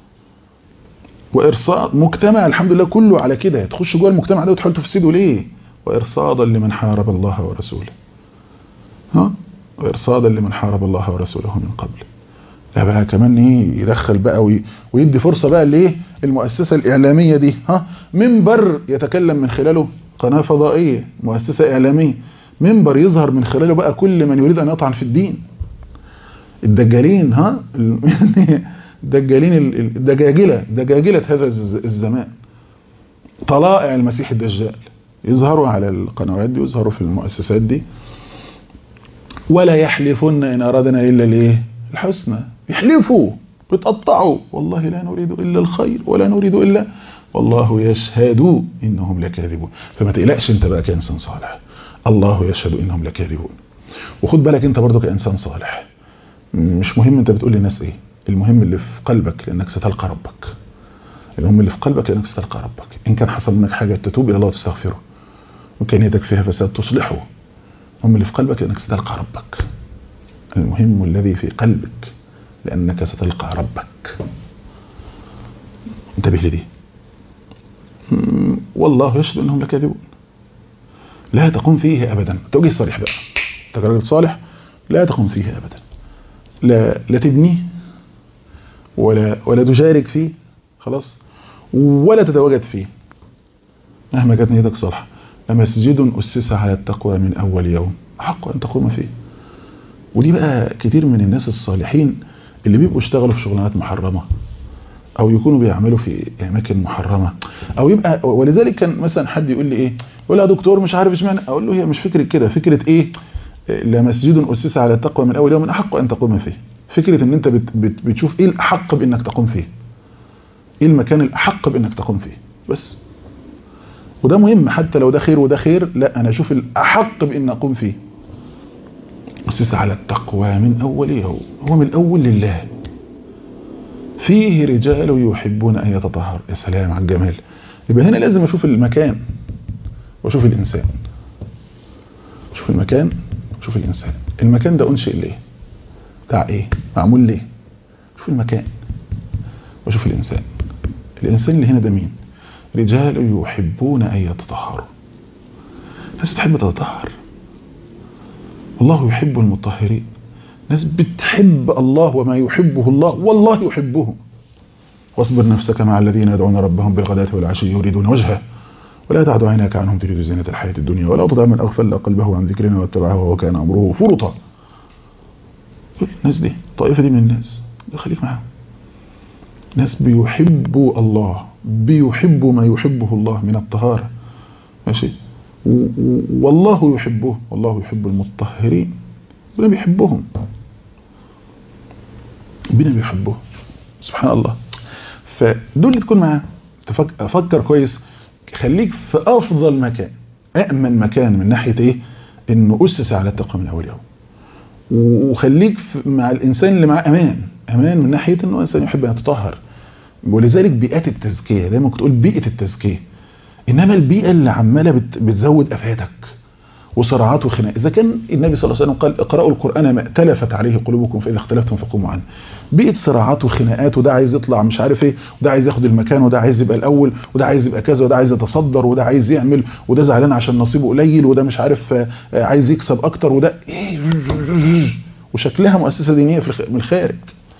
وارصاد مجتمع الحمد لله كله على كده تخش جوه المجتمع ده وتحاول تفسده ليه وارصادا لمن حارب الله ورسوله ها وارصادا لمن حارب الله ورسوله من قبل لا بقى كمان ايه يدخل بقى وي ويدي فرصة بقى لايه المؤسسة الإعلامية دي ها منبر يتكلم من خلاله قناة فضائية مؤسسة إعلامية منبر يظهر من خلاله بقى كل من يريد أن يطعن في الدين الدجالين ها الدجالين الدجاجلة دجاجلة هذا الزمان طلائع المسيح الدجال يظهروا على القنوات دي ويظهروا في المؤسسات دي ولا يحلفن إن أرادنا إلا ليه الحسنى يحلفوا بتقطعوا والله لا نريد إلا الخير ولا نريد إلا والله يشهد إنهم لكاذبون فما تقلقش انت بقى كإنسان صالح الله يشهد إنهم لكاذبون وخد بالك انت برضو كإنسان صالح مش مهم انت بتقول للناس ايه المهم اللي في قلبك لأنك ستلقى ربك المهم اللي في قلبك لأنك ستلقى ربك إن كان حصل منك حاجة تتوب إلى الله وتستغفره وكان يدك فيها فساد تصلحه المهم اللي في قلبك لأنك ستلقى ربك المهم الذي في قلبك لأنك ستلقى ربك انتبه لدي والله يشهد أنهم لكاذبون لا تقوم فيه أبدا توجيه صريح بقى انت راجل صالح لا تقوم فيه أبدا لا, لا تبنيه ولا, ولا تشارك فيه خلاص ولا تتواجد فيه مهما كانت نيتك صالحة لمسجد أسس على التقوى من أول يوم حق أن تقوم فيه ودي بقى كتير من الناس الصالحين اللي بيبقوا اشتغلوا في شغلانات محرمة او يكونوا بيعملوا في اماكن محرمة او يبقى ولذلك كان مثلا حد يقول لي ايه يقول يا دكتور مش عارف اشمعنى اقول له هي مش فكرة كده فكرة ايه لمسجد اسس على التقوى من اول يوم احق ان تقوم فيه فكرة ان انت بت بت بتشوف ايه الاحق بانك تقوم فيه ايه المكان الاحق بانك تقوم فيه بس وده مهم حتى لو ده خير وده خير لا انا اشوف الاحق بان اقوم فيه أسس على التقوى من أول يوم هو من الأول لله فيه رجال يحبون أن يتطهر يا سلام على الجمال يبقى هنا لازم أشوف المكان وأشوف الإنسان شوف المكان وشوف الإنسان المكان ده أنشئ ليه بتاع إيه معمول ليه شوف المكان وشوف الإنسان الإنسان اللي هنا ده مين رجال يحبون أن يتطهروا ناس بتحب تتطهر الله يحب المطهرين ناس بتحب الله وما يحبه الله والله يحبه واصبر نفسك مع الذين يدعون ربهم بالغداة والعشي يريدون وجهه ولا تعد عينك عنهم تريد زينة الحياة الدنيا ولا تطع من أغفل قلبه عن ذكرنا واتبعه وكان أمره فرطا الناس دي الطائفة دي من الناس خليك معاهم ناس بيحبوا الله بيحبوا ما يحبه الله من الطهارة ماشي والله يحبه والله يحب المطهرين ربنا بيحبهم ربنا بيحبهم سبحان الله فدول اللي تكون معاه تفكر كويس خليك في افضل مكان أأمن مكان من ناحية ايه انه أسس على التقوى من اول يوم وخليك مع الانسان اللي معاه امان امان من ناحية انه انسان يحب ان يتطهر ولذلك بيئات التزكية دايما كنت تقول بيئة التزكية انما البيئة اللي عمالة بت بتزود افاتك وصراعات وخناق اذا كان النبي صلى الله عليه وسلم قال اقرأوا القرآن ما ائتلفت عليه قلوبكم فاذا اختلفتم فقوموا عنه بيئة صراعات وخناقات وده عايز يطلع مش عارف ايه وده عايز ياخد المكان وده عايز يبقى الاول وده عايز يبقى كذا وده عايز يتصدر وده عايز يعمل وده زعلان عشان نصيبه قليل وده مش عارف عايز يكسب اكتر وده وشكلها مؤسسة دينية من الخارج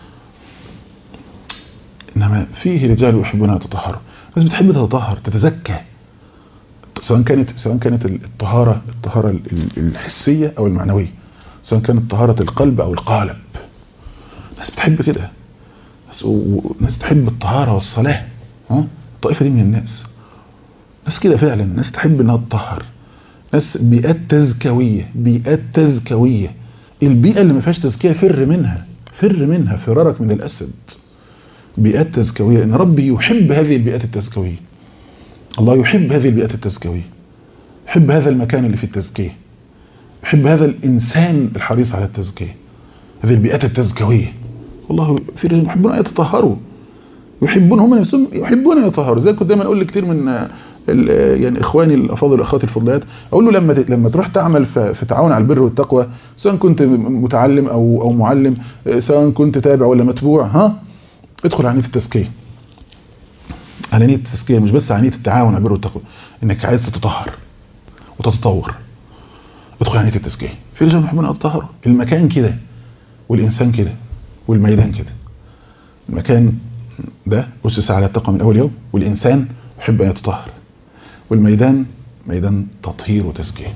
انما فيه رجال يحبون ان يتطهروا ناس بتحب تتطهر تتزكى سواء كانت سواء كانت الطهارة الطهارة الحسية او المعنوية سواء كانت طهارة القلب او القالب ناس بتحب كده ناس تحب الطهارة والصلاة ها الطائفة دي من الناس ناس كده فعلا ناس تحب انها تطهر ناس بيئات تزكويه بيئات تزكويه البيئه اللي ما فيهاش تزكيه فر منها فر منها فرارك من الاسد بيئات تزكويه ان ربي يحب هذه البيئات التزكويه الله يحب هذه البيئات التزكويه يحب هذا المكان اللي فيه التزكيه يحب هذا الانسان الحريص على التزكيه هذه البيئات التزكويه والله في رجال يحبون ان يتطهروا يحبون هم نفسهم يحبون ان يتطهروا زي كنت دايما اقول لكتير من يعني اخواني الافاضل واخواتي الفضليات اقول له لما لما تروح تعمل في تعاون على البر والتقوى سواء كنت متعلم او او معلم سواء كنت تابع ولا متبوع ها ادخل على نيه التزكيه على نيه التزكيه مش بس على نيه التعاون على البر والتقوى انك عايز تتطهر وتتطور ادخل على نيه التزكيه في رجال يحبون يتطهروا المكان كده والانسان كده والميدان كده المكان ده أسس على التقوى من أول يوم والإنسان يحب أن يتطهر والميدان ميدان تطهير وتزكية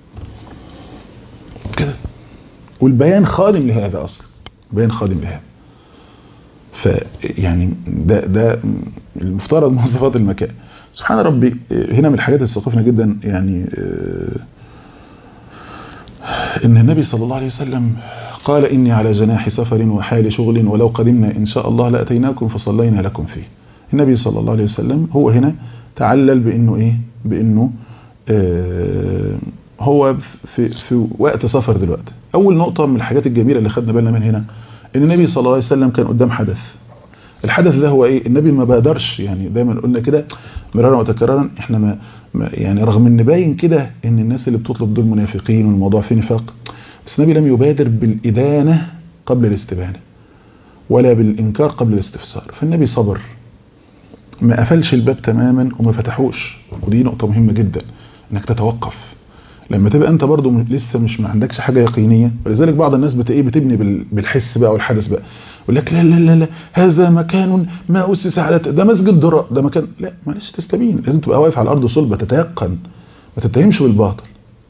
كده والبيان خادم لهذا أصلا بيان خادم لهذا فيعني ده ده المفترض مواصفات المكان سبحان ربي هنا من الحاجات اللي استوقفنا جدا يعني ان النبي صلى الله عليه وسلم قال إني على جناح سفر وحال شغل ولو قدمنا إن شاء الله لأتيناكم فصلينا لكم فيه النبي صلى الله عليه وسلم هو هنا تعلل بأنه إيه بأنه آه هو في, في وقت سفر دلوقتي أول نقطة من الحاجات الجميلة اللي خدنا بالنا من هنا إن النبي صلى الله عليه وسلم كان قدام حدث الحدث ده هو إيه النبي ما بادرش يعني دايما قلنا كده مرارا وتكرارا إحنا ما يعني رغم ان باين كده ان الناس اللي بتطلب دول منافقين والموضوع فيه نفاق بس النبي لم يبادر بالإدانة قبل الاستبانة ولا بالإنكار قبل الاستفسار فالنبي صبر ما قفلش الباب تماما وما فتحوش ودي نقطة مهمة جدا انك تتوقف لما تبقى انت برضو لسه مش ما عندكش حاجة يقينية ولذلك بعض الناس بتايه بتبني بالحس بقى والحدث بقى يقول لك لا لا لا لا هذا مكان ما أسس على ده مسجد دراء ده مكان لا معلش تستبين لازم تبقى واقف على الأرض صلبة تتيقن ما تتهمش بالباطل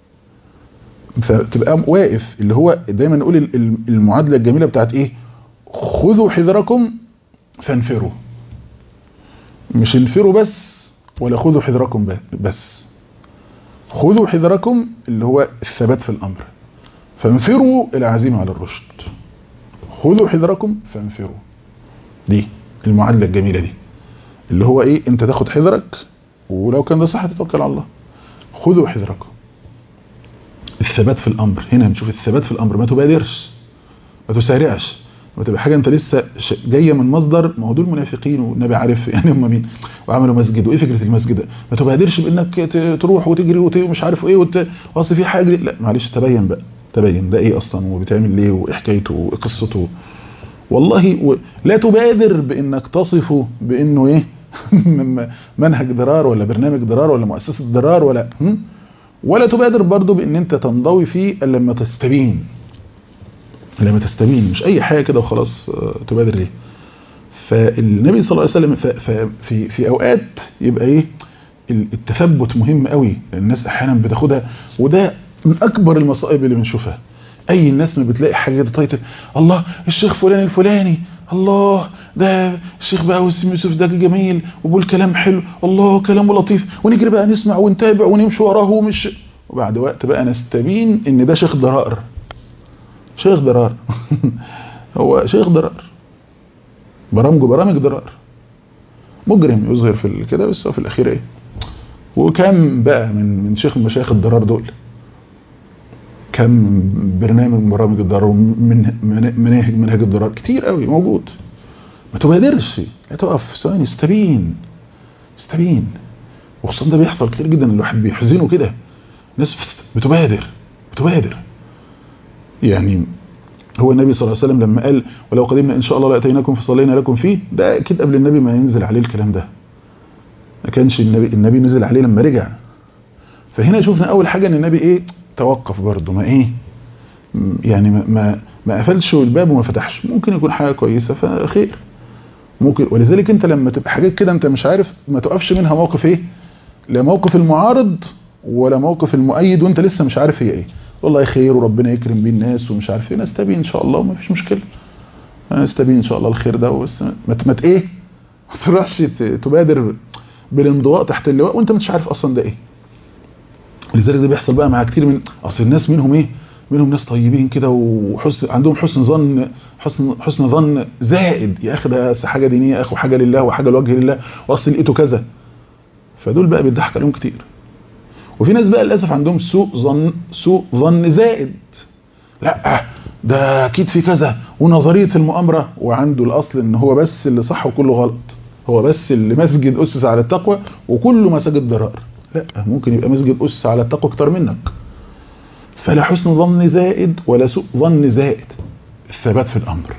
فتبقى واقف اللي هو دايما نقول المعادلة الجميلة بتاعت ايه خذوا حذركم فانفروا مش انفروا بس ولا خذوا حذركم بس خذوا حذركم اللي هو الثبات في الامر فانفروا العزيمة على الرشد خذوا حذركم فانفروا دي المعادلة الجميلة دي اللي هو ايه انت تاخد حذرك ولو كان ده صح تتوكل على الله خذوا حذركم الثبات في الامر هنا نشوف الثبات في الامر ما تبادرش ما تسارعش ما تبقى حاجه انت لسه جايه من مصدر ما هو دول منافقين والنبي عارف يعني هم مين وعملوا مسجد وايه فكره المسجد ده ما تبادرش بانك تروح وتجري ومش عارف ايه وت... واصل في حاجه لا معلش تبين بقى تبين ده ايه اصلا وبيتعمل ليه وايه حكايته وقصته والله و... لا تبادر بانك تصفه بانه ايه منهج ضرار ولا برنامج ضرار ولا مؤسسه ضرار ولا هم؟ ولا تبادر برضو بان انت تنضوي فيه الا لما تستبين لما تستبين مش اي حاجة كده وخلاص تبادر ليه فالنبي صلى الله عليه وسلم في في اوقات يبقى ايه التثبت مهم قوي الناس احيانا بتاخدها وده من اكبر المصائب اللي بنشوفها اي الناس ما بتلاقي حاجه كده تايتل الله الشيخ فلان الفلاني الله ده الشيخ بقى وسيم يوسف ده جميل وبقول كلام حلو الله كلامه لطيف ونجري بقى نسمع ونتابع ونمشي وراه ومش وبعد وقت بقى نستبين ان ده شيخ ضرار شيخ ضرار هو شيخ ضرار برامجه برامج ضرار مجرم يظهر في كده بس هو في الاخير ايه وكم بقى من من شيخ المشايخ الضرار دول كم برنامج من برامج الضرار ومن مناهج منهج الضرار كتير قوي موجود ما تبادرش لا تقف ثواني استبين استبين وخصوصا ده بيحصل كتير جدا الواحد بيحزنه كده ناس بتبادر بتبادر يعني هو النبي صلى الله عليه وسلم لما قال ولو قدمنا ان شاء الله لاتيناكم فصلينا لكم فيه ده اكيد قبل النبي ما ينزل عليه الكلام ده ما كانش النبي النبي نزل عليه لما رجع فهنا شفنا اول حاجه ان النبي ايه توقف برضه ما ايه يعني ما ما, ما قفلش الباب وما فتحش ممكن يكون حاجه كويسه فخير ممكن ولذلك انت لما تبقى حاجات كده انت مش عارف ما تقفش منها موقف ايه لا موقف المعارض ولا موقف المؤيد وانت لسه مش عارف هي ايه والله خير وربنا يكرم بيه الناس ومش عارف ايه نستبين ان شاء الله وما فيش مشكله نستبين ان شاء الله الخير ده بس ما مت ايه ما تروحش تبادر بالانضواء تحت اللواء وانت مش عارف اصلا ده ايه ولذلك ده بيحصل بقى مع كتير من اصل الناس منهم ايه منهم ناس طيبين كده وحسن عندهم حسن ظن حسن حسن ظن زائد يا اخي ده حاجه دينيه يا اخي وحاجه لله وحاجه لوجه الله واصل لقيته كذا فدول بقى بيضحك عليهم كتير وفي ناس بقى للاسف عندهم سوء ظن سوء ظن زائد لا ده اكيد في كذا ونظريه المؤامره وعنده الاصل ان هو بس اللي صح وكله غلط هو بس اللي مسجد اسس على التقوى وكله مساجد ضرار لا ممكن يبقى مسجد اسس على التقوى اكتر منك فلا حسن ظن زائد ولا سوء ظن زائد الثبات في الامر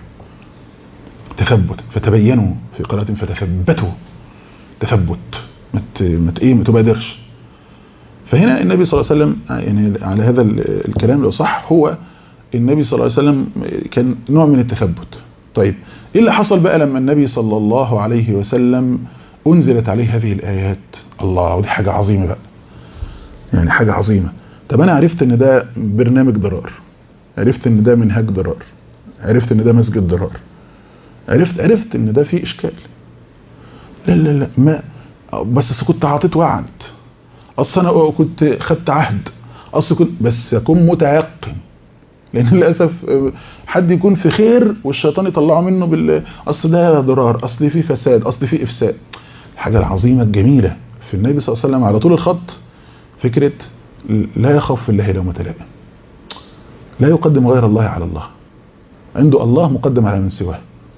تثبت فتبينوا في قراءة فتثبتوا تثبت مت مت ايه ما تبادرش فهنا النبي صلى الله عليه وسلم يعني على هذا الكلام لو صح هو النبي صلى الله عليه وسلم كان نوع من التثبت طيب ايه اللي حصل بقى لما النبي صلى الله عليه وسلم انزلت عليه هذه الايات الله ودي حاجة عظيمة بقى يعني حاجة عظيمة طب انا عرفت ان ده برنامج ضرار عرفت ان ده منهج ضرار عرفت ان ده مسجد ضرار عرفت عرفت ان ده فيه اشكال لا لا لا ما بس كنت عاطيت وعد اصل انا كنت خدت عهد اصل كنت بس يكون متيقن لان للاسف حد يكون في خير والشيطان يطلعه منه بال اصل ده ضرار اصل في فساد اصل في افساد الحاجه العظيمه الجميله في النبي صلى الله عليه وسلم على طول الخط فكره لا يخاف في الله لومة لائم لا يقدم غير الله على الله عنده الله مقدم على من سواه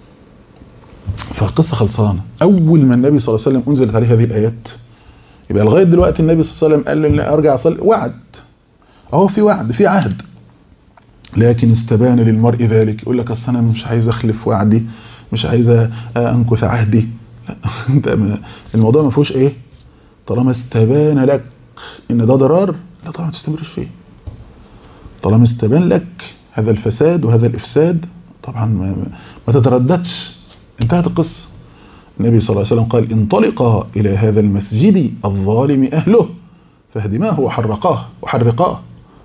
فالقصة خلصانة أول ما النبي صلى الله عليه وسلم أنزلت عليه هذه الآيات يبقى لغاية دلوقتي النبي صلى الله عليه وسلم قال له أرجع أصلي وعد أهو في وعد في عهد لكن استبان للمرء ذلك يقول لك أصل أنا مش عايز أخلف وعدي مش عايز أنكث عهدي لا انت الموضوع ما فيهوش إيه طالما استبان لك إن ده ضرار لا طبعا ما تستمرش فيه طالما استبان لك هذا الفساد وهذا الإفساد طبعا ما, ما تترددش انتهت القصة النبي صلى الله عليه وسلم قال انطلقا إلى هذا المسجد الظالم أهله فهدماه وحرقاه وحرقاه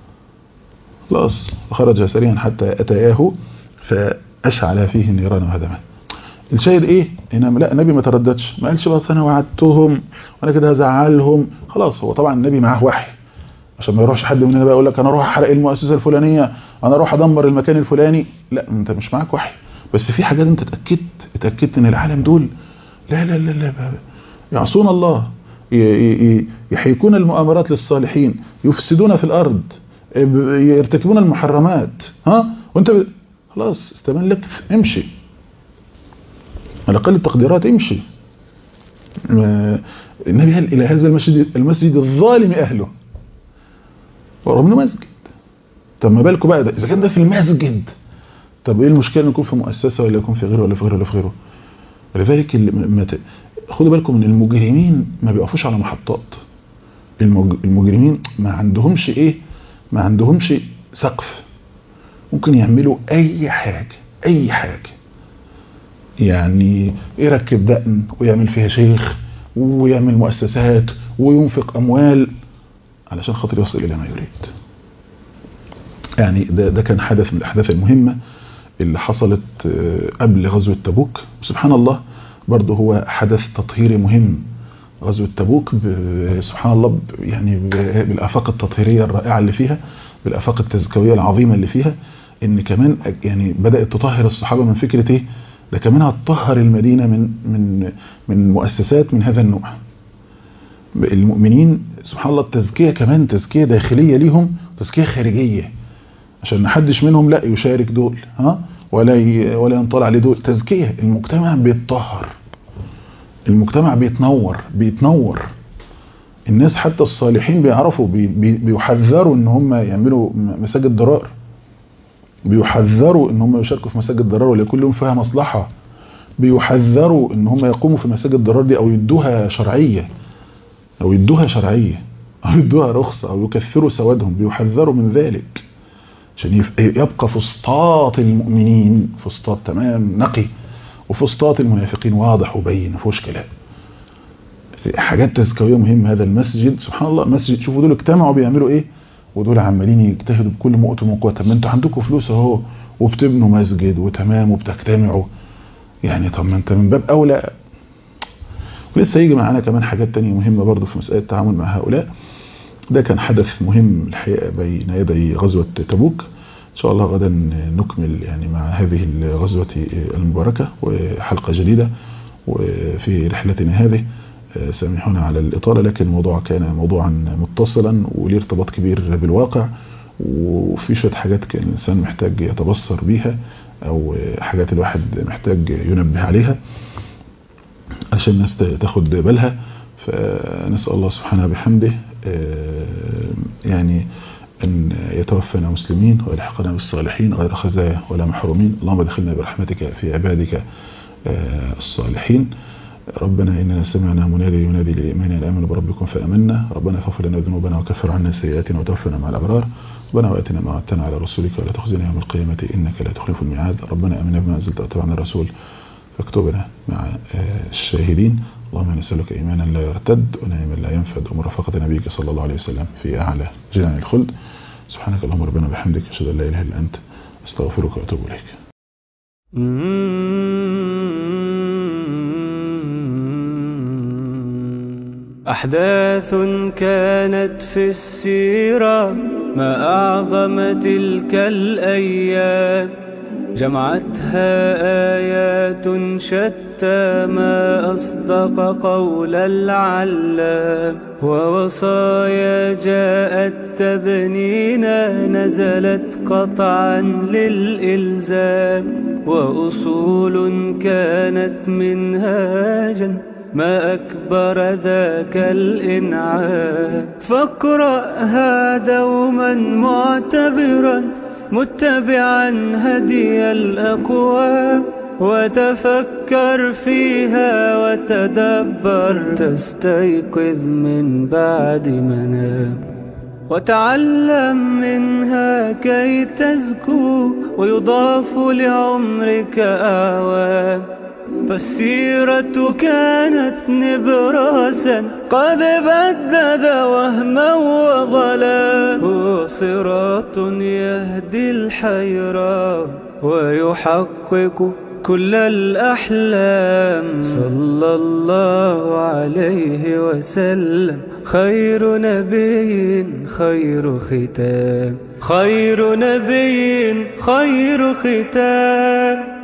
خلاص فخرج سريعا حتى أتياه فأشعل فيه النيران وهدمه الشاهد ايه هنا لا النبي ما ترددش ما قالش بس انا وعدتهم وانا كده هزعلهم خلاص هو طبعا النبي معاه وحي عشان ما يروحش حد مننا بقى يقول لك انا اروح احرق المؤسسه الفلانيه انا اروح ادمر المكان الفلاني لا انت مش معاك وحي بس في حاجات انت اتاكدت اتاكدت ان العالم دول لا لا لا لا يعصون الله يحيكون المؤامرات للصالحين يفسدون في الارض يرتكبون المحرمات ها وانت خلاص استبان لك امشي على اقل التقديرات امشي النبي قال الى هذا المسجد المسجد الظالم اهله ورغم مسجد طب ما بالكم بقى ده اذا كان ده في المسجد طب ايه المشكله ان يكون في مؤسسه ولا يكون في غيره ولا في غيره ولا في غيره ولذلك ت... خدوا بالكم ان المجرمين ما بيقفوش على محطات المج... المجرمين ما عندهمش ايه ما عندهمش سقف ممكن يعملوا اي حاجه اي حاجه يعني يركب دقن ويعمل فيها شيخ ويعمل مؤسسات وينفق اموال علشان خاطر يصل الى ما يريد يعني ده, ده كان حدث من الاحداث المهمه اللي حصلت قبل غزوة تبوك سبحان الله برضه هو حدث تطهيري مهم غزوة تبوك سبحان الله يعني بالآفاق التطهيرية الرائعة اللي فيها بالآفاق التزكوية العظيمة اللي فيها ان كمان يعني بدأت تطهر الصحابة من فكرة ايه ده كمان هتطهر المدينة من من من مؤسسات من هذا النوع المؤمنين سبحان الله التزكية كمان تزكية داخلية ليهم تزكية خارجية عشان ما حدش منهم لا يشارك دول ها ولا ي... ولا ينطلع عليه دول تزكيه المجتمع بيتطهر المجتمع بيتنور بيتنور الناس حتى الصالحين بيعرفوا بي... بي... بيحذروا ان هم يعملوا مساجد ضرار بيحذروا ان هم يشاركوا في مساجد ضرار ولا يكون لهم فيها مصلحه بيحذروا ان هم يقوموا في مساجد ضرار دي او يدوها شرعيه او يدوها شرعيه او يدوها رخصه او يكثروا سوادهم بيحذروا من ذلك عشان يبقى فسطاط المؤمنين فسطاط تمام نقي وفسطاط المنافقين واضح وبين مفيهوش كلام حاجات تزكويه مهمه هذا المسجد سبحان الله مسجد شوفوا دول اجتمعوا بيعملوا ايه ودول عمالين يجتهدوا بكل مقتهم وقوه طب ما انتوا عندكم فلوس اهو وبتبنوا مسجد وتمام وبتجتمعوا يعني طب ما انت من باب اولى ولسه يجي معانا كمان حاجات تانية مهمه برضو في مساله التعامل مع هؤلاء ده كان حدث مهم الحقيقة بين يدي غزوة تبوك إن شاء الله غدا نكمل يعني مع هذه الغزوة المباركة وحلقة جديدة وفي رحلتنا هذه سامحونا على الإطالة لكن الموضوع كان موضوعا متصلا وليه ارتباط كبير بالواقع وفي شوية حاجات كان الإنسان محتاج يتبصر بيها أو حاجات الواحد محتاج ينبه عليها عشان الناس تاخد بالها فنسأل الله سبحانه بحمده يعني أن يتوفنا مسلمين ويلحقنا بالصالحين غير خزايا ولا محرومين اللهم ادخلنا برحمتك في عبادك الصالحين ربنا إننا سمعنا منادي ينادي للإيمان أن آمنوا بربكم فأمنا ربنا فاغفر لنا ذنوبنا وكفر عنا سيئاتنا وتوفنا مع الأبرار ربنا وآتنا ما وعدتنا على رسولك ولا تخزنا يوم القيامة إنك لا تخلف الميعاد ربنا آمنا بما أنزلت واتبعنا الرسول فاكتبنا مع الشاهدين اللهم نسألك إيمانا لا يرتد ونعيما لا ينفد ومرافقة نبيك صلى الله عليه وسلم في أعلى جنان الخلد سبحانك اللهم ربنا بحمدك أشهد أن لا إله إلا أنت أستغفرك وأتوب إليك أحداث كانت في السيرة ما أعظم تلك الأيام جمعتها آيات شتى ما أصدق قول العلام ووصايا جاءت تبنينا نزلت قطعا للإلزام وأصول كانت منهاجا ما أكبر ذاك الإنعام فاقرأها دوما معتبرا متبعا هدي الأقوام وتفكر فيها وتدبر تستيقظ من بعد منام وتعلم منها كي تزكو ويضاف لعمرك أعوام فالسيرة كانت نبراسا قد بدد وهما وظلا هو صراط يهدي الحيرة ويحقق كل الأحلام صلى الله عليه وسلم خير نبي خير ختام خير نبي خير ختام